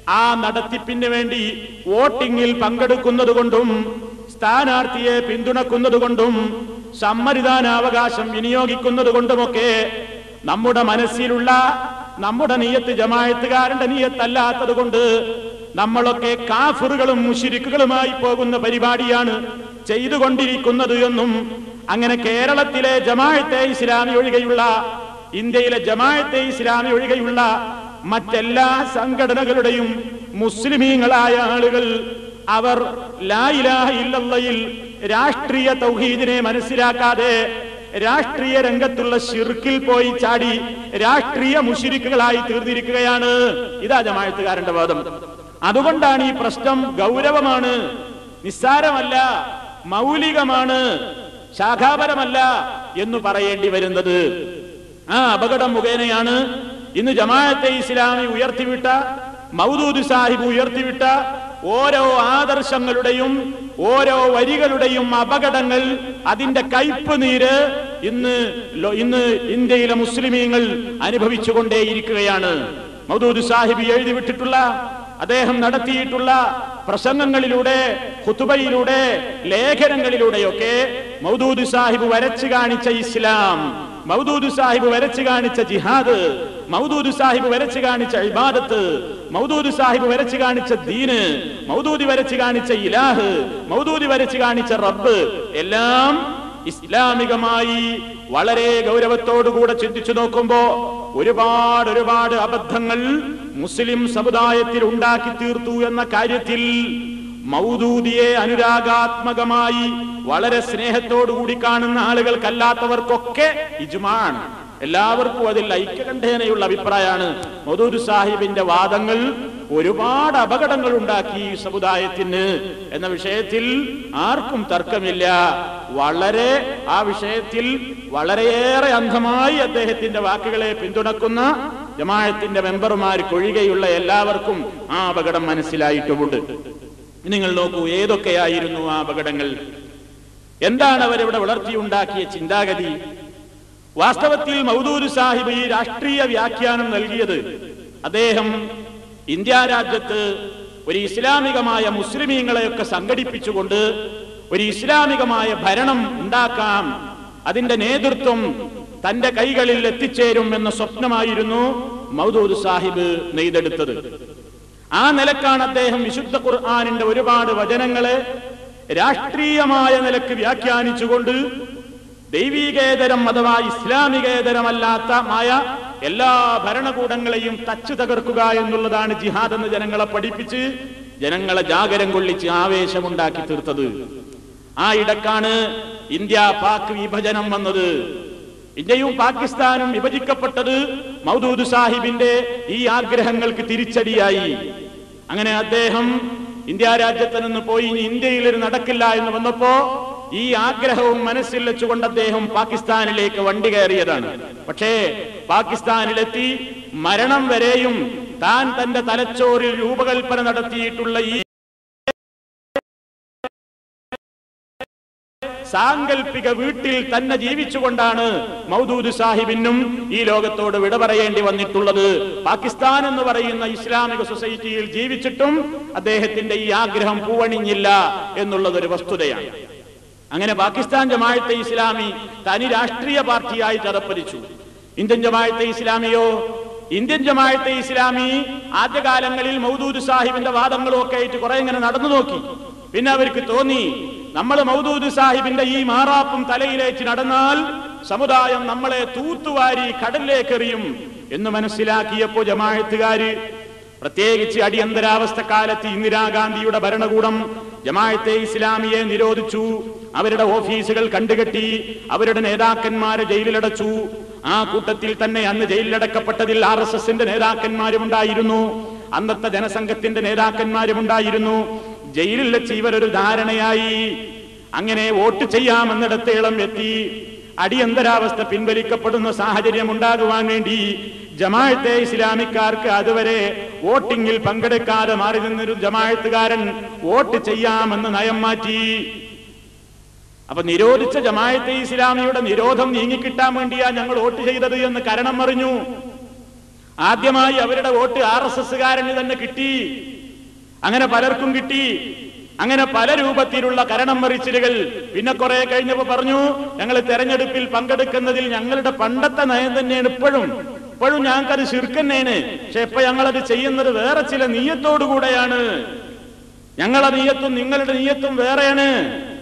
ആ നടത്തിപ്പിന് വേണ്ടി വോട്ടിങ്ങിൽ പങ്കെടുക്കുന്നത് കൊണ്ടും സ്ഥാനാർത്ഥിയെ പിന്തുണക്കുന്നത് കൊണ്ടും സമ്മതിദാനാവകാശം വിനിയോഗിക്കുന്നത് കൊണ്ടുമൊക്കെ നമ്മുടെ മനസ്സിലുള്ള നമ്മുടെ നീയത്ത് ജമായത്തുകാരന്റെ നീയത്തല്ലാത്തത് കൊണ്ട് നമ്മളൊക്കെ കാഫറുകളും മുഷിരിക്കുകളുമായി പോകുന്ന പരിപാടിയാണ് ചെയ്തുകൊണ്ടിരിക്കുന്നത് എന്നും അങ്ങനെ കേരളത്തിലെ ജമായത്തെ ഇസ്ലാമി ഒഴികെയുള്ള ഇന്ത്യയിലെ ജമായത്തെ ഇസ്ലാമി ഒഴികെയുള്ള മറ്റെല്ലാ സംഘടനകളുടെയും മുസ്ലിമീങ്ങളായ ആളുകൾ അവർ ലായിലാഹ ഇല്ലല്ലയിൽ രാഷ്ട്രീയ തൗഹീദിനെ മനസ്സിലാക്കാതെ രാഷ്ട്രീയ രംഗത്തുള്ള ഷിർക്കിൽ പോയി ചാടി രാഷ്ട്രീയ മുഷിരിക്കുകളായി തീർന്നിരിക്കുകയാണ് ഇതാ ജമായത്തുകാരന്റെ വാദം അതുകൊണ്ടാണ് ഈ പ്രശ്നം ഗൗരവമാണ് നിസ്സാരമല്ല മൗലികമാണ് ശാഖാപരമല്ല എന്ന് പറയേണ്ടി വരുന്നത് ആ അപകടം മുഖേനയാണ് ഇന്ന് ജമാഅത്തെ ഇസ്ലാമി ഉയർത്തിവിട്ട മൗദൂദ് സാഹിബ് ഉയർത്തിവിട്ട ഓരോ ആദർശങ്ങളുടെയും ഓരോ വരികളുടെയും അപകടങ്ങൾ അതിന്റെ കയ്പ് നീര് ഇന്ന് ലോ- ഇന്ന് ഇന്ത്യയിലെ മുസ്ലിമീങ്ങൾ അനുഭവിച്ചുകൊണ്ടേയിരിക്കുകയാണ് മൗദൂദ് സാഹിബ് എഴുതി വിട്ടിട്ടുള്ള അദ്ദേഹം നടത്തിയിട്ടുള്ള പ്രസംഗങ്ങളിലൂടെ ഖുതുബയിലൂടെ ലേഖനങ്ങളിലൂടെയൊക്കെ മൗദൂദ് സാഹിബ് വരച്ചു കാണിച്ച ഇസ്ലാം മൗദൂദ് സാഹിബ് വരച്ചു കാണിച്ച ജിഹാദ് മൗദൂദ് സാഹിബ് വരച്ചു കാണിച്ച ഇബാദത്ത് മൗദൂദ് സാഹിബ് വരച്ചു കാണിച്ച ദീന് മൗദൂദി വരച്ചു കാണിച്ച ഇലാഹ് മൗദൂദി വരച്ചു കാണിച്ച റബ്ബ് എല്ലാം ഇസ്ലാമികമായി വളരെ ഗൗരവത്തോടുകൂടെ ചിന്തിച്ചു നോക്കുമ്പോ ഒരുപാട് ഒരുപാട് അബദ്ധങ്ങൾ മുസ്ലിം സമുദായത്തിൽ ഉണ്ടാക്കി തീർത്തു എന്ന കാര്യത്തിൽ മൗദൂദിയെ അനുരാഗാത്മകമായി വളരെ സ്നേഹത്തോടുകൂടി കാണുന്ന ആളുകൾക്കല്ലാത്തവർക്കൊക്കെ ഇജുമാണ് എല്ലാവർക്കും അതിൽ ഐക്യകണ്ഠേനയുള്ള അഭിപ്രായമാണ് മൗദൂദ് സാഹിബിന്റെ വാദങ്ങൾ ഒരുപാട് അപകടങ്ങൾ ഉണ്ടാക്കി ഈ സമുദായത്തിന് എന്ന വിഷയത്തിൽ ആർക്കും തർക്കമില്ല വളരെ ആ വിഷയത്തിൽ വളരെയേറെ അന്ധമായി അദ്ദേഹത്തിന്റെ വാക്കുകളെ പിന്തുണക്കുന്ന ജമാഅത്തിന്റെ മെമ്പർമാർക്കൊഴികെയുള്ള എല്ലാവർക്കും ആ അപകടം മനസ്സിലായിട്ടുമുണ്ട് നിങ്ങൾ നോക്കൂ ഏതൊക്കെയായിരുന്നു ആ അപകടങ്ങൾ എന്താണ് അവരിവിടെ വളർത്തിയുണ്ടാക്കിയ ചിന്താഗതി വാസ്തവത്തിൽ മൗദൂദ് സാഹിബ് ഈ രാഷ്ട്രീയ വ്യാഖ്യാനം നൽകിയത് അദ്ദേഹം ഇന്ത്യ രാജ്യത്ത് ഒരു ഇസ്ലാമികമായ മുസ്ലിമീങ്ങളെയൊക്കെ സംഘടിപ്പിച്ചുകൊണ്ട് ഒരു ഇസ്ലാമികമായ ഭരണം ഉണ്ടാക്കാം അതിന്റെ നേതൃത്വം തന്റെ കൈകളിൽ എത്തിച്ചേരും എന്ന സ്വപ്നമായിരുന്നു മൗദൂദ് സാഹിബ് നെയ്തെടുത്തത് ആ നിലക്കാണ് അദ്ദേഹം വിശുദ്ധ ഖുർആാനിന്റെ ഒരുപാട് വചനങ്ങളെ രാഷ്ട്രീയമായ നിലക്ക് വ്യാഖ്യാനിച്ചുകൊണ്ട് ദൈവീകേതരം അഥവാ ഇസ്ലാമികേതരമല്ലാത്ത മായ എല്ലാ ഭരണകൂടങ്ങളെയും തച്ചു തകർക്കുക എന്നുള്ളതാണ് ജിഹാദ് എന്ന് ജനങ്ങളെ പഠിപ്പിച്ച് ജനങ്ങളെ ജാഗരം കൊള്ളിച്ച് ആവേശമുണ്ടാക്കി തീർത്തത് ആ ഇടക്കാണ് ഇന്ത്യ പാക് വിഭജനം വന്നത് ഇന്ത്യയും പാകിസ്ഥാനും വിഭജിക്കപ്പെട്ടത് മൗദൂദ് സാഹിബിന്റെ ഈ ആഗ്രഹങ്ങൾക്ക് തിരിച്ചടിയായി അങ്ങനെ അദ്ദേഹം ഇന്ത്യ രാജ്യത്ത് നിന്ന് പോയി ഇനി ഇന്ത്യയിൽ ഒരു നടക്കില്ല എന്ന് വന്നപ്പോ ഈ ആഗ്രഹവും മനസ്സിൽ വെച്ചുകൊണ്ട് അദ്ദേഹം പാകിസ്ഥാനിലേക്ക് വണ്ടി കയറിയതാണ് പക്ഷേ പാകിസ്ഥാനിലെത്തി മരണം വരെയും താൻ തന്റെ തലച്ചോറിൽ രൂപകൽപ്പന നടത്തിയിട്ടുള്ള ഈ സാങ്കല്പിക വീട്ടിൽ തന്നെ ജീവിച്ചുകൊണ്ടാണ് മൗദൂദ് സാഹിബിനും ഈ ലോകത്തോട് വിട പറയേണ്ടി വന്നിട്ടുള്ളത് പാകിസ്ഥാൻ എന്ന് പറയുന്ന ഇസ്ലാമിക സൊസൈറ്റിയിൽ ജീവിച്ചിട്ടും അദ്ദേഹത്തിന്റെ ഈ ആഗ്രഹം പൂവണിഞ്ഞില്ല എന്നുള്ളത് ഒരു വസ്തുതയാണ് അങ്ങനെ പാകിസ്ഥാൻ ജമാഅത്തെ ഇസ്ലാമി തനി രാഷ്ട്രീയ പാർട്ടിയായി ചതപ്പതിച്ചു ഇന്ത്യൻ ജമാഅത്തെ ഇസ്ലാമിയോ ഇന്ത്യൻ ജമാഅത്തെ ഇസ്ലാമി ആദ്യകാലങ്ങളിൽ മൗദൂദ് സാഹിബിന്റെ വാദങ്ങളും ഒക്കെ ആയിട്ട് കുറെ ഇങ്ങനെ നടന്നു നോക്കി പിന്നെ അവർക്ക് തോന്നി നമ്മൾ മൗദൂദ് സാഹിബിന്റെ ഈ മാറാപ്പും തലയിലേറ്റ് നടന്നാൽ സമുദായം നമ്മളെ തൂത്തുവാരി കടലിലേക്ക് എറിയും എന്ന് മനസ്സിലാക്കിയപ്പോ ജമാഅത്തുകാര് പ്രത്യേകിച്ച് അടിയന്തരാവസ്ഥ കാലത്ത് ഇന്ദിരാഗാന്ധിയുടെ ഭരണകൂടം ജമാഅത്തെ ഇസ്ലാമിയെ നിരോധിച്ചു അവരുടെ ഓഫീസുകൾ കണ്ടുകെട്ടി അവരുടെ നേതാക്കന്മാരെ ജയിലിലടച്ചു ആ കൂട്ടത്തിൽ തന്നെ അന്ന് ജയിലിലടക്കപ്പെട്ടതിൽ ആർ എസ് എസിന്റെ നേതാക്കന്മാരും ഉണ്ടായിരുന്നു അന്നത്തെ ജനസംഘത്തിന്റെ നേതാക്കന്മാരും ഉണ്ടായിരുന്നു ജയിലിൽ വെച്ച് ഇവരൊരു ധാരണയായി അങ്ങനെ വോട്ട് ചെയ്യാമെന്നിടത്തേളം എത്തി അടിയന്തരാവസ്ഥ പിൻവലിക്കപ്പെടുന്ന സാഹചര്യം ഉണ്ടാകുവാൻ വേണ്ടി ജമാഅത്തെ ഇസ്ലാമിക്കാർക്ക് അതുവരെ വോട്ടിങ്ങിൽ പങ്കെടുക്കാതെ മാറി നിന്നൊരു ജമാഅത്തുകാരൻ വോട്ട് ചെയ്യാമെന്ന് നയം മാറ്റി അപ്പൊ നിരോധിച്ച ജമാഅത്തെ ഇസ്ലാമിയുടെ നിരോധം നീങ്ങിക്കിട്ടാൻ വേണ്ടിയാ ഞങ്ങൾ വോട്ട് ചെയ്തത് എന്ന് കരണം അറിഞ്ഞു ആദ്യമായി അവരുടെ വോട്ട് ആർ എസ് എസ്സുകാരന് തന്നെ കിട്ടി അങ്ങനെ പലർക്കും കിട്ടി അങ്ങനെ പല രൂപത്തിലുള്ള കരണം മറിച്ചിലുകൾ പിന്നെ കുറെ കഴിഞ്ഞപ്പോ പറഞ്ഞു ഞങ്ങൾ തെരഞ്ഞെടുപ്പിൽ പങ്കെടുക്കുന്നതിൽ ഞങ്ങളുടെ പണ്ടത്തെ നയം തന്നെയാണ് ഇപ്പോഴും ഇപ്പോഴും ഞങ്ങൾക്കത് ശിർക്കന്നെയാണ് പക്ഷെ ഇപ്പൊ ഞങ്ങളത് ചെയ്യുന്നത് വേറെ ചില നീയത്തോടുകൂടെയാണ് ഞങ്ങളുടെ നീയത്തും നിങ്ങളുടെ നീയത്തും വേറെയാണ്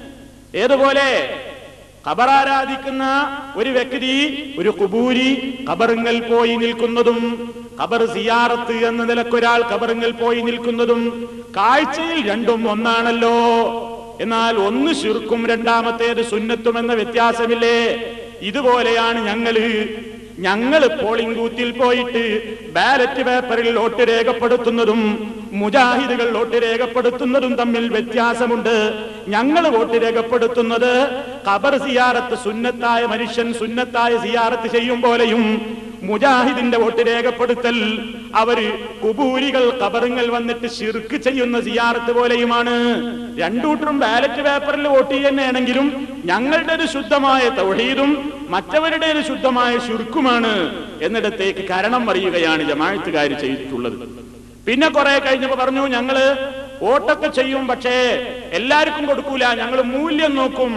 ഏതുപോലെ ഖബറാരാധിക്കുന്ന ഒരു വ്യക്തി ഒരു കുബൂരി ഖബറുങ്ങൽ പോയി നിൽക്കുന്നതും ഖബർ സിയാറത്ത് എന്ന നിലക്കൊരാൾ ഖബറുങ്ങൽ പോയി നിൽക്കുന്നതും കാഴ്ചയിൽ രണ്ടും ഒന്നാണല്ലോ എന്നാൽ ഒന്ന് ശിർക്കും രണ്ടാമത്തേത് സുന്നത്തും എന്ന വ്യത്യാസമില്ലേ ഇതുപോലെയാണ് ഞങ്ങള് ഞങ്ങൾ പോളിംഗ് ബൂത്തിൽ പോയിട്ട് ബാലറ്റ് പേപ്പറിൽ വോട്ട് രേഖപ്പെടുത്തുന്നതും മുജാഹിദുകൾ വോട്ട് രേഖപ്പെടുത്തുന്നതും തമ്മിൽ വ്യത്യാസമുണ്ട് ഞങ്ങൾ വോട്ട് രേഖപ്പെടുത്തുന്നത് ഖബർ സിയാറത്ത് സുന്നത്തായ മനുഷ്യൻ സുന്നത്തായ സിയാറത്ത് ചെയ്യും പോലെയും മുജാഹിദിന്റെ വോട്ട് രേഖപ്പെടുത്തൽ അവര് കുബൂരികൾ കബറുങ്ങൾ വന്നിട്ട് ശിർക്ക് ചെയ്യുന്ന സിയാറത്ത് പോലെയുമാണ് രണ്ടൂട്ടരും ബാലറ്റ് പേപ്പറിൽ വോട്ട് ചെയ്യുന്നതാണെങ്കിലും ഞങ്ങളുടെ ഒരു ശുദ്ധമായ തൗഹീദും മറ്റവരുടെ ഒരു ശുദ്ധമായ ശുർക്കുമാണ് എന്നിടത്തേക്ക് കരണം അറിയുകയാണ് ജമാഴത്തുകാർ ചെയ്തിട്ടുള്ളത് പിന്നെ കുറെ കഴിഞ്ഞപ്പോ പറഞ്ഞു ഞങ്ങള് വോട്ടൊക്കെ ചെയ്യും പക്ഷേ എല്ലാവർക്കും കൊടുക്കൂല ഞങ്ങൾ മൂല്യം നോക്കും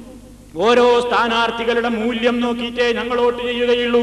ഓരോ സ്ഥാനാർത്ഥികളുടെ മൂല്യം നോക്കിയിട്ടേ ഞങ്ങൾ വോട്ട് ചെയ്യുകയുള്ളൂ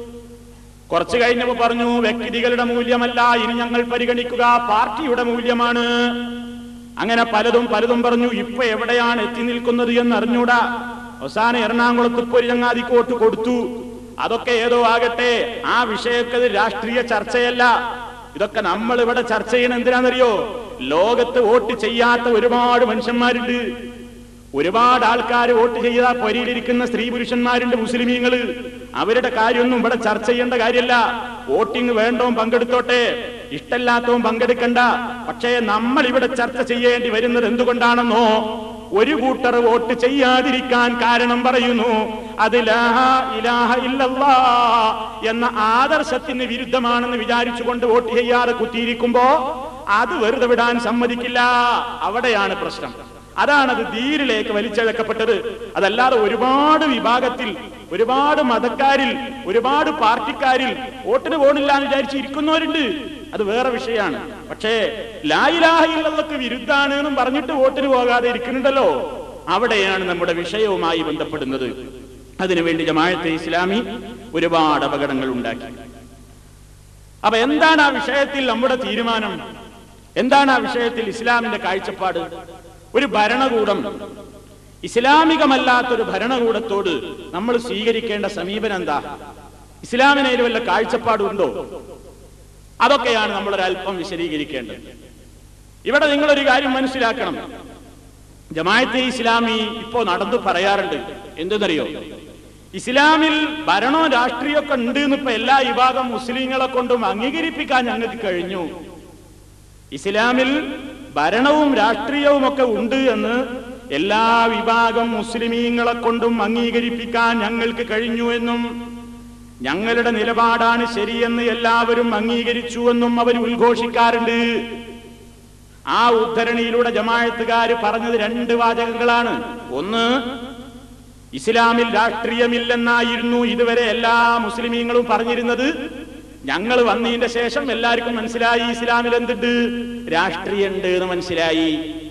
കുറച്ചു കഴിഞ്ഞപ്പോ പറഞ്ഞു വ്യക്തികളുടെ മൂല്യമല്ല ഇനി ഞങ്ങൾ പരിഗണിക്കുക പാർട്ടിയുടെ മൂല്യമാണ് അങ്ങനെ പലതും പലതും പറഞ്ഞു ഇപ്പൊ എവിടെയാണ് എത്തി നിൽക്കുന്നത് എന്ന് അറിഞ്ഞൂടാ അവസാനം എറണാകുളത്ത് ഇപ്പൊ ഒരു ചങ്ങാതിക്ക് വോട്ട് കൊടുത്തു അതൊക്കെ ഏതോ ആകട്ടെ ആ വിഷയക്കത് രാഷ്ട്രീയ ചർച്ചയല്ല ഇതൊക്കെ നമ്മൾ ഇവിടെ ചർച്ച ചെയ്യണം എന്തിനാണെന്നറിയോ ലോകത്ത് വോട്ട് ചെയ്യാത്ത ഒരുപാട് മനുഷ്യന്മാരുണ്ട് ഒരുപാട് ആൾക്കാർ വോട്ട് ചെയ്ത പൊരിയിലിരിക്കുന്ന സ്ത്രീ പുരുഷന്മാരുണ്ട് മുസ്ലിമീങ്ങള് അവരുടെ കാര്യമൊന്നും ഇവിടെ ചർച്ച ചെയ്യേണ്ട കാര്യമല്ല വോട്ടിംഗ് വേണ്ടവും പങ്കെടുത്തോട്ടെ ഇഷ്ടല്ലാത്തവും പങ്കെടുക്കണ്ട പക്ഷേ നമ്മൾ ഇവിടെ ചർച്ച ചെയ്യേണ്ടി വരുന്നത് എന്തുകൊണ്ടാണെന്നോ ഒരു കൂട്ടർ വോട്ട് ചെയ്യാതിരിക്കാൻ കാരണം പറയുന്നു അത് ലാഹ ഇലാഹ ഇല്ലല്ലാ എന്ന ആദർശത്തിന് വിരുദ്ധമാണെന്ന് വിചാരിച്ചുകൊണ്ട് വോട്ട് ചെയ്യാതെ കുത്തിയിരിക്കുമ്പോ അത് വെറുതെ വിടാൻ സമ്മതിക്കില്ല അവിടെയാണ് പ്രശ്നം അതാണത് ധീരിലേക്ക് വലിച്ചഴക്കപ്പെട്ടത് അതല്ലാതെ ഒരുപാട് വിഭാഗത്തിൽ ഒരുപാട് മതക്കാരിൽ ഒരുപാട് പാർട്ടിക്കാരിൽ വോട്ടിന് പോണില്ല എന്ന് വിചാരിച്ച് ഇരിക്കുന്നവരുണ്ട് അത് വേറെ വിഷയമാണ് പക്ഷേ ലായിലാഹിള്ളതൊക്കെ വിരുദ്ധാണ് എന്നും പറഞ്ഞിട്ട് വോട്ടിന് പോകാതെ ഇരിക്കുന്നുണ്ടല്ലോ അവിടെയാണ് നമ്മുടെ വിഷയവുമായി ബന്ധപ്പെടുന്നത് അതിനുവേണ്ടി ജമാഅത്തെ ഇസ്ലാമി ഒരുപാട് അപകടങ്ങൾ ഉണ്ടാക്കി അപ്പൊ എന്താണ് ആ വിഷയത്തിൽ നമ്മുടെ തീരുമാനം എന്താണ് ആ വിഷയത്തിൽ ഇസ്ലാമിന്റെ കാഴ്ചപ്പാട് ഒരു ഭരണകൂടം ഇസ്ലാമികമല്ലാത്തൊരു ഭരണകൂടത്തോട് നമ്മൾ സ്വീകരിക്കേണ്ട സമീപനം എന്താ ഇസ്ലാമിനയിൽ വല്ല കാഴ്ചപ്പാടുണ്ടോ അതൊക്കെയാണ് നമ്മൾ ഒരല്പം വിശദീകരിക്കേണ്ടത് ഇവിടെ നിങ്ങളൊരു കാര്യം മനസ്സിലാക്കണം ജമാഅത്തെ ഇസ്ലാമി ഇപ്പോ നടന്നു പറയാറുണ്ട് എന്തെന്നറിയോ ഇസ്ലാമിൽ ഭരണവും രാഷ്ട്രീയമൊക്കെ ഉണ്ട് എന്ന് ഇപ്പൊ എല്ലാ വിഭാഗം മുസ്ലിങ്ങളെ കൊണ്ടും അംഗീകരിപ്പിക്കാൻ ഞങ്ങൾക്ക് കഴിഞ്ഞു ഇസ്ലാമിൽ ഭരണവും രാഷ്ട്രീയവും ഒക്കെ ഉണ്ട് എന്ന് എല്ലാ വിഭാഗം മുസ്ലിമീങ്ങളെ കൊണ്ടും അംഗീകരിപ്പിക്കാൻ ഞങ്ങൾക്ക് കഴിഞ്ഞു എന്നും ഞങ്ങളുടെ നിലപാടാണ് ശരിയെന്ന് എല്ലാവരും അംഗീകരിച്ചു എന്നും അവർ ഉദ്ഘോഷിക്കാറുണ്ട് ആ ഉദ്ധരണിയിലൂടെ ജമാഴത്തുകാര് പറഞ്ഞത് രണ്ട് വാചകങ്ങളാണ് ഒന്ന് ഇസ്ലാമിൽ രാഷ്ട്രീയമില്ലെന്നായിരുന്നു ഇതുവരെ എല്ലാ മുസ്ലിമീങ്ങളും പറഞ്ഞിരുന്നത് ഞങ്ങൾ വന്നതിന്റെ ശേഷം എല്ലാവർക്കും മനസ്സിലായി ഇസ്ലാമിൽ എന്തുണ്ട് രാഷ്ട്രീയമുണ്ട് എന്ന് മനസ്സിലായി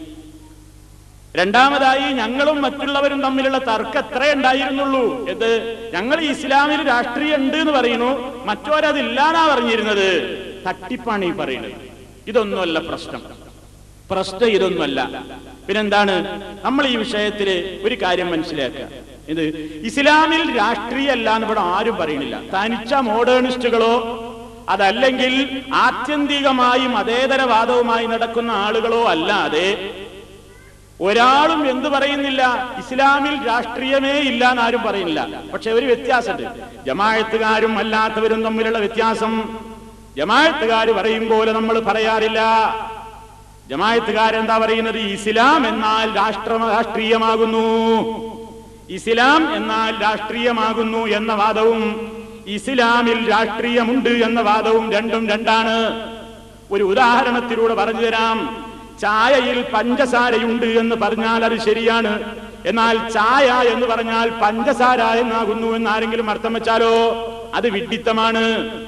രണ്ടാമതായി ഞങ്ങളും മറ്റുള്ളവരും തമ്മിലുള്ള തർക്കം എത്ര ഉണ്ടായിരുന്നുള്ളൂ എന്ത് ഞങ്ങൾ ഇസ്ലാമിൽ രാഷ്ട്രീയം ഉണ്ട് എന്ന് പറയുന്നു മറ്റോരതില്ലാന്നാ പറഞ്ഞിരുന്നത് തട്ടിപ്പാണ് ഈ പറയുന്നത് ഇതൊന്നുമല്ല പ്രശ്നം പ്രശ്നം ഇതൊന്നുമല്ല പിന്നെന്താണ് നമ്മൾ ഈ വിഷയത്തില് ഒരു കാര്യം മനസ്സിലാക്കുക ഇത് ഇസ്ലാമിൽ രാഷ്ട്രീയമല്ല എന്ന് ഇവിടെ ആരും പറയുന്നില്ല തനിച്ച മോഡേണിസ്റ്റുകളോ അതല്ലെങ്കിൽ ആത്യന്തികമായി മതേതരവാദവുമായി നടക്കുന്ന ആളുകളോ അല്ലാതെ ഒരാളും എന്ത് പറയുന്നില്ല ഇസ്ലാമിൽ രാഷ്ട്രീയമേ ഇല്ല എന്ന് ആരും പറയുന്നില്ല പക്ഷെ ഒരു വ്യത്യാസമുണ്ട് ജമാഴത്തുകാരും അല്ലാത്തവരും തമ്മിലുള്ള വ്യത്യാസം ജമാഴത്തുകാർ പറയും പോലെ നമ്മൾ പറയാറില്ല ജമായത്തുകാരെന്താ പറയുന്നത് ഇസ്ലാം എന്നാൽ രാഷ്ട്ര രാഷ്ട്രീയമാകുന്നു ഇസ്ലാം എന്നാൽ രാഷ്ട്രീയമാകുന്നു എന്ന വാദവും ഇസ്ലാമിൽ രാഷ്ട്രീയമുണ്ട് എന്ന വാദവും രണ്ടും രണ്ടാണ് ഒരു ഉദാഹരണത്തിലൂടെ പറഞ്ഞു തരാം ചായയിൽ പഞ്ചസാരയുണ്ട് എന്ന് പറഞ്ഞാൽ അത് ശരിയാണ് എന്നാൽ ചായ എന്ന് പറഞ്ഞാൽ പഞ്ചസാര എന്നാകുന്നു എന്ന് ആരെങ്കിലും അർത്ഥം വെച്ചാലോ അത് വിഡിത്തമാണ്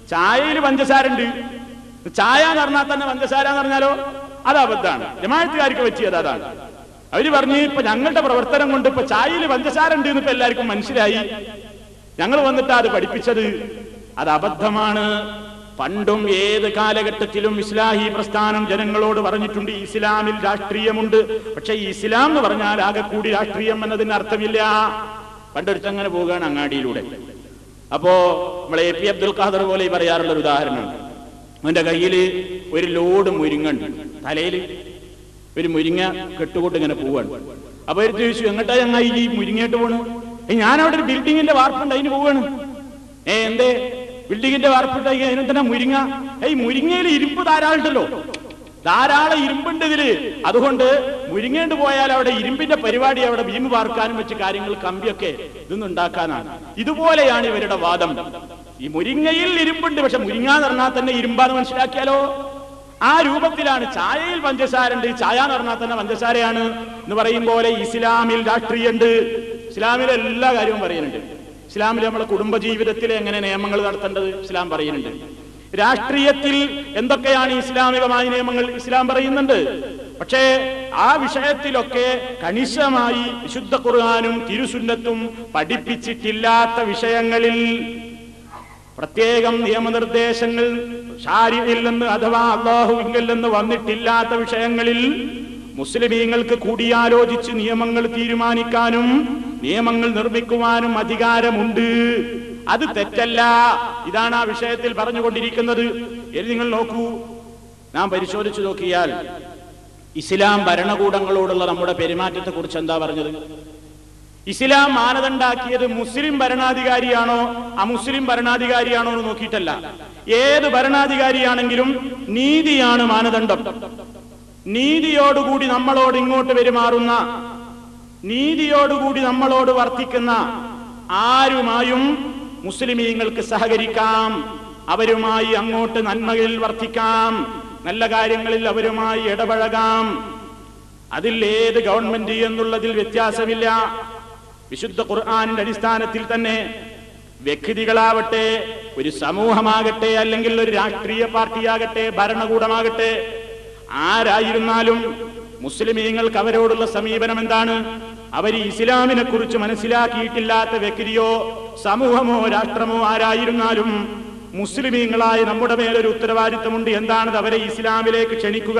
ചായയിൽ പഞ്ചസാര ഉണ്ട് ചായ എന്ന് പറഞ്ഞാൽ തന്നെ പഞ്ചസാര എന്ന് പറഞ്ഞാലോ അത് അബദ്ധാണ് ജമാഅത്തുകാർക്ക് പറ്റിയത് അതാണ് അവര് പറഞ്ഞു ഇപ്പൊ ഞങ്ങളുടെ പ്രവർത്തനം കൊണ്ട് ഇപ്പൊ ചായയിൽ പഞ്ചസാര ഉണ്ട് എന്ന് ഇപ്പൊ എല്ലാവർക്കും മനസ്സിലായി ഞങ്ങൾ വന്നിട്ട് അത് പഠിപ്പിച്ചത് അത് അബദ്ധമാണ് പണ്ടും ഏത് കാലഘട്ടത്തിലും ഇസ്ലാഹി പ്രസ്ഥാനം ജനങ്ങളോട് പറഞ്ഞിട്ടുണ്ട് ഇസ്ലാമിൽ രാഷ്ട്രീയമുണ്ട് പക്ഷെ ഈ ഇസ്ലാം എന്ന് പറഞ്ഞാൽ ആകെ കൂടി രാഷ്ട്രീയം എന്നതിന് അർത്ഥമില്ല പണ്ടൊരുത്തങ്ങനെ അങ്ങനെ പോവുകയാണ് അങ്ങാടിയിലൂടെ അപ്പോ നമ്മളെ എ പി അബ്ദുൽ ഖാദർ പോലെ പറയാറുള്ള ഒരു ഉദാഹരണമുണ്ട് അവന്റെ കയ്യിൽ ഒരു ലോഡ് മുരിങ്ങുണ്ട് തലയിൽ ഒരു മുരിങ്ങ കെട്ടുകൊണ്ട് ഇങ്ങനെ പോവാണ് അപ്പൊ ഒരു ചോദിച്ചു എങ്ങോട്ടാ ചങ്ങായി ഈ മുരിങ്ങയായിട്ട് പോണ് ഏയ് ഞാൻ അവിടെ ഒരു ബിൽഡിങ്ങിന്റെ വാർപ്പുണ്ട് അതിന് പോവാണ് ഏ എന്തേ ബിൽഡിങ്ങിന്റെ വാർപ്പുണ്ട് അതിന് തന്നെ മുരിങ്ങ ഏയ് മുരിങ്ങയിൽ ഇരുമ്പ് ധാരാളുണ്ടല്ലോ ധാരാളം ഇരുമ്പുണ്ട് ഇതില് അതുകൊണ്ട് മുരിങ്ങേണ്ട് പോയാൽ അവിടെ ഇരുമ്പിന്റെ പരിപാടി അവിടെ ഭീമ പാർക്കാനും വെച്ച് കാര്യങ്ങൾ കമ്പിയൊക്കെ ഇതൊന്നും ഉണ്ടാക്കാനാണ് ഇതുപോലെയാണ് ഇവരുടെ വാദം ഈ മുരിങ്ങയിൽ ഇരുമ്പുണ്ട് പക്ഷെ മുരിങ്ങ എന്ന് പറഞ്ഞാൽ തന്നെ ഇരുമ്പാന്ന് മനസ്സിലാക്കിയാലോ ആ രൂപത്തിലാണ് ചായയിൽ പഞ്ചസാര ഉണ്ട് ചായ എന്ന് പറഞ്ഞാൽ തന്നെ പഞ്ചസാരയാണ് എന്ന് പറയും പോലെ ഇസ്ലാമിൽ രാഷ്ട്രീയമുണ്ട് ഇസ്ലാമിലെ എല്ലാ കാര്യവും പറയുന്നുണ്ട് ഇസ്ലാമിൽ നമ്മളെ കുടുംബജീവിതത്തിൽ എങ്ങനെ നിയമങ്ങൾ നടത്തേണ്ടത് ഇസ്ലാം പറയുന്നുണ്ട് രാഷ്ട്രീയത്തിൽ എന്തൊക്കെയാണ് ഇസ്ലാമികമായ നിയമങ്ങൾ ഇസ്ലാം പറയുന്നുണ്ട് പക്ഷേ ആ വിഷയത്തിലൊക്കെ കണിശമായി വിശുദ്ധ ഖുർആാനും തിരുസുന്നത്തും പഠിപ്പിച്ചിട്ടില്ലാത്ത വിഷയങ്ങളിൽ പ്രത്യേകം നിയമനിർദ്ദേശങ്ങൾ ഷാരിയിൽ നിന്ന് അഥവാ അള്ളാഹുവിങ്കിൽ നിന്ന് വന്നിട്ടില്ലാത്ത വിഷയങ്ങളിൽ മുസ്ലിമീങ്ങൾക്ക് കൂടിയാലോചിച്ച് നിയമങ്ങൾ തീരുമാനിക്കാനും നിയമങ്ങൾ നിർമ്മിക്കുവാനും അധികാരമുണ്ട് അത് തെറ്റല്ല ഇതാണ് ആ വിഷയത്തിൽ പറഞ്ഞുകൊണ്ടിരിക്കുന്നത് ഇനി നിങ്ങൾ നോക്കൂ നാം പരിശോധിച്ചു നോക്കിയാൽ ഇസ്ലാം ഭരണകൂടങ്ങളോടുള്ള നമ്മുടെ പെരുമാറ്റത്തെ കുറിച്ച് എന്താ പറഞ്ഞത് ഇസ്ലാം മാനദണ്ഡാക്കിയത് മുസ്ലിം ഭരണാധികാരിയാണോ അമുസ്ലിം ഭരണാധികാരിയാണോ എന്ന് നോക്കിയിട്ടല്ല ഏത് ഭരണാധികാരിയാണെങ്കിലും നീതിയാണ് മാനദണ്ഡം നീതിയോടുകൂടി നമ്മളോട് ഇങ്ങോട്ട് പെരുമാറുന്ന നീതിയോടുകൂടി നമ്മളോട് വർത്തിക്കുന്ന ആരുമായും മുസ്ലിമീങ്ങൾക്ക് സഹകരിക്കാം അവരുമായി അങ്ങോട്ട് നന്മകളിൽ വർത്തിക്കാം നല്ല കാര്യങ്ങളിൽ അവരുമായി ഇടപഴകാം അതിൽ ഏത് ഗവൺമെന്റ് എന്നുള്ളതിൽ വ്യത്യാസമില്ല വിശുദ്ധ ഖുർആാനിന്റെ അടിസ്ഥാനത്തിൽ തന്നെ വ്യക്തികളാവട്ടെ ഒരു സമൂഹമാകട്ടെ അല്ലെങ്കിൽ ഒരു രാഷ്ട്രീയ പാർട്ടിയാകട്ടെ ഭരണകൂടമാകട്ടെ ആരായിരുന്നാലും മുസ്ലിമീങ്ങൾക്ക് അവരോടുള്ള സമീപനം എന്താണ് അവർ ഇസ്ലാമിനെ കുറിച്ച് മനസ്സിലാക്കിയിട്ടില്ലാത്ത വ്യക്തിയോ സമൂഹമോ രാഷ്ട്രമോ ആരായിരുന്നാലും മുസ്ലിമീങ്ങളായ നമ്മുടെ മേലൊരു ഉത്തരവാദിത്തമുണ്ട് എന്താണത് അവരെ ഇസ്ലാമിലേക്ക് ക്ഷണിക്കുക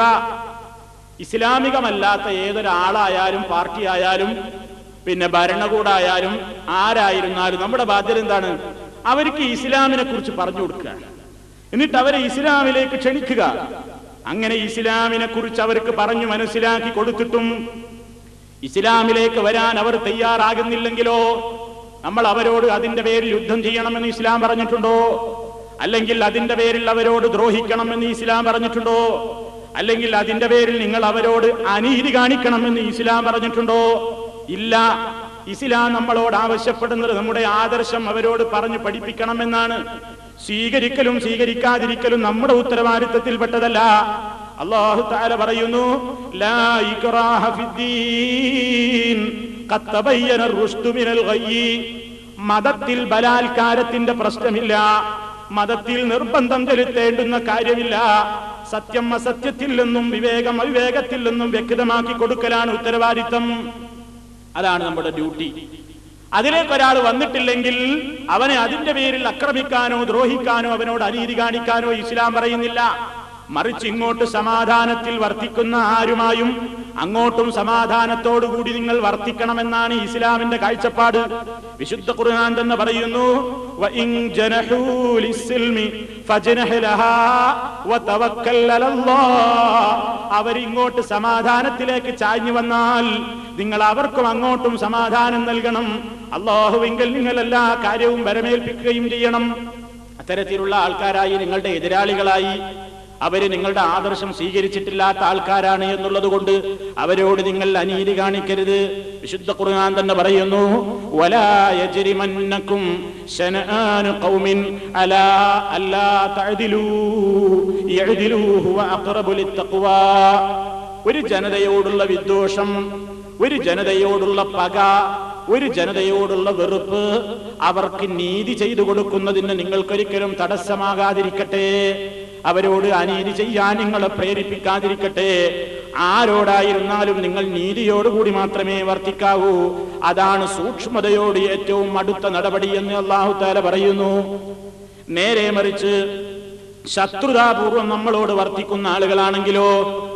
ഇസ്ലാമികമല്ലാത്ത ഏതൊരാളായാലും പാർട്ടി ആയാലും പിന്നെ ഭരണകൂടായാലും ആരായിരുന്നാലും നമ്മുടെ ബാധ്യത എന്താണ് അവർക്ക് ഇസ്ലാമിനെ കുറിച്ച് പറഞ്ഞു കൊടുക്കുക എന്നിട്ട് അവരെ ഇസ്ലാമിലേക്ക് ക്ഷണിക്കുക അങ്ങനെ ഇസ്ലാമിനെ കുറിച്ച് അവർക്ക് പറഞ്ഞു മനസ്സിലാക്കി കൊടുത്തിട്ടും ഇസ്ലാമിലേക്ക് വരാൻ അവർ തയ്യാറാകുന്നില്ലെങ്കിലോ നമ്മൾ അവരോട് അതിന്റെ പേരിൽ യുദ്ധം ചെയ്യണമെന്ന് ഇസ്ലാം പറഞ്ഞിട്ടുണ്ടോ അല്ലെങ്കിൽ അതിന്റെ പേരിൽ അവരോട് ദ്രോഹിക്കണമെന്ന് ഇസ്ലാം പറഞ്ഞിട്ടുണ്ടോ അല്ലെങ്കിൽ അതിന്റെ പേരിൽ നിങ്ങൾ അവരോട് അനീതി കാണിക്കണമെന്ന് ഇസ്ലാം പറഞ്ഞിട്ടുണ്ടോ ഇല്ല ഇസ്ലാം നമ്മളോട് ആവശ്യപ്പെടുന്നത് നമ്മുടെ ആദർശം അവരോട് പറഞ്ഞു പഠിപ്പിക്കണമെന്നാണ് സ്വീകരിക്കലും സ്വീകരിക്കാതിരിക്കലും നമ്മുടെ ഉത്തരവാദിത്തത്തിൽപ്പെട്ടതല്ല അള്ളാഹു താല പറയുന്നു ലാ ഇക്റാഹ ഫിദ്ദീൻ ഖദ് തബയ്യന റുശ്ദു മിനൽ ഗയ്യി മതത്തിൽ ബലാത്കാരത്തിന്റെ പ്രശ്നമില്ല മതത്തിൽ നിർബന്ധം ചെലുത്തേണ്ടുന്ന കാര്യമില്ല സത്യം അസത്യത്തിൽ നിന്നും വിവേകം അവിവേകത്തിൽ നിന്നും വ്യക്തമാക്കി കൊടുക്കലാണ് ഉത്തരവാദിത്തം അതാണ് നമ്മുടെ ഡ്യൂട്ടി അതിലേക്ക് ഒരാൾ വന്നിട്ടില്ലെങ്കിൽ അവനെ അതിന്റെ പേരിൽ ആക്രമിക്കാനോ ദ്രോഹിക്കാനോ അവനോട് അനീതി കാണിക്കാനോ ഇസ്ലാം പറയുന്നില്ല മറിച്ച് ഇങ്ങോട്ട് സമാധാനത്തിൽ വർത്തിക്കുന്ന ആരുമായും അങ്ങോട്ടും സമാധാനത്തോടുകൂടി നിങ്ങൾ വർത്തിക്കണമെന്നാണ് ഇസ്ലാമിന്റെ കാഴ്ചപ്പാട് വിശുദ്ധ ഖുർആൻ തന്നെ പറയുന്നു "വഇൻ ജനഹൂ ലിസ്സിൽമി ഫജ്നഹ് ലഹാ വതവക്കൽ അലല്ലാഹ്." അവരിങ്ങോട്ട് സമാധാനത്തിലേക്ക് ചാഞ്ഞു വന്നാൽ നിങ്ങൾ അവർക്കും അങ്ങോട്ടും സമാധാനം നൽകണം അള്ളാഹുവിങ്കിൽ നിങ്ങൾ എല്ലാ കാര്യവും വരമേൽപ്പിക്കുകയും ചെയ്യണം അത്തരത്തിലുള്ള ആൾക്കാരായി നിങ്ങളുടെ എതിരാളികളായി അവര് നിങ്ങളുടെ ആദർശം സ്വീകരിച്ചിട്ടില്ലാത്ത ആൾക്കാരാണ് എന്നുള്ളത് കൊണ്ട് അവരോട് നിങ്ങൾ അനീതി കാണിക്കരുത് വിശുദ്ധ ഖുർആൻ തന്നെ പറയുന്നു വലാ യജ്രിമന്നകും ശനആനു ഖൗമിൻ അലാ അല്ലാ തഅദിലൂ യഅദിലൂ ഹുവ അഖറബു ലിത്തഖ്വാ ഒരു ജനതയോടുള്ള വിദ്വേഷം ഒരു ജനതയോടുള്ള പക ഒരു ജനതയോടുള്ള വെറുപ്പ് അവർക്ക് നീതി ചെയ്തു കൊടുക്കുന്നതിന് നിങ്ങൾക്കൊരിക്കലും തടസ്സമാകാതിരിക്കട്ടെ അവരോട് അനീതി ചെയ്യാൻ നിങ്ങളെ പ്രേരിപ്പിക്കാതിരിക്കട്ടെ ആരോടായിരുന്നാലും നിങ്ങൾ നീതിയോടുകൂടി മാത്രമേ വർത്തിക്കാവൂ അതാണ് സൂക്ഷ്മതയോട് ഏറ്റവും അടുത്ത നടപടി എന്ന് അള്ളാഹു താല പറയുന്നു നേരെ മറിച്ച് ശത്രുതാപൂർവം നമ്മളോട് വർത്തിക്കുന്ന ആളുകളാണെങ്കിലോ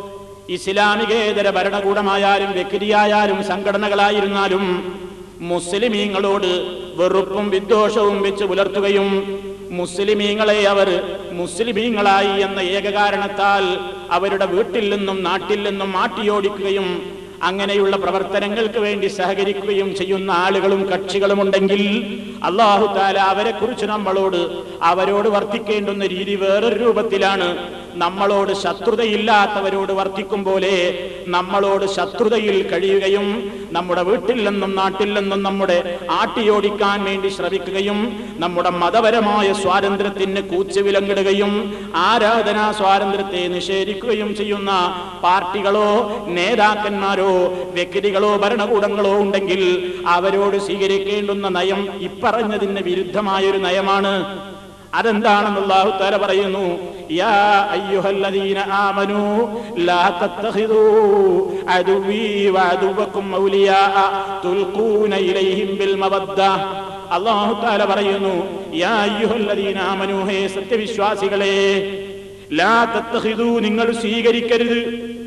ഇസ്ലാമികേതര ഭരണകൂടമായാലും വ്യക്തിയായാലും സംഘടനകളായിരുന്നാലും മുസ്ലിമീങ്ങളോട് വെറുപ്പും വിദ്വേഷവും വെച്ച് പുലർത്തുകയും മുസ്ലിമീങ്ങളെ അവർ മുസ്ലിമീങ്ങളായി എന്ന ഏക കാരണത്താൽ അവരുടെ വീട്ടിൽ നിന്നും നാട്ടിൽ നിന്നും മാറ്റിയോടിക്കുകയും അങ്ങനെയുള്ള പ്രവർത്തനങ്ങൾക്ക് വേണ്ടി സഹകരിക്കുകയും ചെയ്യുന്ന ആളുകളും കക്ഷികളും ഉണ്ടെങ്കിൽ അള്ളാഹു താല അവരെ കുറിച്ച് നമ്മളോട് അവരോട് വർത്തിക്കേണ്ടുന്ന രീതി വേറൊരു രൂപത്തിലാണ് നമ്മളോട് ശത്രുതയില്ലാത്തവരോട് വർത്തിക്കും പോലെ നമ്മളോട് ശത്രുതയിൽ കഴിയുകയും നമ്മുടെ വീട്ടിൽ നിന്നും നാട്ടിൽ നിന്നും നമ്മുടെ ആട്ടിയോടിക്കാൻ വേണ്ടി ശ്രമിക്കുകയും നമ്മുടെ മതപരമായ സ്വാതന്ത്ര്യത്തിന് കൂച്ചുവിലങ്ങിടുകയും ആരാധനാ സ്വാതന്ത്ര്യത്തെ നിഷേധിക്കുകയും ചെയ്യുന്ന പാർട്ടികളോ നേതാക്കന്മാരോ വ്യക്തികളോ ഭരണകൂടങ്ങളോ ഉണ്ടെങ്കിൽ അവരോട് സ്വീകരിക്കേണ്ടുന്ന നയം ഇപ്പറഞ്ഞതിന് വിരുദ്ധമായൊരു നയമാണ് അതെന്താണെന്ന് അല്ലാഹു തആല പറയുന്നു യാ അയ്യുഹല്ലദീന ആമനൂ ലാ തത്തഖിദൂ അദുവീ വഅദുവക്കും ഔലിയാ തുൽഖൂന ഇലൈഹിം ബിൽ മവദ്ദ അല്ലാഹു തആല പറയുന്നു യാ അയ്യുഹല്ലദീന ആമനൂ ഹേ സത്യവിശ്വാസികളെ ലാ തത്തഖിദൂ നിങ്ങൾ സ്വീകരിക്കരുത്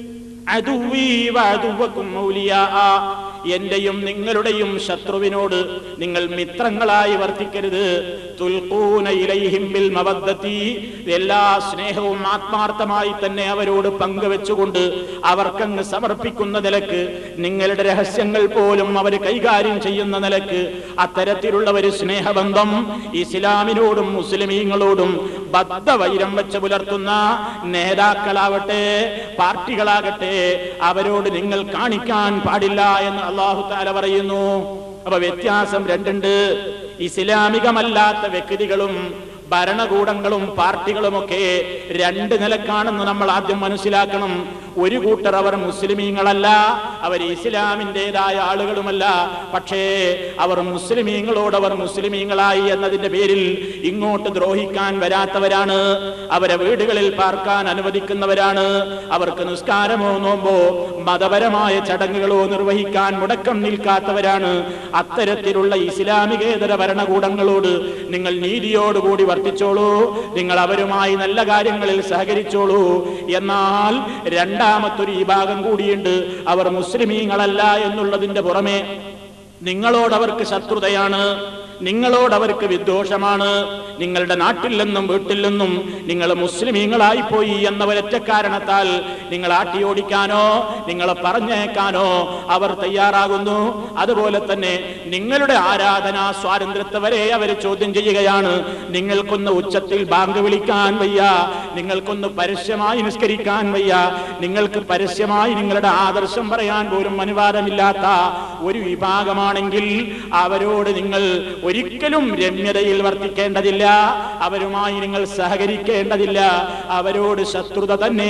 അദുവീ വഅദുവക്കും ഔലിയാ എന്റെയും നിങ്ങളുടെയും ശത്രുവിനോട് നിങ്ങൾ മിത്രങ്ങളായി വർത്തിക്കരുത് തുൽഖൂന ഇലൈഹിം ബിൽ മവദ്ദതി എല്ലാ സ്നേഹവും ആത്മാർത്ഥമായി തന്നെ അവരോട് പങ്കുവെച്ചുകൊണ്ട് അവർക്കങ്ങ് സമർപ്പിക്കുന്ന നിലക്ക് നിങ്ങളുടെ രഹസ്യങ്ങൾ പോലും അവർ കൈകാര്യം ചെയ്യുന്ന നിലക്ക് അത്തരത്തിലുള്ള ഒരു സ്നേഹബന്ധം ഇസ്ലാമിനോടും മുസ്ലിമീങ്ങളോടും ബദ്ധവൈരം വെച്ച് പുലർത്തുന്ന നേതാക്കളാവട്ടെ പാർട്ടികളാകട്ടെ അവരോട് നിങ്ങൾ കാണിക്കാൻ പാടില്ല എന്ന് അള്ളാഹു താല പറയുന്നു അപ്പൊ വ്യത്യാസം രണ്ടുണ്ട് ഇസ്ലാമികമല്ലാത്ത വ്യക്തികളും ഭരണകൂടങ്ങളും പാർട്ടികളുമൊക്കെ രണ്ട് നിലക്കാണെന്ന് നമ്മൾ ആദ്യം മനസ്സിലാക്കണം ഒരു കൂട്ടർ അവർ മുസ്ലിമീങ്ങളല്ല അവർ ഇസ്ലാമിൻ്റെതായ ആളുകളുമല്ല പക്ഷേ അവർ മുസ്ലിമീങ്ങളോട് അവർ മുസ്ലിമീങ്ങളായി എന്നതിന്റെ പേരിൽ ഇങ്ങോട്ട് ദ്രോഹിക്കാൻ വരാത്തവരാണ് അവരെ വീടുകളിൽ പാർക്കാൻ അനുവദിക്കുന്നവരാണ് അവർക്ക് നിസ്കാരമോ നോമ്പോ മതപരമായ ചടങ്ങുകളോ നിർവഹിക്കാൻ മുടക്കം നിൽക്കാത്തവരാണ് അത്തരത്തിലുള്ള ഇസ്ലാമികേതര ഭരണകൂടങ്ങളോട് നിങ്ങൾ നീതിയോടുകൂടി വർത്തിച്ചോളൂ നിങ്ങൾ അവരുമായി നല്ല കാര്യങ്ങളിൽ സഹകരിച്ചോളൂ എന്നാൽ രണ്ടാമത്തൊരു വിഭാഗം കൂടിയുണ്ട് അവർ മുസ്ലിമീങ്ങളല്ല എന്നുള്ളതിന്റെ പുറമെ നിങ്ങളോട് അവർക്ക് ശത്രുതയാണ് നിങ്ങളോട് അവർക്ക് വിദ്വേഷമാണ് നിങ്ങളുടെ നാട്ടിൽ നിന്നും വീട്ടിൽ നിന്നും നിങ്ങൾ മുസ്ലിമീങ്ങളായി പോയി എന്ന ഒരൊറ്റ കാരണത്താൽ നിങ്ങൾ ആട്ടിയോടിക്കാനോ നിങ്ങളെ പറഞ്ഞേക്കാനോ അവർ തയ്യാറാകുന്നു അതുപോലെ തന്നെ നിങ്ങളുടെ ആരാധനാ സ്വാതന്ത്ര്യത്തെ വരെ അവർ ചോദ്യം ചെയ്യുകയാണ് നിങ്ങൾക്കൊന്ന് ഉച്ചത്തിൽ ബാങ്ക് വിളിക്കാൻ വയ്യ നിങ്ങൾക്കൊന്ന് പരസ്യമായി നിസ്കരിക്കാൻ വയ്യ നിങ്ങൾക്ക് പരസ്യമായി നിങ്ങളുടെ ആദർശം പറയാൻ പോലും അനുവാദമില്ലാത്ത ഒരു വിഭാഗമാണെങ്കിൽ അവരോട് നിങ്ങൾ ഒരിക്കലും രമ്യതയിൽ വർത്തിക്കേണ്ടതില്ല അവരുമായി നിങ്ങൾ സഹകരിക്കേണ്ടതില്ല അവരോട് ശത്രുത തന്നെ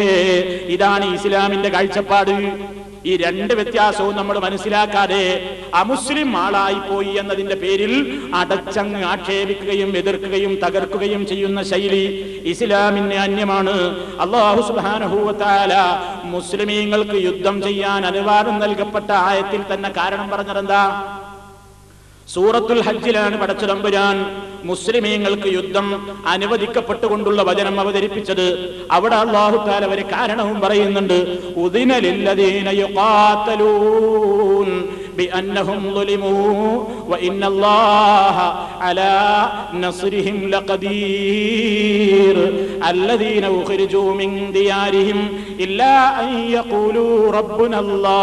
ഇതാണ് ഇസ്ലാമിന്റെ കാഴ്ചപ്പാട് ഈ രണ്ട് വ്യത്യാസവും നമ്മൾ മനസ്സിലാക്കാതെ അമുസ്ലിം ആളായി പോയി എന്നതിന്റെ പേരിൽ അടച്ചങ്ങ് ആക്ഷേപിക്കുകയും എതിർക്കുകയും തകർക്കുകയും ചെയ്യുന്ന ശൈലി ഇസ്ലാമിന് അന്യമാണ് അള്ളാഹു സുബാനഹൂവത്താല മുസ്ലിമീങ്ങൾക്ക് യുദ്ധം ചെയ്യാൻ അനുവാദം നൽകപ്പെട്ട ആയത്തിൽ തന്നെ കാരണം പറഞ്ഞതെന്താ സൂറത്തുൽ ഹജ്ജിലാണ് പടച്ചുതമ്പുരാൻ മുസ്ലിമീങ്ങൾക്ക് യുദ്ധം അനുവദിക്കപ്പെട്ടുകൊണ്ടുള്ള വചനം അവതരിപ്പിച്ചത് അവിടെ അള്ളാഹു താല ഒരു കാരണവും പറയുന്നുണ്ട് ഉദിനലില്ലദീന യുഖാത്തലൂൻ بأنهم ظلموا وإن الله على نصرهم لقدير الذين أخرجوا من ديارهم إلا أن يقولوا ربنا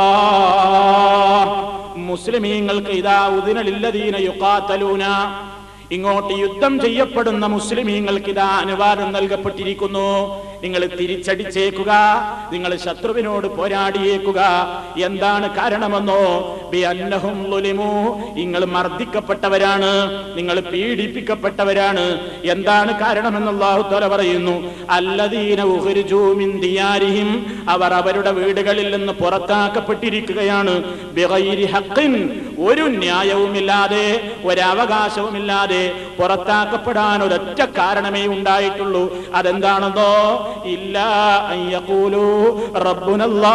الله മുസ്ലിമീങ്ങൾക്ക് ഇതാ ഉദിനലില്ലദീന യുഖാത്തലൂന ഇങ്ങോട്ട് യുദ്ധം ചെയ്യപ്പെടുന്ന മുസ്ലിമീങ്ങൾക്ക് ഇതാ അനുവാദം നൽകപ്പെട്ടിരിക്കുന്നു നിങ്ങൾ തിരിച്ചടിച്ചേക്കുക നിങ്ങൾ ശത്രുവിനോട് പോരാടിയേക്കുക എന്താണ് കാരണമെന്നോ ബി അന്നഹും ളുലിമു. നിങ്ങൾ മർദ്ദിക്കപ്പെട്ടവരാണ് നിങ്ങൾ പീഡിപ്പിക്കപ്പെട്ടവരാണ് എന്താണ് കാരണമെന്ന് അല്ലാഹു തആല പറയുന്നു അല്ലദീന ഉഖ്രിജൂ മിൻ ദിയാരിഹിം അവർ അവരുടെ വീടുകളിൽ നിന്ന് പുറത്താക്കപ്പെട്ടിരിക്കുകയാണ് ബിഗൈരി ഹഖിൻ ഒരു ന്യായവുമില്ലാതെ ഒരവകാശവുമില്ലാതെ പുറത്താക്കപ്പെടാൻ ഒരൊറ്റ കാരണമേ ഉണ്ടായിട്ടുള്ളൂ അതെന്താണെന്നോ ഇല്ല അയ്യഖൂലു റബ്ബുനല്ലാ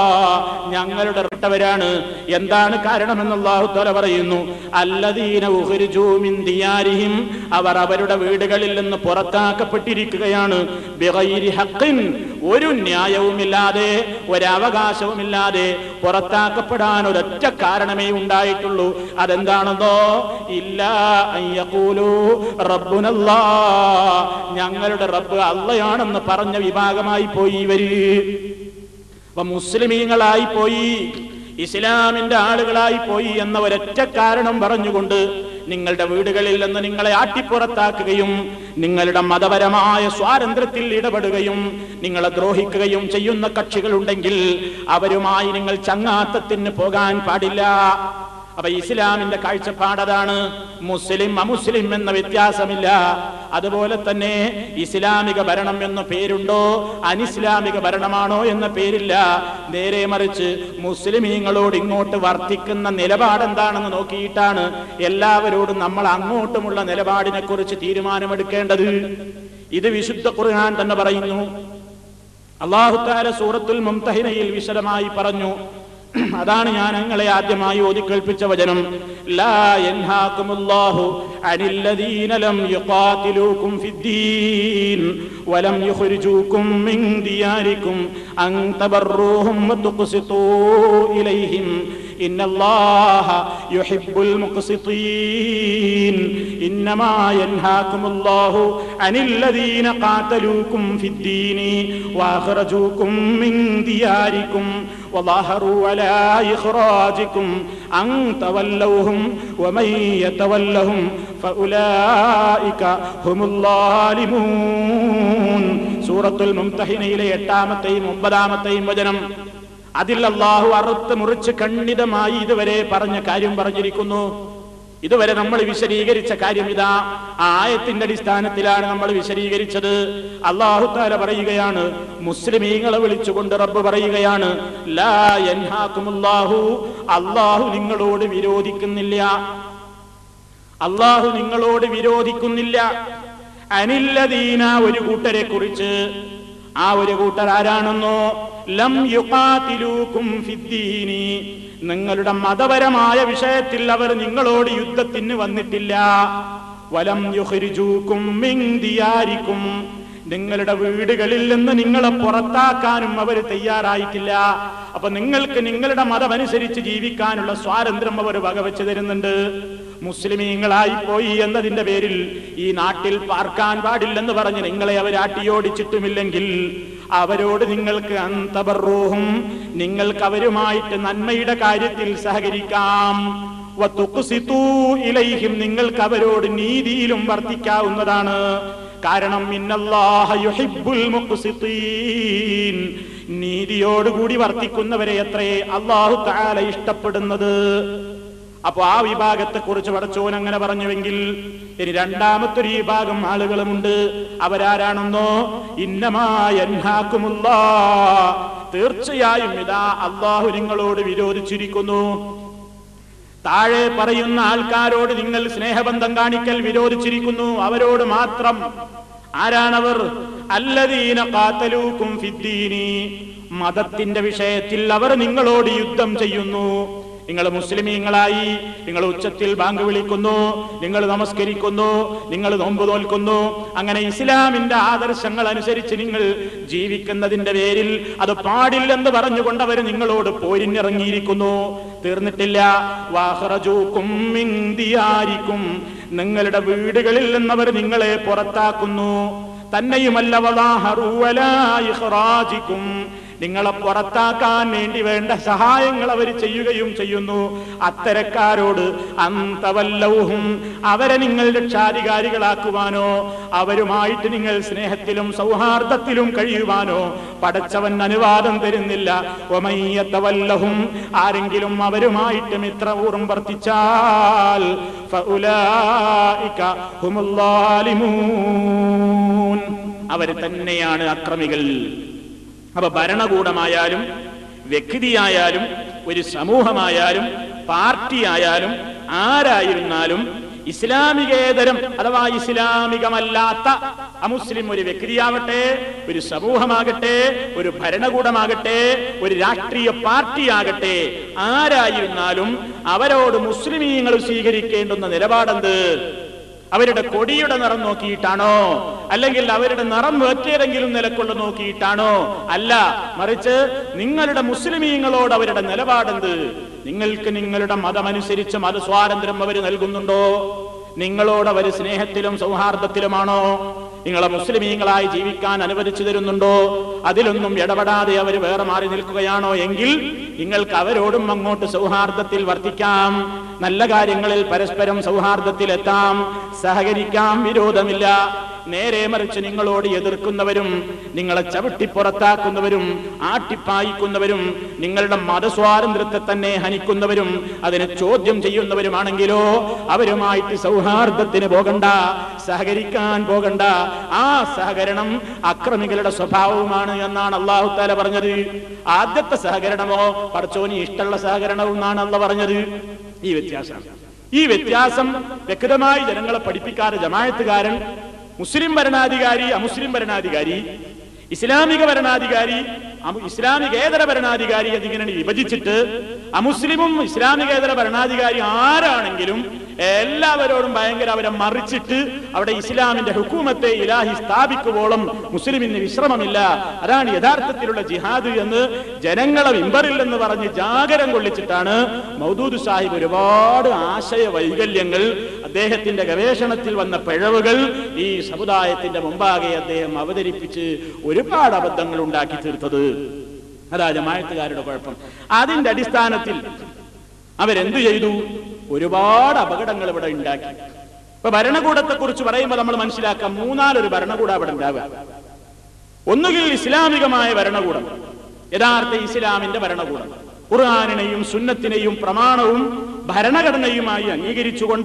ഞങ്ങളുടെ റട്ടവരാണ് എന്താണ് കാരണമെന്ന് അല്ലാഹു തആല പറയുന്നു അല്ലദീന ഉഖ്രിജൂ മിൻ ദിയാരിഹിം അവർ അവരുടെ വീടുകളിൽ നിന്ന് പുറത്താക്കപ്പെട്ടിരിക്കുകയാണ് ബിഗൈരി ഹഖിൻ ഒരു ന്യായവുമില്ലാതെ ഒരവകാശവുമില്ലാതെ പുറത്താക്കപ്പെടാൻ ഒരൊറ്റ കാരണമേ ഉണ്ടായിട്ടുള്ളൂ അതെന്താണെന്നോ ഇല്ല അയ്യഖൂലു റബ്ബുനല്ലാ ഞങ്ങളുടെ റബ്ബ് അള്ളയാണെന്ന് പറഞ്ഞ വിഭാഗമായി പോയി ഇവര് അപ്പൊ മുസ്ലിമീങ്ങളായി പോയി ഇസ്ലാമിന്റെ ആളുകളായി പോയി എന്ന ഒരൊറ്റ കാരണം പറഞ്ഞുകൊണ്ട് നിങ്ങളുടെ വീടുകളിൽ നിന്ന് നിങ്ങളെ ആട്ടിപ്പുറത്താക്കുകയും നിങ്ങളുടെ മതപരമായ സ്വാതന്ത്ര്യത്തിൽ ഇടപെടുകയും നിങ്ങളെ ദ്രോഹിക്കുകയും ചെയ്യുന്ന കക്ഷികളുണ്ടെങ്കിൽ അവരുമായി നിങ്ങൾ ചങ്ങാത്തത്തിന് പോകാൻ പാടില്ല അപ്പൊ ഇസ്ലാമിന്റെ കാഴ്ചപ്പാടതാണ് മുസ്ലിം അമുസ്ലിം എന്ന വ്യത്യാസമില്ല അതുപോലെ തന്നെ ഇസ്ലാമിക ഭരണം എന്ന പേരുണ്ടോ അനിസ്ലാമിക ഭരണമാണോ എന്ന പേരില്ല നേരെ മറിച്ച് മുസ്ലിമീങ്ങളോട് ഇങ്ങോട്ട് വർത്തിക്കുന്ന നിലപാടെന്താണെന്ന് നോക്കിയിട്ടാണ് എല്ലാവരോടും നമ്മൾ അങ്ങോട്ടുമുള്ള നിലപാടിനെ കുറിച്ച് തീരുമാനമെടുക്കേണ്ടത് ഇത് വിശുദ്ധ ഖുർആൻ തന്നെ പറയുന്നു അള്ളാഹുത്താല സൂറത്തുൽ മുംതഹിനയിൽ വിശദമായി പറഞ്ഞു അതാണ് ഞാൻ നിങ്ങളെ ആദ്യമായി ഓതിക്കേൾപ്പിച്ച വചനം ലാ യൻഹാകുമുല്ലാഹു അനില്ലദീന ലം യുഖാതിലൂകും ഫിദ്ദീൻ വലം യുഖ്രിജൂകും മിൻ ദിയാരികും അൻ തബറൂഹും വതുഖ്സിതൂ ഇലൈഹിം إن الله يحب المقسطين إنما ينهاكم الله عن الذين قاتلوكم في الدين وأخرجوكم من دياركم وظاهروا على إخراجكم أن تولوهم ومن يتولهم فأولئك هم الظالمون سورة الممتحنة إلى എട്ടാമത്തെയും ഒമ്പതാമത്തെയും വചനം അതിൽ അള്ളാഹു അറുത്ത് മുറിച്ച് ഖണ്ഡിതമായി ഇതുവരെ പറഞ്ഞ കാര്യം പറഞ്ഞിരിക്കുന്നു ഇതുവരെ നമ്മൾ വിശദീകരിച്ച കാര്യം ഇതാ ആ ആയത്തിന്റെ അടിസ്ഥാനത്തിലാണ് നമ്മൾ വിശദീകരിച്ചത് അള്ളാഹു താല പറയുകയാണ് മുസ്ലിമീങ്ങളെ വിളിച്ചുകൊണ്ട് റബ്ബ് പറയുകയാണ് ലാ യൻഹാക്കുമുല്ലാഹു അള്ളാഹു നിങ്ങളോട് വിരോധിക്കുന്നില്ല അള്ളാഹു നിങ്ങളോട് വിരോധിക്കുന്നില്ല അനില്ലദീന ഒരു കൂട്ടരെ കുറിച്ച് ആ ഒരു കൂട്ടർ ആരാണെന്നോ ലം യുഖാതിലൂകും ഫിദ്ദീനി നിങ്ങളുടെ മതപരമായ വിഷയത്തിൽ അവർ നിങ്ങളോട് യുദ്ധത്തിന് വന്നിട്ടില്ല വലം യുഖ്രിജൂകും മിൻ ദിയാരിക്കും നിങ്ങളുടെ വീടുകളിൽ നിന്ന് നിങ്ങളെ പുറത്താക്കാനും അവർ തയ്യാറായിട്ടില്ല അപ്പൊ നിങ്ങൾക്ക് നിങ്ങളുടെ മതമനുസരിച്ച് ജീവിക്കാനുള്ള സ്വാതന്ത്ര്യം അവർ വകവെച്ച് തരുന്നുണ്ട് മുസ്ലിമീങ്ങളായി പോയി എന്നതിന്റെ പേരിൽ ഈ നാട്ടിൽ പാർക്കാൻ പാടില്ലെന്ന് പറഞ്ഞ് നിങ്ങളെ അവർ ആട്ടിയോടിച്ചിട്ടുമില്ലെങ്കിൽ അവരോട് നിങ്ങൾക്ക് അന്തബറൂഹും നിങ്ങൾക്ക് അവരുമായിട്ട് നന്മയുടെ കാര്യത്തിൽ സഹകരിക്കാം വതുഖ്സിതൂ ഇലൈഹിം നിങ്ങൾക്ക് അവരോട് നീതിയിലും വർത്തിക്കാവുന്നതാണ് കാരണം ഇന്നല്ലാഹ യുഹിബ്ബുൽ മുഖ്സിതീൻ നീതിയോടുകൂടി വർത്തിക്കുന്നവരെ എത്രേ അള്ളാഹു തആല ഇഷ്ടപ്പെടുന്നത് അപ്പൊ ആ വിഭാഗത്തെ കുറിച്ച് പടച്ചോൻ അങ്ങനെ പറഞ്ഞുവെങ്കിൽ ഇനി രണ്ടാമത്തെ ഒരു വിഭാഗം ആളുകളുമുണ്ട് അവരാരാണെന്നോ ഇന്നമായൻഹാക്കുമുള്ള തീർച്ചയായും ഇതാ അള്ളാഹു നിങ്ങളോട് വിരോധിച്ചിരിക്കുന്നു താഴെ പറയുന്ന ആൾക്കാരോട് നിങ്ങൾ സ്നേഹബന്ധം കാണിക്കൽ വിരോധിച്ചിരിക്കുന്നു അവരോട് മാത്രം ആരാണവർ അല്ലദീന കാത്തലൂക്കും ഫിദ്ദീനി മതത്തിന്റെ വിഷയത്തിൽ അവർ നിങ്ങളോട് യുദ്ധം ചെയ്യുന്നു നിങ്ങൾ മുസ്ലിമീങ്ങളായി നിങ്ങൾ ഉച്ചത്തിൽ ബാങ്ക് വിളിക്കുന്നു നിങ്ങൾ നമസ്കരിക്കുന്നു നിങ്ങൾ നോമ്പ് തോൽക്കുന്നു അങ്ങനെ ഇസ്ലാമിന്റെ ആദർശങ്ങൾ അനുസരിച്ച് നിങ്ങൾ ജീവിക്കുന്നതിന്റെ പേരിൽ അത് പാടില്ലെന്ന് പറഞ്ഞുകൊണ്ട് അവർ നിങ്ങളോട് പോരിനിറങ്ങിയിരിക്കുന്നു തീർന്നിട്ടില്ല വാഹറജൂക്കും മിന്തിയാരിക്കും നിങ്ങളുടെ വീടുകളിൽ നിന്നവർ നിങ്ങളെ പുറത്താക്കുന്നു തന്നെയുമല്ല വലാഹറു വലാ ഇഖ്റാജിക്കും നിങ്ങളെ പുറത്താക്കാൻ വേണ്ടി വേണ്ട സഹായങ്ങൾ അവർ ചെയ്യുകയും ചെയ്യുന്നു അത്തരക്കാരോട് അന്തവല്ലവും അവരെ നിങ്ങൾ രക്ഷാധികാരികളാക്കുവാനോ അവരുമായിട്ട് നിങ്ങൾ സ്നേഹത്തിലും സൗഹാർദ്ദത്തിലും കഴിയുവാനോ പടച്ചവൻ അനുവാദം തരുന്നില്ല ഒമയ്യത്തവല്ലഹും ആരെങ്കിലും അവരുമായിട്ട് മിത്രപൂർവം വർത്തിച്ചാൽ ഫഉലായിക ഹുമുൽ ളാലിമൂൻ. അവര് തന്നെയാണ് അക്രമികൾ അപ്പൊ ഭരണകൂടമായാലും വ്യക്തിയായാലും ഒരു സമൂഹമായാലും പാർട്ടിയായാലും ആരായിരുന്നാലും ഇസ്ലാമികേതരം അഥവാ ഇസ്ലാമികമല്ലാത്ത അമുസ്ലിം ഒരു വ്യക്തിയാവട്ടെ ഒരു സമൂഹമാകട്ടെ ഒരു ഭരണകൂടമാകട്ടെ ഒരു രാഷ്ട്രീയ പാർട്ടിയാകട്ടെ ആരായിരുന്നാലും അവരോട് മുസ്ലിമീങ്ങൾ സ്വീകരിക്കേണ്ടുന്ന നിലപാടെന്ത് അവരുടെ കൊടിയുടെ നിറം നോക്കിയിട്ടാണോ അല്ലെങ്കിൽ അവരുടെ നിറം മറ്റേതെങ്കിലും നിലക്കുള്ള നോക്കിയിട്ടാണോ അല്ല മറിച്ച് നിങ്ങളുടെ മുസ്ലിമീങ്ങളോട് അവരുടെ നിലപാടെന്ത് നിങ്ങൾക്ക് നിങ്ങളുടെ മതമനുസരിച്ച് മതസ്വാതന്ത്ര്യം അവർ നൽകുന്നുണ്ടോ നിങ്ങളോട് അവർ സ്നേഹത്തിലും സൗഹാർദ്ദത്തിലുമാണോ നിങ്ങളെ മുസ്ലിമീങ്ങളായി ജീവിക്കാൻ അനുവദിച്ചു തരുന്നുണ്ടോ അതിലൊന്നും ഇടപെടാതെ അവർ വേറെ മാറി നിൽക്കുകയാണോ എങ്കിൽ നിങ്ങൾക്ക് അവരോടും അങ്ങോട്ട് സൗഹാർദ്ദത്തിൽ വർത്തിക്കാം നല്ല കാര്യങ്ങളിൽ പരസ്പരം സൗഹാർദ്ദത്തിൽ എത്താം സഹകരിക്കാം വിരോധമില്ല നേരെ മറിച്ച് നിങ്ങളോട് എതിർക്കുന്നവരും നിങ്ങളെ ചവിട്ടി പുറത്താക്കുന്നവരും ആട്ടിപ്പായിക്കുന്നവരും നിങ്ങളുടെ മതസ്വാതന്ത്ര്യത്തെ തന്നെ ഹനിക്കുന്നവരും അതിനെ ചോദ്യം ചെയ്യുന്നവരുമാണെങ്കിലോ അവരുമായിട്ട് സൗഹാർദ്ദത്തിന് പോകണ്ട സഹകരിക്കാൻ പോകണ്ട ആ സഹകരണം അക്രമികളുടെ സ്വഭാവവുമാണ് എന്നാണ് അള്ളാഹു താല പറഞ്ഞത് ആദ്യത്തെ സഹകരണമോ പടച്ചോനി ഇഷ്ടമുള്ള സഹകരണവും എന്നാണ് അല്ല പറഞ്ഞത് ഈ വ്യത്യാസം ഈ വ്യത്യാസം വ്യക്തമായി ജനങ്ങളെ പഠിപ്പിക്കാതെ ജമായത്തുകാരൻ മുസ്ലിം ഭരണാധികാരി അമുസ്ലിം ഭരണാധികാരി ഇസ്ലാമിക ഭരണാധികാരി അമു- ഇസ്ലാമികേതര ഭരണാധികാരി അതിങ്ങനെ വിഭജിച്ചിട്ട് അമുസ്ലിമും ഇസ്ലാമികേതര ഭരണാധികാരി ആരാണെങ്കിലും എല്ലാവരോടും ഭയങ്കര അവരെ മറിച്ചിട്ട് അവിടെ ഇസ്ലാമിന്റെ ഹുക്കൂമത്തെ ഇലാഹി സ്ഥാപിക്കുവോളം മുസ്ലിമിന് വിശ്രമമില്ല അതാണ് യഥാർത്ഥത്തിലുള്ള ജിഹാദ് എന്ന് ജനങ്ങളെ വിമ്പറിൽ എന്ന് പറഞ്ഞ് ജാഗരം കൊള്ളിച്ചിട്ടാണ് മൗദൂദ് സാഹിബ് ഒരുപാട് ആശയ വൈകല്യങ്ങൾ അദ്ദേഹത്തിന്റെ ഗവേഷണത്തിൽ വന്ന പിഴവുകൾ ഈ സമുദായത്തിന്റെ മുമ്പാകെ അദ്ദേഹം അവതരിപ്പിച്ച് ഒരുപാട് അബദ്ധങ്ങൾ ഉണ്ടാക്കി തീർത്തത് അതാ ജമായത്തുകാരുടെ കുഴപ്പം അതിന്റെ അടിസ്ഥാനത്തിൽ അവരെന്ത് ചെയ്തു ഒരുപാട് അപകടങ്ങൾ ഇവിടെ ഉണ്ടാക്കി ഇപ്പൊ ഭരണകൂടത്തെ കുറിച്ച് പറയുമ്പോൾ നമ്മൾ മനസ്സിലാക്കാം മൂന്നാലൊരു ഭരണകൂടം അവിടെ ഉണ്ടാവുക ഒന്നുകിൽ ഇസ്ലാമികമായ ഭരണകൂടം യഥാർത്ഥ ഇസ്ലാമിന്റെ ഭരണകൂടം ഖുർആാനിനെയും സുന്നത്തിനെയും പ്രമാണവും ഭരണഘടനയുമായി അംഗീകരിച്ചുകൊണ്ട്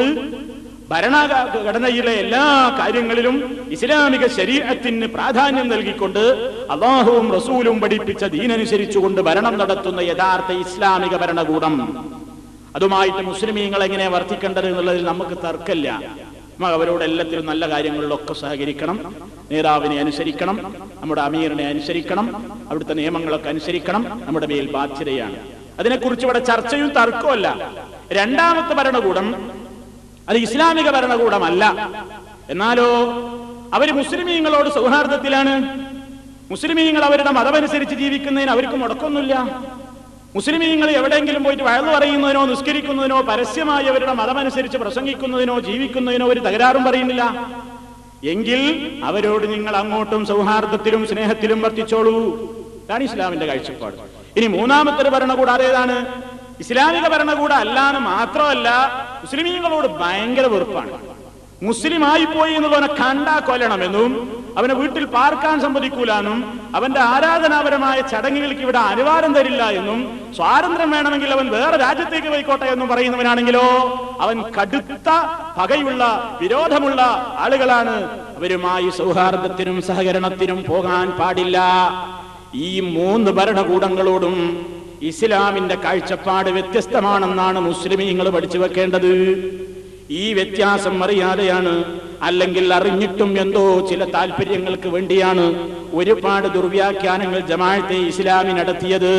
ഭരണഘടനയിലെ എല്ലാ കാര്യങ്ങളിലും ഇസ്ലാമിക ശരീരത്തിന് പ്രാധാന്യം നൽകിക്കൊണ്ട് അള്ളാഹുവും റസൂലും പഠിപ്പിച്ച ദീനനുസരിച്ചുകൊണ്ട് ഭരണം നടത്തുന്ന യഥാർത്ഥ ഇസ്ലാമിക ഭരണകൂടം അതുമായിട്ട് മുസ്ലിമീങ്ങൾ എങ്ങനെ വർത്തിക്കേണ്ടത് എന്നുള്ളതിൽ നമുക്ക് തർക്കമില്ല നമ്മൾ അവരോട് എല്ലാത്തിലും നല്ല കാര്യങ്ങളിലൊക്കെ സഹകരിക്കണം നേതാവിനെ അനുസരിക്കണം നമ്മുടെ അമീറിനെ അനുസരിക്കണം അവിടുത്തെ നിയമങ്ങളൊക്കെ അനുസരിക്കണം നമ്മുടെ മേൽ ബാധ്യതയാണ് അതിനെക്കുറിച്ച് ഇവിടെ ചർച്ചയും തർക്കമല്ല രണ്ടാമത്തെ ഭരണകൂടം അത് ഇസ്ലാമിക ഭരണകൂടമല്ല എന്നാലോ അവര് മുസ്ലിമീങ്ങളോട് സൗഹാർദ്ദത്തിലാണ് മുസ്ലിമീങ്ങൾ അവരുടെ മതമനുസരിച്ച് ജീവിക്കുന്നതിന് അവർക്ക് മുടക്കൊന്നുമില്ല മുസ്ലിമീങ്ങൾ എവിടെയെങ്കിലും പോയിട്ട് വഴന്നു പറയുന്നതിനോ നിസ്കരിക്കുന്നതിനോ പരസ്യമായി അവരുടെ മതമനുസരിച്ച് പ്രസംഗിക്കുന്നതിനോ ജീവിക്കുന്നതിനോ ഒരു തകരാറും പറയുന്നില്ല എങ്കിൽ അവരോട് നിങ്ങൾ അങ്ങോട്ടും സൗഹാർദ്ദത്തിലും സ്നേഹത്തിലും വർത്തിച്ചോളൂ ഇതാണ് ഇസ്ലാമിന്റെ കാഴ്ചപ്പാട് ഇനി മൂന്നാമത്തെ ഒരു ഭരണകൂടം അതേതാണ് ഇസ്ലാമിക ഭരണകൂടം അല്ലാന്ന് മാത്രമല്ല മുസ്ലിമീങ്ങളോട് ഭയങ്കര വെറുപ്പാണ് മുസ്ലിം ആയിപ്പോയി എന്നുള്ളവനെ കണ്ടാ കൊല്ലണമെന്നും അവനെ വീട്ടിൽ പാർക്കാൻ സമ്മതിക്കൂലെന്നും അവന്റെ ആരാധനാപരമായ ചടങ്ങുകൾക്ക് ഇവിടെ അനുവാദം തരില്ല എന്നും സ്വാതന്ത്ര്യം വേണമെങ്കിൽ അവൻ വേറെ രാജ്യത്തേക്ക് പോയിക്കോട്ടെ എന്നും പറയുന്നവനാണെങ്കിലോ അവൻ കടുത്ത പകയുള്ള വിരോധമുള്ള ആളുകളാണ് അവരുമായി സൗഹാർദ്ദത്തിനും സഹകരണത്തിനും പോകാൻ പാടില്ല ഈ മൂന്ന് ഭരണകൂടങ്ങളോടും ഇസ്ലാമിന്റെ കാഴ്ചപ്പാട് വ്യത്യസ്തമാണെന്നാണ് മുസ്ലിമീങ്ങൾ പഠിച്ചു വെക്കേണ്ടത് ഈ വ്യത്യാസം അറിയാതെയാണ് അല്ലെങ്കിൽ അറിഞ്ഞിട്ടും എന്തോ ചില താല്പര്യങ്ങൾക്ക് വേണ്ടിയാണ് ഒരുപാട് ദുർവ്യാഖ്യാനങ്ങൾ ജമാഅത്തെ ഇസ്ലാമി നടത്തിയത്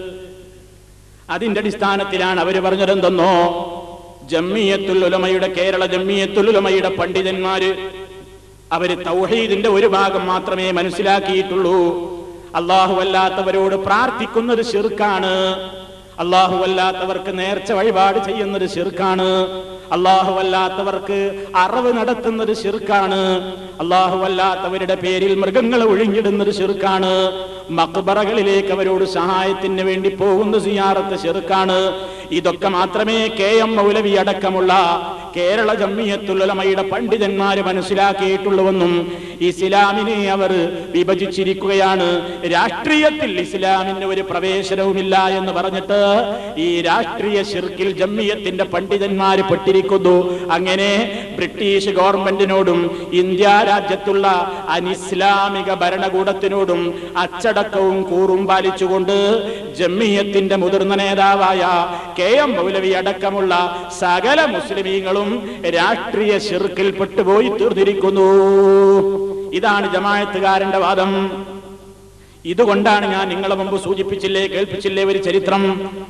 അതിന്റെ അടിസ്ഥാനത്തിലാണ് അവർ പറഞ്ഞതെന്തെന്നോ ജമ്മിയത്തുൽ ഉലമയുടെ കേരള ജമ്മിയത്തുൽ ഉലമയുടെ പണ്ഡിതന്മാര് അവര് തൗഹീദിന്റെ ഒരു ഭാഗം മാത്രമേ മനസ്സിലാക്കിയിട്ടുള്ളൂ അള്ളാഹു അല്ലാത്തവരോട് പ്രാർത്ഥിക്കുന്നത് ശിർക്കാണ് അള്ളാഹു അല്ലാത്തവർക്ക് നേർച്ച വഴിപാട് ചെയ്യുന്നത് ശിർക്കാണ് അള്ളാഹു അല്ലാത്തവർക്ക് അറിവ് നടത്തുന്നത് ശിർക്കാണ് അള്ളാഹു അല്ലാത്തവരുടെ പേരിൽ മൃഗങ്ങളെ ഒഴിഞ്ഞിടുന്നത് ശിർക്കാണ് മക്ബറകളിലേക്ക് അവരോട് സഹായത്തിന് വേണ്ടി പോകുന്ന സിയാറത്ത് ശിർക്കാണ് ഇതൊക്കെ മാത്രമേ കെ എം മൗലവി അടക്കമുള്ള കേരള ജമ്മിയത്തുലമയുടെ പണ്ഡിതന്മാര് മനസ്സിലാക്കിയിട്ടുള്ളുവെന്നും ഇസ്ലാമിനെ അവർ വിഭജിച്ചിരിക്കുകയാണ് രാഷ്ട്രീയത്തിൽ ഇസ്ലാമിന് ഒരു പ്രവേശനവുമില്ല എന്ന് പറഞ്ഞിട്ട് ഈ രാഷ്ട്രീയ ശിർക്കിൽ ജമ്മിയത്തിന്റെ പണ്ഡിതന്മാര് പെട്ടിരിക്കുന്നു അങ്ങനെ ബ്രിട്ടീഷ് ഗവൺമെന്റിനോടും ഇന്ത്യ രാജ്യത്തുള്ള അനിസ്ലാമിക ഭരണകൂടത്തിനോടും അച്ചടക്കവും കൂറും പാലിച്ചുകൊണ്ട് ജമ്മിയത്തിന്റെ മുതിർന്ന നേതാവായ കെ എം മൗലവി അടക്കമുള്ള സകല മുസ്ലിമീങ്ങളും രാഷ്ട്രീയ ശിർക്കിൽ പെട്ടുപോയി തീർന്നിരിക്കുന്നു ഇതാണ് ജമായത്തുകാരന്റെ വാദം ഇതുകൊണ്ടാണ് ഞാൻ നിങ്ങളെ മുമ്പ് സൂചിപ്പിച്ചില്ലേ കേൾപ്പിച്ചില്ലേ ഒരു ചരിത്രം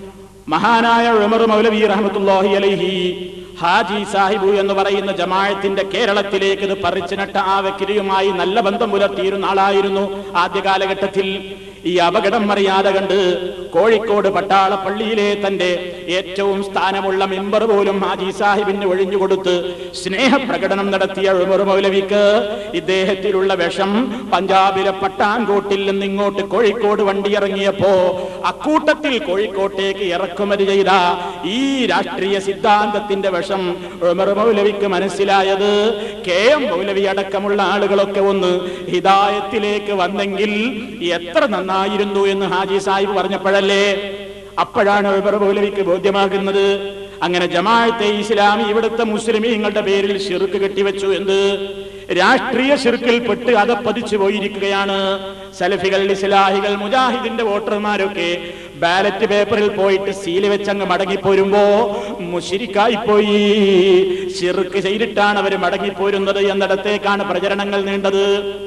മഹാനായ ഉമർ മൗലവി റഹ്മത്തുള്ളാഹി അലൈഹി ഹാജി സാഹിബു എന്ന് പറയുന്ന ജമായത്തിന്റെ കേരളത്തിലേക്ക് ഇത് പറിച്ചുനട്ട ആ വ്യക്തിയുമായി നല്ല ബന്ധം പുലർത്തിയിരുന്ന ആളായിരുന്നു ആദ്യ കാലഘട്ടത്തിൽ ഈ അപകടം അറിയാതെ കണ്ട് കോഴിക്കോട് പട്ടാള പള്ളിയിലെ തന്റെ ഏറ്റവും സ്ഥാനമുള്ള മെമ്പർ പോലും ഹാജി സാഹിബിന് ഒഴിഞ്ഞുകൊടുത്ത് സ്നേഹപ്രകടനം നടത്തിയ ഉമർ മൗലവിക്ക് ഇദ്ദേഹത്തിലുള്ള വിഷം പഞ്ചാബിലെ പട്ടാൻകോട്ടിൽ നിന്ന് ഇങ്ങോട്ട് കോഴിക്കോട് വണ്ടി ഇറങ്ങിയപ്പോ അക്കൂട്ടത്തിൽ കോഴിക്കോട്ടേക്ക് ഇറക്കുമതി ചെയ്ത ഈ രാഷ്ട്രീയ സിദ്ധാന്തത്തിന്റെ വിഷം ഉമർ മൗലവിക്ക് മനസ്സിലായത് കെ എം മൗലവി അടക്കമുള്ള ആളുകളൊക്കെ ഒന്ന് ഹിദായത്തിലേക്ക് വന്നെങ്കിൽ എത്ര നന്നായിരുന്നു എന്ന് ഹാജി സാഹിബ് പറഞ്ഞപ്പോഴല്ലേ അപ്പോഴാണ് ഉമർ മൗലവിക്ക് ബോധ്യമാകുന്നത് അങ്ങനെ ജമാഅത്തെ ഇസ്ലാമി ഇവിടുത്തെ മുസ്ലിമീങ്ങളുടെ പേരിൽ ഷിർക്ക് കെട്ടിവെച്ചു എന്ത് രാഷ്ട്രീയ ഷിർക്കിൽ പെട്ട് അതപ്പതിച്ചു പോയിരിക്കുകയാണ് സലഫികൾ ഇസ്ലാഹികൾ മുജാഹിദിന്റെ വോട്ടർമാരൊക്കെ ബാലറ്റ് പേപ്പറിൽ പോയിട്ട് സീല് വെച്ചങ്ങ് മടങ്ങിപ്പോരുമ്പോ മുഷിരിക്കായി പോയി ഷിർക്ക് ചെയ്തിട്ടാണ് അവർ മടങ്ങിപ്പോരുന്നത് എന്നിടത്തേക്കാണ് പ്രചരണങ്ങൾ നീണ്ടത്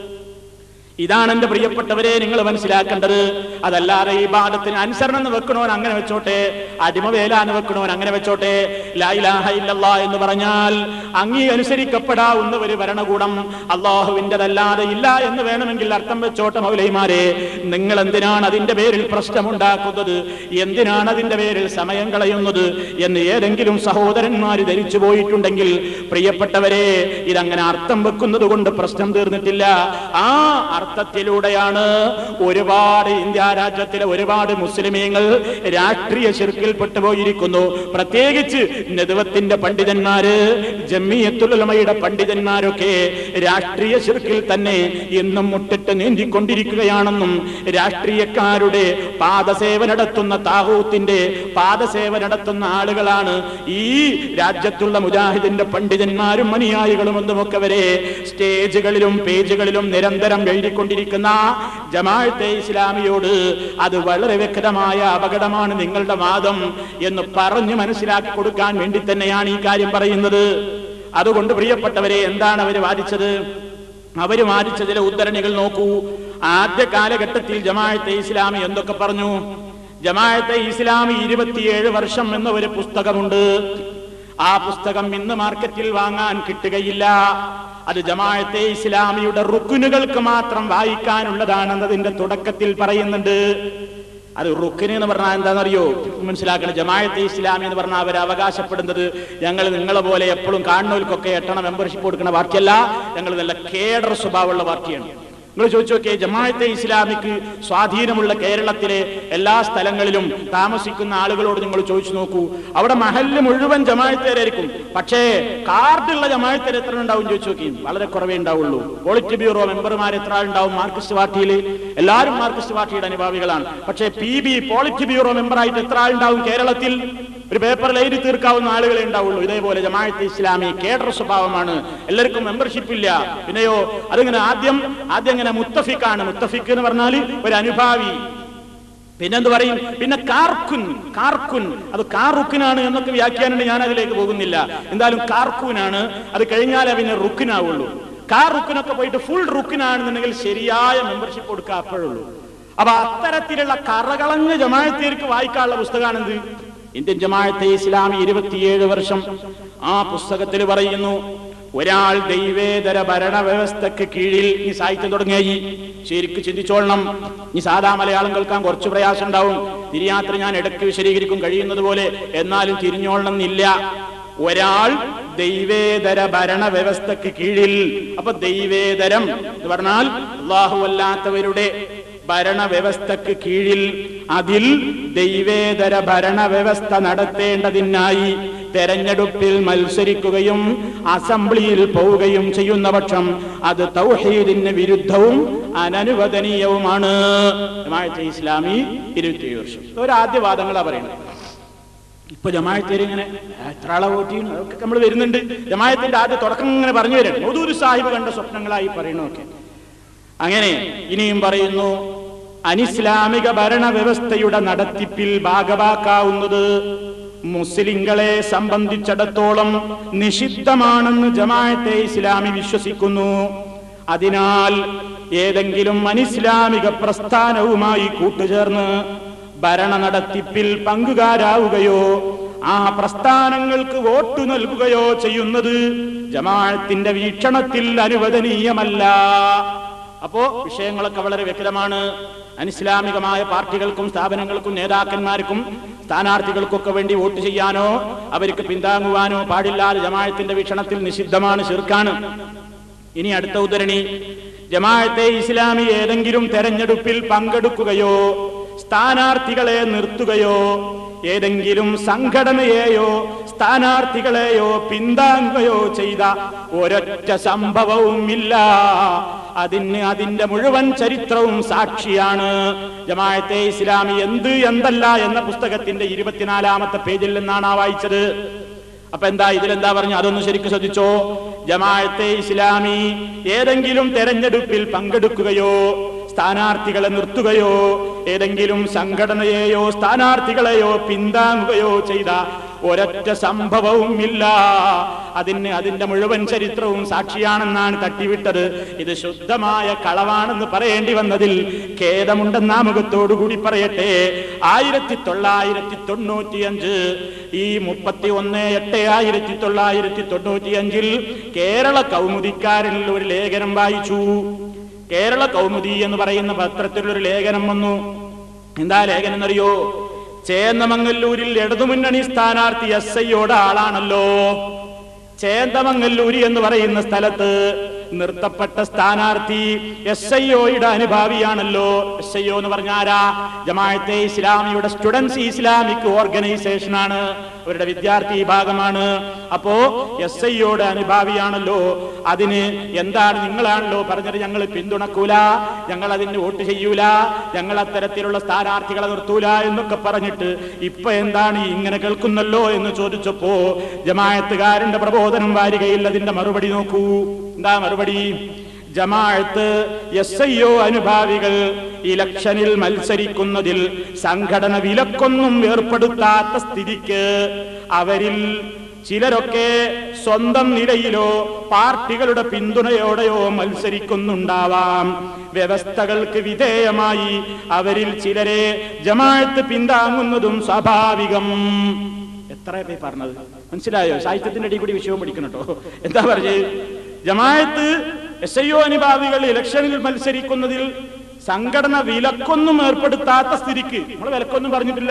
ഇതാണ് എന്റെ പ്രിയപ്പെട്ടവരെ നിങ്ങൾ മനസ്സിലാക്കേണ്ടത് അതല്ലാതെ ഈ ബാധത്തിന് അനുസരണം എന്ന് വെക്കണോൻ അങ്ങനെ വെച്ചോട്ടെ അടിമവേല എന്ന് വെക്കണോൻ അങ്ങനെ വെച്ചോട്ടെ ലായിലാഹ ഇല്ലല്ലാ എന്ന് പറഞ്ഞാൽ അങ്ങീ അനുസരിക്കപ്പെടാവുന്ന ഒരു ഭരണകൂടം അള്ളാഹുവിൻ്റെതല്ലാതെ ഇല്ല എന്ന് വേണമെങ്കിൽ അർത്ഥം വെച്ചോട്ടെ മൗലൈമാരെ നിങ്ങൾ എന്തിനാണ് അതിന്റെ പേരിൽ പ്രശ്നമുണ്ടാക്കുന്നത് എന്തിനാണ് അതിന്റെ പേരിൽ സമയം കളയുന്നത് എന്ന് ഏതെങ്കിലും സഹോദരന്മാർ ധരിച്ചു പോയിട്ടുണ്ടെങ്കിൽ പ്രിയപ്പെട്ടവരെ ഇതങ്ങനെ അർത്ഥം വെക്കുന്നത് കൊണ്ട് പ്രശ്നം തീർന്നിട്ടില്ല ആ അർത്ഥത്തിലൂടെയാണ് ഒരുപാട് ഇന്ത്യ രാജ്യത്തിലെ ഒരുപാട് മുസ്ലിമീങ്ങൾ രാഷ്ട്രീയ ശിർക്കിൽ പെട്ടുപോയിരിക്കുന്നു പ്രത്യേകിച്ച് നെതുവത്തിന്റെ പണ്ഡിതന്മാര് ജമ്മിയത്തുലമയുടെ പണ്ഡിതന്മാരൊക്കെ രാഷ്ട്രീയ ശിർക്കിൽ തന്നെ ഇന്നും മുട്ടിട്ട് നീന്തിക്കൊണ്ടിരിക്കുകയാണെന്നും രാഷ്ട്രീയക്കാരുടെ പാദസേവ നടത്തുന്ന താഹൂത്തിന്റെ പാദസേവ നടത്തുന്ന ആളുകളാണ് ഈ രാജ്യത്തുള്ള മുജാഹിദിന്റെ പണ്ഡിതന്മാരും അനുയായികളും ഒന്നുമൊക്കെ വരെ സ്റ്റേജുകളിലും പേജുകളിലും നിരന്തരം എഴുതിക്കൊണ്ടിരിക്കുന്ന ജമാഅത്തെ ഇസ്ലാമിയോട് അത് വളരെ വ്യക്തമായ അപകടമാണ് നിങ്ങളുടെ വാദം എന്ന് പറഞ്ഞു മനസ്സിലാക്കി കൊടുക്കാൻ വേണ്ടി തന്നെയാണ് ഈ കാര്യം പറയുന്നത് അതുകൊണ്ട് പ്രിയപ്പെട്ടവരെ എന്താണ് അവർ വാദിച്ചത് അവർ വാദിച്ചതിലെ ഉദ്ധരണികൾ നോക്കൂ ആദ്യ കാലഘട്ടത്തിൽ ജമാഅത്തെ ഇസ്ലാമി എന്തൊക്കെ പറഞ്ഞു ജമാഅത്തെ ഇസ്ലാമി ഇരുപത്തിയേഴ് വർഷം എന്ന ഒരു പുസ്തകമുണ്ട് ആ പുസ്തകം ഇന്ന് മാർക്കറ്റിൽ വാങ്ങാൻ കിട്ടുകയില്ല അത് ജമാഅത്തെ ഇസ്ലാമിയുടെ റുക്കുനുകൾക്ക് മാത്രം വായിക്കാനുള്ളതാണെന്നതിന്റെ തുടക്കത്തിൽ പറയുന്നുണ്ട് അത് റുക്കിന് എന്ന് പറഞ്ഞാൽ എന്താണെന്നറിയോ മനസ്സിലാക്കണം ജമാഅത്തെ ഇസ്ലാമി എന്ന് പറഞ്ഞാൽ അവർ അവകാശപ്പെടുന്നത് ഞങ്ങൾ നിങ്ങളെ പോലെ എപ്പോഴും കാണുന്നവർക്കൊക്കെ എട്ടണ മെമ്പർഷിപ്പ് കൊടുക്കുന്ന പാർട്ടിയല്ല ഞങ്ങൾ നല്ല കേഡർ സ്വഭാവമുള്ള പാർട്ടിയാണ് നിങ്ങൾ ചോദിച്ചു നോക്കിയേ ജമാഅത്തെ ഇസ്ലാമിക്ക് സ്വാധീനമുള്ള കേരളത്തിലെ എല്ലാ സ്ഥലങ്ങളിലും താമസിക്കുന്ന ആളുകളോട് നിങ്ങൾ ചോദിച്ചു നോക്കൂ അവിടെ മഹല്ല് മുഴുവൻ ജമാഅത്തേരായിരിക്കും പക്ഷേ കാർഡുള്ള ജമാഅത്തേർ എത്ര ഉണ്ടാവും ചോദിച്ചു നോക്കി വളരെ കുറവേ ഉണ്ടാവുള്ളൂ പോളിറ്റ് ബ്യൂറോ മെമ്പർമാർ എത്ര ഉണ്ടാവും മാർക്സിസ്റ്റ് പാർട്ടിയിൽ എല്ലാവരും മാർക്സിസ്റ്റ് പാർട്ടിയുടെ അനുഭാവികളാണ് പക്ഷേ പി ബി പോളിറ്റ് ബ്യൂറോ മെമ്പറായിട്ട് എത്ര ആളുണ്ടാവും കേരളത്തിൽ ഒരു പേപ്പറിൽ എഴുതി തീർക്കാവുന്ന ആളുകളെ ഉണ്ടാവുള്ളൂ ഇതേപോലെ ജമാഅത്ത് ഇസ്ലാമി കേഡർ സ്വഭാവമാണ് എല്ലാവർക്കും മെമ്പർഷിപ്പ് ഇല്ല പിന്നെയോ അതിങ്ങനെ ആദ്യം ആദ്യം ഇങ്ങനെ മുത്തഫിക്കാണ് മുത്തഫിക്ക് എന്ന് പറഞ്ഞാൽ ഒരു അനുഭാവി പിന്നെന്ത് പറയും പിന്നെ കാർക്കുൻ കാർക്കുൻ അത് കാറുക്കിനാണ് എന്നൊക്കെ വ്യാഖ്യാനം ഞാൻ അതിലേക്ക് പോകുന്നില്ല എന്തായാലും കാർക്കൂനാണ് അത് കഴിഞ്ഞാലേ പിന്നെ റുക്കിനാവുള്ളൂ കാർ റുക്കിനൊക്കെ പോയിട്ട് ഫുൾ റുക്കിനാണെന്നുണ്ടെങ്കിൽ ശരിയായ മെമ്പർഷിപ്പ് കൊടുക്കുക അപ്പോഴുള്ളൂ അപ്പൊ അത്തരത്തിലുള്ള കറകളഞ്ഞ ജമാഅത്തേർക്ക് വായിക്കാനുള്ള പുസ്തകമാണെന്ത് ഇന്ത്യൻ ജമാഅത്തെ ഇസ്ലാമി ഇരുപത്തിയേഴ് വർഷം ആ പുസ്തകത്തിൽ പറയുന്നു ഒരാൾ ദൈവേതര ഭരണ വ്യവസ്ഥക്ക് കീഴിൽ ഈ സാഹിത്യം തുടങ്ങിയായി ശരിക്ക് ചിന്തിച്ചോളണം ഈ സാധാ മലയാളം കേൾക്കാൻ കുറച്ച് പ്രയാസം ഉണ്ടാവും തിരിയാത്ര ഞാൻ ഇടയ്ക്ക് വിശദീകരിക്കും കഴിയുന്നത് പോലെ എന്നാലും തിരിഞ്ഞോളണം എന്നില്ല ഒരാൾ ദൈവേതര ഭരണ വ്യവസ്ഥക്ക് കീഴിൽ അപ്പൊ ദൈവേതരം എന്ന് പറഞ്ഞാൽ അള്ളാഹു അല്ലാത്തവരുടെ ഭരണ വ്യവസ്ഥക്ക് കീഴിൽ അതിൽ ദൈവേതര ഭരണ വ്യവസ്ഥ നടത്തേണ്ടതിനായി തെരഞ്ഞെടുപ്പിൽ മത്സരിക്കുകയും അസംബ്ലിയിൽ പോവുകയും ചെയ്യുന്ന പക്ഷം അത് തൗഹീദിന് വിരുദ്ധവും അനനുവദനീയവുമാണ് ജമാഅത്തെ ഇസ്ലാമി ഇരുപത്തിയേഴ് വർഷം ഒരു ആദ്യവാദങ്ങളാ പറയുന്നത് ഇപ്പൊ ജമായത്തേര് ഇങ്ങനെ എത്ര ആളെ വോട്ട് ചെയ്യുന്നു അതൊക്കെ നമ്മൾ വരുന്നുണ്ട് ജമായത്തിന്റെ ആദ്യ തുടക്കം ഇങ്ങനെ പറഞ്ഞു വരും മൗദൂർ സാഹിബ് കണ്ട സ്വപ്നങ്ങളായി പറയണമൊക്കെ അങ്ങനെ ഇനിയും പറയുന്നു അനിസ്ലാമിക ഭരണ വ്യവസ്ഥയുടെ നടത്തിപ്പിൽ ഭാഗവാക്കാവുന്നത് മുസ്ലിങ്ങളെ സംബന്ധിച്ചിടത്തോളം നിഷിദ്ധമാണെന്ന് ജമാഅത്തെ ഇസ്ലാമി വിശ്വസിക്കുന്നു അതിനാൽ ഏതെങ്കിലും അനിസ്ലാമിക പ്രസ്ഥാനവുമായി കൂട്ടുചേർന്ന് ഭരണ നടത്തിപ്പിൽ പങ്കുകാരാവുകയോ ആ പ്രസ്ഥാനങ്ങൾക്ക് വോട്ട് നൽകുകയോ ചെയ്യുന്നത് ജമാഅത്തിന്റെ വീക്ഷണത്തിൽ അനുവദനീയമല്ല അപ്പോ വിഷയങ്ങളൊക്കെ വളരെ വ്യക്തമാണ് അനിസ്ലാമികമായ പാർട്ടികൾക്കും സ്ഥാപനങ്ങൾക്കും നേതാക്കന്മാർക്കും സ്ഥാനാർത്ഥികൾക്കൊക്കെ വേണ്ടി വോട്ട് ചെയ്യാനോ അവർക്ക് പിന്താങ്ങുവാനോ പാടില്ലാതെ ജമാഅത്തിന്റെ വീക്ഷണത്തിൽ നിഷിദ്ധമാണ് ശിർക്കാണ് ഇനി അടുത്ത ഉദ്ധരണി ജമാഅത്തെ ഇസ്ലാമി ഏതെങ്കിലും തെരഞ്ഞെടുപ്പിൽ പങ്കെടുക്കുകയോ സ്ഥാനാർത്ഥികളെ നിർത്തുകയോ ഏതെങ്കിലും സംഘടനയെയോ സ്ഥാനാർത്ഥികളെയോ പിന്താങ്ങുകയോ ചെയ്ത ഒരൊറ്റ സംഭവവും ഇല്ല അതിന് അതിന്റെ മുഴുവൻ ചരിത്രവും സാക്ഷിയാണ് ജമാഅത്തെ ഇസ്ലാമി എന്ത് എന്തല്ല എന്ന പുസ്തകത്തിന്റെ ഇരുപത്തിനാലാമത്തെ പേജിൽ നിന്നാണ് ആ വായിച്ചത് അപ്പൊ എന്താ ഇതിലെന്താ പറഞ്ഞു അതൊന്ന് ശരിക്കും ശ്രദ്ധിച്ചോ ജമാഅത്തെ ഇസ്ലാമി ഏതെങ്കിലും തെരഞ്ഞെടുപ്പിൽ പങ്കെടുക്കുകയോ സ്ഥാനാർത്ഥികളെ നിർത്തുകയോ ഏതെങ്കിലും സംഘടനയെയോ സ്ഥാനാർത്ഥികളെയോ പിന്താങ്ങുകയോ ചെയ്ത ഒരൊറ്റ സംഭവവും ഇല്ല അതിന് അതിന്റെ മുഴുവൻ ചരിത്രവും സാക്ഷിയാണെന്നാണ് തട്ടിവിട്ടത് ഇത് ശുദ്ധമായ കളവാണെന്ന് പറയേണ്ടി വന്നതിൽ ഖേദമുണ്ടെന്ന മുഖത്തോടുകൂടി പറയട്ടെ ആയിരത്തി തൊള്ളായിരത്തി തൊണ്ണൂറ്റിയഞ്ച് ഈ മുപ്പത്തി ഒന്ന് എട്ട് ആയിരത്തി തൊള്ളായിരത്തി തൊണ്ണൂറ്റിയഞ്ചിൽ കേരള കൗമുദിക്കാരിൽ ഒരു ലേഖനം വായിച്ചു കേരള കൗമുദി എന്ന് പറയുന്ന പത്രത്തിൽ ഒരു ലേഖനം വന്നു എന്താ ലേഖനം എന്നറിയോ ചേന്നമംഗല്ലൂരിൽ ഇടതുമുന്നണി സ്ഥാനാർത്ഥി എസ് ഐയോട് ആളാണല്ലോ ചേന്തമംഗല്ലൂരി എന്ന് പറയുന്ന സ്ഥലത്ത് നിർത്തപ്പെട്ട സ്ഥാനാർത്ഥി എസ് ഐ ഒയുടെ അനുഭാവിയാണല്ലോ എസ് ഐ ഒ എന്ന് പറഞ്ഞാരാ ജമാഅത്തെ ഇസ്ലാമിയുടെ സ്റ്റുഡൻസ് ഇസ്ലാമിക് ഓർഗനൈസേഷൻ ആണ് അവരുടെ വിദ്യാർത്ഥി വിഭാഗമാണ് അപ്പോ എസ് ഐ ഒയുടെ അനുഭാവിയാണല്ലോ അതിന് എന്താണ് നിങ്ങളാണല്ലോ പറഞ്ഞത് ഞങ്ങൾ പിന്തുണക്കൂല ഞങ്ങൾ അതിന് വോട്ട് ചെയ്യൂല ഞങ്ങൾ അത്തരത്തിലുള്ള സ്ഥാനാർത്ഥികളെ നിർത്തൂല എന്നൊക്കെ പറഞ്ഞിട്ട് ഇപ്പൊ എന്താണ് ഈ ഇങ്ങനെ കേൾക്കുന്നല്ലോ എന്ന് ചോദിച്ചപ്പോ ജമാഅത്തുകാരന്റെ പ്രബോധനം വാരികയിൽ അതിന്റെ മറുപടി നോക്കൂ എന്താ മറുപടി ജമാഅത്ത് എസ് ഐ ഒ അനുഭാവികൾ ഇലക്ഷനിൽ മത്സരിക്കുന്നതിൽ സംഘടന വിലക്കൊന്നും ഏർപ്പെടുത്താത്ത സ്ഥിതിക്ക് അവരിൽ ചിലരൊക്കെ സ്വന്തം നിലയിലോ പാർട്ടികളുടെ പിന്തുണയോടെയോ മത്സരിക്കുന്നുണ്ടാവാം വ്യവസ്ഥകൾക്ക് വിധേയമായി അവരിൽ ചിലരെ ജമാഅത്ത് പിന്താങ്ങുന്നതും സ്വാഭാവികം എത്ര പേര് പറഞ്ഞത് മനസ്സിലായോ സാഹിത്യത്തിന്റെ അടി കൂടി വിഷയവും പഠിക്കണം കേട്ടോ എന്താ പറഞ്ഞത് ജമാഅത്ത് എസ് ഐ ഒ അനുഭാവികൾ ഇലക്ഷനിൽ മത്സരിക്കുന്നതിൽ സംഘടന വിലക്കൊന്നും ഏർപ്പെടുത്താത്ത സ്ഥിതിക്ക് നമ്മൾ വിലക്കൊന്നും പറഞ്ഞിട്ടില്ല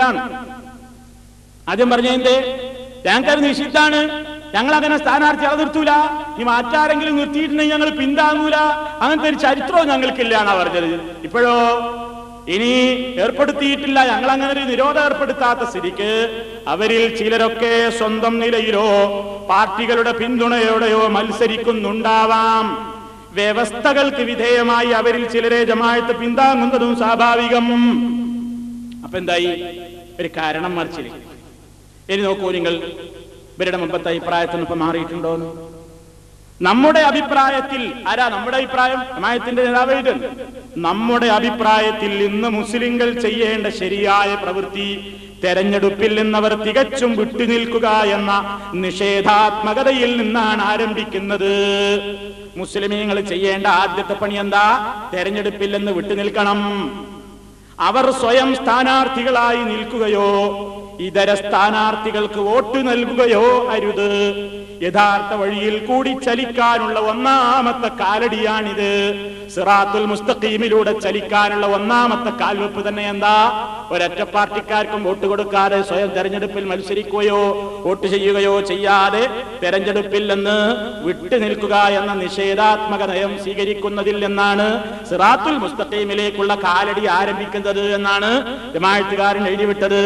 ആദ്യം പറഞ്ഞതിന്റെ ഞങ്ങൾക്കത് നിഷിദ്ധാണ് ഞങ്ങൾ അങ്ങനെ സ്ഥാനാർത്ഥികളെ നിർത്തൂല ഈ മാറ്റാരെങ്കിലും നിർത്തിയിട്ടുണ്ടെങ്കിൽ ഞങ്ങൾ പിന്താങ്ങൂല അങ്ങനത്തെ ഒരു ചരിത്രവും ഞങ്ങൾക്കില്ല എന്നാ പറഞ്ഞത് ഇപ്പോഴോ ഇനി ഏർപ്പെടുത്തിയിട്ടില്ല ഞങ്ങൾ അങ്ങനെ ഒരു നിരോധം ഏർപ്പെടുത്താത്ത സ്ഥിതിക്ക് അവരിൽ ചിലരൊക്കെ സ്വന്തം നിലയിലോ പാർട്ടികളുടെ പിന്തുണയോടെയോ മത്സരിക്കുന്നുണ്ടാവാം വ്യവസ്ഥകൾക്ക് വിധേയമായി അവരിൽ ചിലരെ ജമാഅത്ത് പിന്താങ്ങുന്നതും സ്വാഭാവികം അപ്പൊ എന്തായി ഒരു കാരണം മറിച്ചിരിക്കും ഇനി നോക്കൂ നിങ്ങൾ ഇവരുടെ മുമ്പത്തെ അഭിപ്രായത്തിൽ ഇപ്പൊ മാറിയിട്ടുണ്ടോ എന്ന്? നമ്മുടെ അഭിപ്രായത്തിൽ ആരാ നമ്മുടെ അഭിപ്രായം ജമായത്തിന്റെ നേതാവ് എഴുതുന്നു. നമ്മുടെ അഭിപ്രായത്തിൽ ഇന്ന് മുസ്ലിങ്ങൾ ചെയ്യേണ്ട ശരിയായ പ്രവൃത്തി തെരഞ്ഞെടുപ്പിൽ നിന്നവർ തികച്ചും വിട്ടുനിൽക്കുക എന്ന നിഷേധാത്മകതയിൽ നിന്നാണ് ആരംഭിക്കുന്നത് മുസ്ലിമീങ്ങൾ ചെയ്യേണ്ട ആദ്യത്തെ പണി എന്താ തെരഞ്ഞെടുപ്പിൽ നിന്ന് വിട്ടുനിൽക്കണം അവർ സ്വയം സ്ഥാനാർത്ഥികളായി നിൽക്കുകയോ ഇതര സ്ഥാനാർത്ഥികൾക്ക് വോട്ട് നൽകുകയോ അരുത് യഥാർത്ഥ വഴിയിൽ കൂടി ചലിക്കാനുള്ള ഒന്നാമത്തെ കാലടിയാണിത് സിറാത്തുൽ മുസ്തഖീമിലൂടെ ചലിക്കാനുള്ള ഒന്നാമത്തെ കാൽവെപ്പ് തന്നെ എന്താ ഒരൊറ്റ പാർട്ടിക്കാർക്കും വോട്ട് കൊടുക്കാതെ സ്വയം തെരഞ്ഞെടുപ്പിൽ മത്സരിക്കുകയോ വോട്ട് ചെയ്യുകയോ ചെയ്യാതെ തെരഞ്ഞെടുപ്പിൽ നിന്ന് വിട്ടു നിൽക്കുക എന്ന നിഷേധാത്മക നയം സ്വീകരിക്കുന്നതിൽ നിന്നാണ് സിറാത്തുൽ മുസ്തഖീമിലേക്കുള്ള കാലടി ആരംഭിക്കുന്നത് എന്നാണ് ജമാഅത്തുകാരൻ എഴുതിവിട്ടത്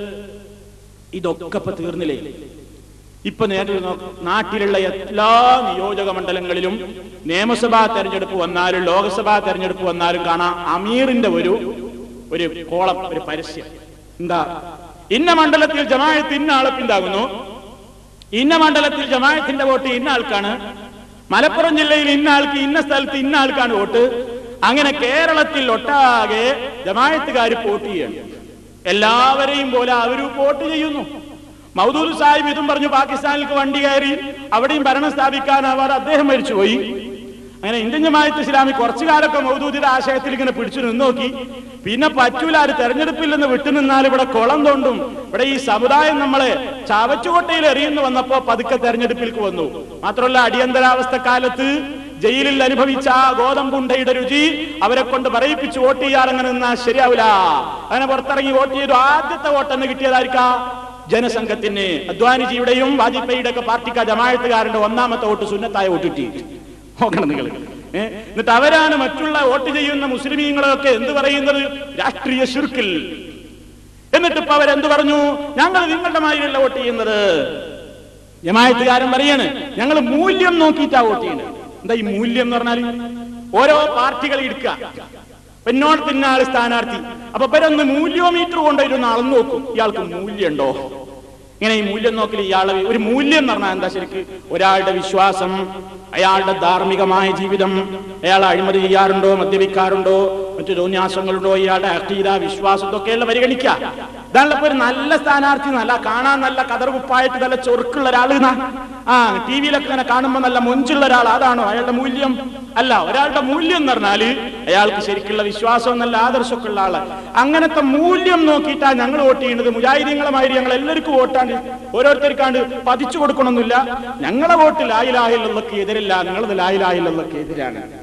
ഇതൊക്കെ ഇപ്പൊ തീർന്നില്ലേ ഇപ്പൊ നേരിൽ നോക്ക് നാട്ടിലുള്ള എല്ലാ നിയോജക മണ്ഡലങ്ങളിലും നിയമസഭാ തെരഞ്ഞെടുപ്പ് വന്നാലും ലോക്സഭാ തെരഞ്ഞെടുപ്പ് വന്നാലും കാണാം അമീറിന്റെ ഒരു ഒരു കോളം ഒരു പരസ്യം എന്താ ഇന്ന മണ്ഡലത്തിൽ ജമാഅത്ത് ഇന്ന ആളെ പിന്താകുന്നു ഇന്ന മണ്ഡലത്തിൽ ജമാഅത്തിന്റെ വോട്ട് ഇന്ന ആൾക്കാണ് മലപ്പുറം ജില്ലയിൽ ഇന്ന ആൾക്ക് ഇന്ന സ്ഥലത്ത് ഇന്ന ആൾക്കാണ് വോട്ട് അങ്ങനെ കേരളത്തിൽ ഒട്ടാകെ ജമാഅത്തുകാർ വോട്ട് ചെയ്യണം എല്ലാവരെയും പോലെ അവരും വോട്ട് ചെയ്യുന്നു മൗദൂദ് സാഹിബ് ഇതും പറഞ്ഞു പാകിസ്ഥാനിലേക്ക് വണ്ടി കയറി അവിടെയും ഭരണം സ്ഥാപിക്കാനാവാതെ അദ്ദേഹം മരിച്ചുപോയി അങ്ങനെ ഇന്ത്യൻ ജമാഅത്ത് ഇസ്ലാമി കുറച്ചു കാലമൊക്കെ മൗദൂദിന്റെ ആശയത്തിൽ ഇങ്ങനെ പിടിച്ചു നിന്ന് നോക്കി പിന്നെ പറ്റൂല ആര് തെരഞ്ഞെടുപ്പിൽ നിന്ന് വിട്ടുനിന്നാൽ ഇവിടെ കുളം തോണ്ടും ഇവിടെ ഈ സമുദായം നമ്മളെ ചാവച്ചുകോട്ടയിൽ എറിയുന്നു വന്നപ്പോ പതുക്കെ തെരഞ്ഞെടുപ്പിലേക്ക് വന്നു മാത്രമല്ല അടിയന്തരാവസ്ഥ കാലത്ത് ജയിലിൽ അനുഭവിച്ച ആ ഗോതമ്പുണ്ടയുടെ രുചി അവരെ കൊണ്ട് പറയിപ്പിച്ച് വോട്ട് ചെയ്യാൻ അങ്ങനെ നിന്നാൽ ശരിയാവില്ല അങ്ങനെ പുറത്തിറങ്ങി വോട്ട് ചെയ്തു ആദ്യത്തെ വോട്ടെന്ന് കിട്ടിയതായിരിക്കാ ജനസംഘത്തിന് അദ്വാനിജിയുടെയും വാജ്പേയിയുടെ ഒക്കെ പാർട്ടിക്ക ജമാഴത്തുകാരന്റെ ഒന്നാമത്തെ വോട്ട് സുന്നത്തായ വോട്ട് കിട്ടി നോക്കണം നിങ്ങൾ എന്നിട്ട് അവരാണ് മറ്റുള്ള വോട്ട് ചെയ്യുന്ന മുസ്ലിമീങ്ങളൊക്കെ എന്ത് പറയുന്നത് രാഷ്ട്രീയ ശുർക്കിൽ എന്നിട്ട് ഇപ്പൊ അവരെന്ത് പറഞ്ഞു ഞങ്ങൾ നിങ്ങളുടെ മാതിരിയല്ല വോട്ട് ചെയ്യുന്നത് ജമായത്തുകാരൻ പറയാണ് ഞങ്ങൾ മൂല്യം നോക്കിയിട്ടാ വോട്ട് ചെയ്യുന്നത് എന്താ ഈ മൂല്യം എന്ന് പറഞ്ഞാൽ ഓരോ പാർട്ടികൾ എടുക്കുക പിന്നോട് പിന്നാൾ സ്ഥാനാർത്ഥി അപ്പൊ ഇവരൊന്ന് മൂല്യോമീറ്റർ കൊണ്ടുവരുന്ന അളന്ന് നോക്കും ഇയാൾക്ക് മൂല്യമുണ്ടോ ഇങ്ങനെ ഈ മൂല്യം നോക്കൽ ഇയാളെ ഒരു മൂല്യം എന്ന് പറഞ്ഞാൽ എന്താ ശരിക്ക് ഒരാളുടെ വിശ്വാസം അയാളുടെ ധാർമ്മികമായ ജീവിതം അയാൾ അഴിമതി ചെയ്യാറുണ്ടോ മദ്യപിക്കാറുണ്ടോ മറ്റു തോന്യാസങ്ങളുണ്ടോ ഇയാളുടെ അഖീദ വിശ്വാസം ഇതൊക്കെയല്ല പരിഗണിക്കുക ഇതാണല്ലോ ഇപ്പൊ ഒരു നല്ല സ്ഥാനാർത്ഥി നല്ല കാണാൻ നല്ല കതർ കുപ്പായിട്ട് നല്ല ചൊറുക്കുള്ള ഒരാള് ന്നാ. ആ ടി വിയിലൊക്കെ ഇങ്ങനെ കാണുമ്പോ നല്ല മൊഞ്ചുള്ള ഒരാൾ അതാണോ അയാളുടെ മൂല്യം അല്ല ഒരാളുടെ മൂല്യം എന്ന് പറഞ്ഞാല് അയാൾക്ക് ശരിക്കുള്ള വിശ്വാസം നല്ല ആദർശമൊക്കെ ഉള്ള ആള് അങ്ങനത്തെ മൂല്യം നോക്കിയിട്ടാ ഞങ്ങൾ വോട്ട് ചെയ്യുന്നത് മുജാഹിദീങ്ങളുമാതിരി ഞങ്ങൾ എല്ലാവർക്കും വോട്ടാണ്ട് ഓരോരുത്തർക്കാണ്ട് പതിച്ചു കൊടുക്കണമെന്നില്ല ഞങ്ങളെ വോട്ട് ലായിലാഹിലുള്ളക്ക് എതിരല്ല നിങ്ങളത് ലായിലാഹിലുള്ളക്ക് എതിരാണ്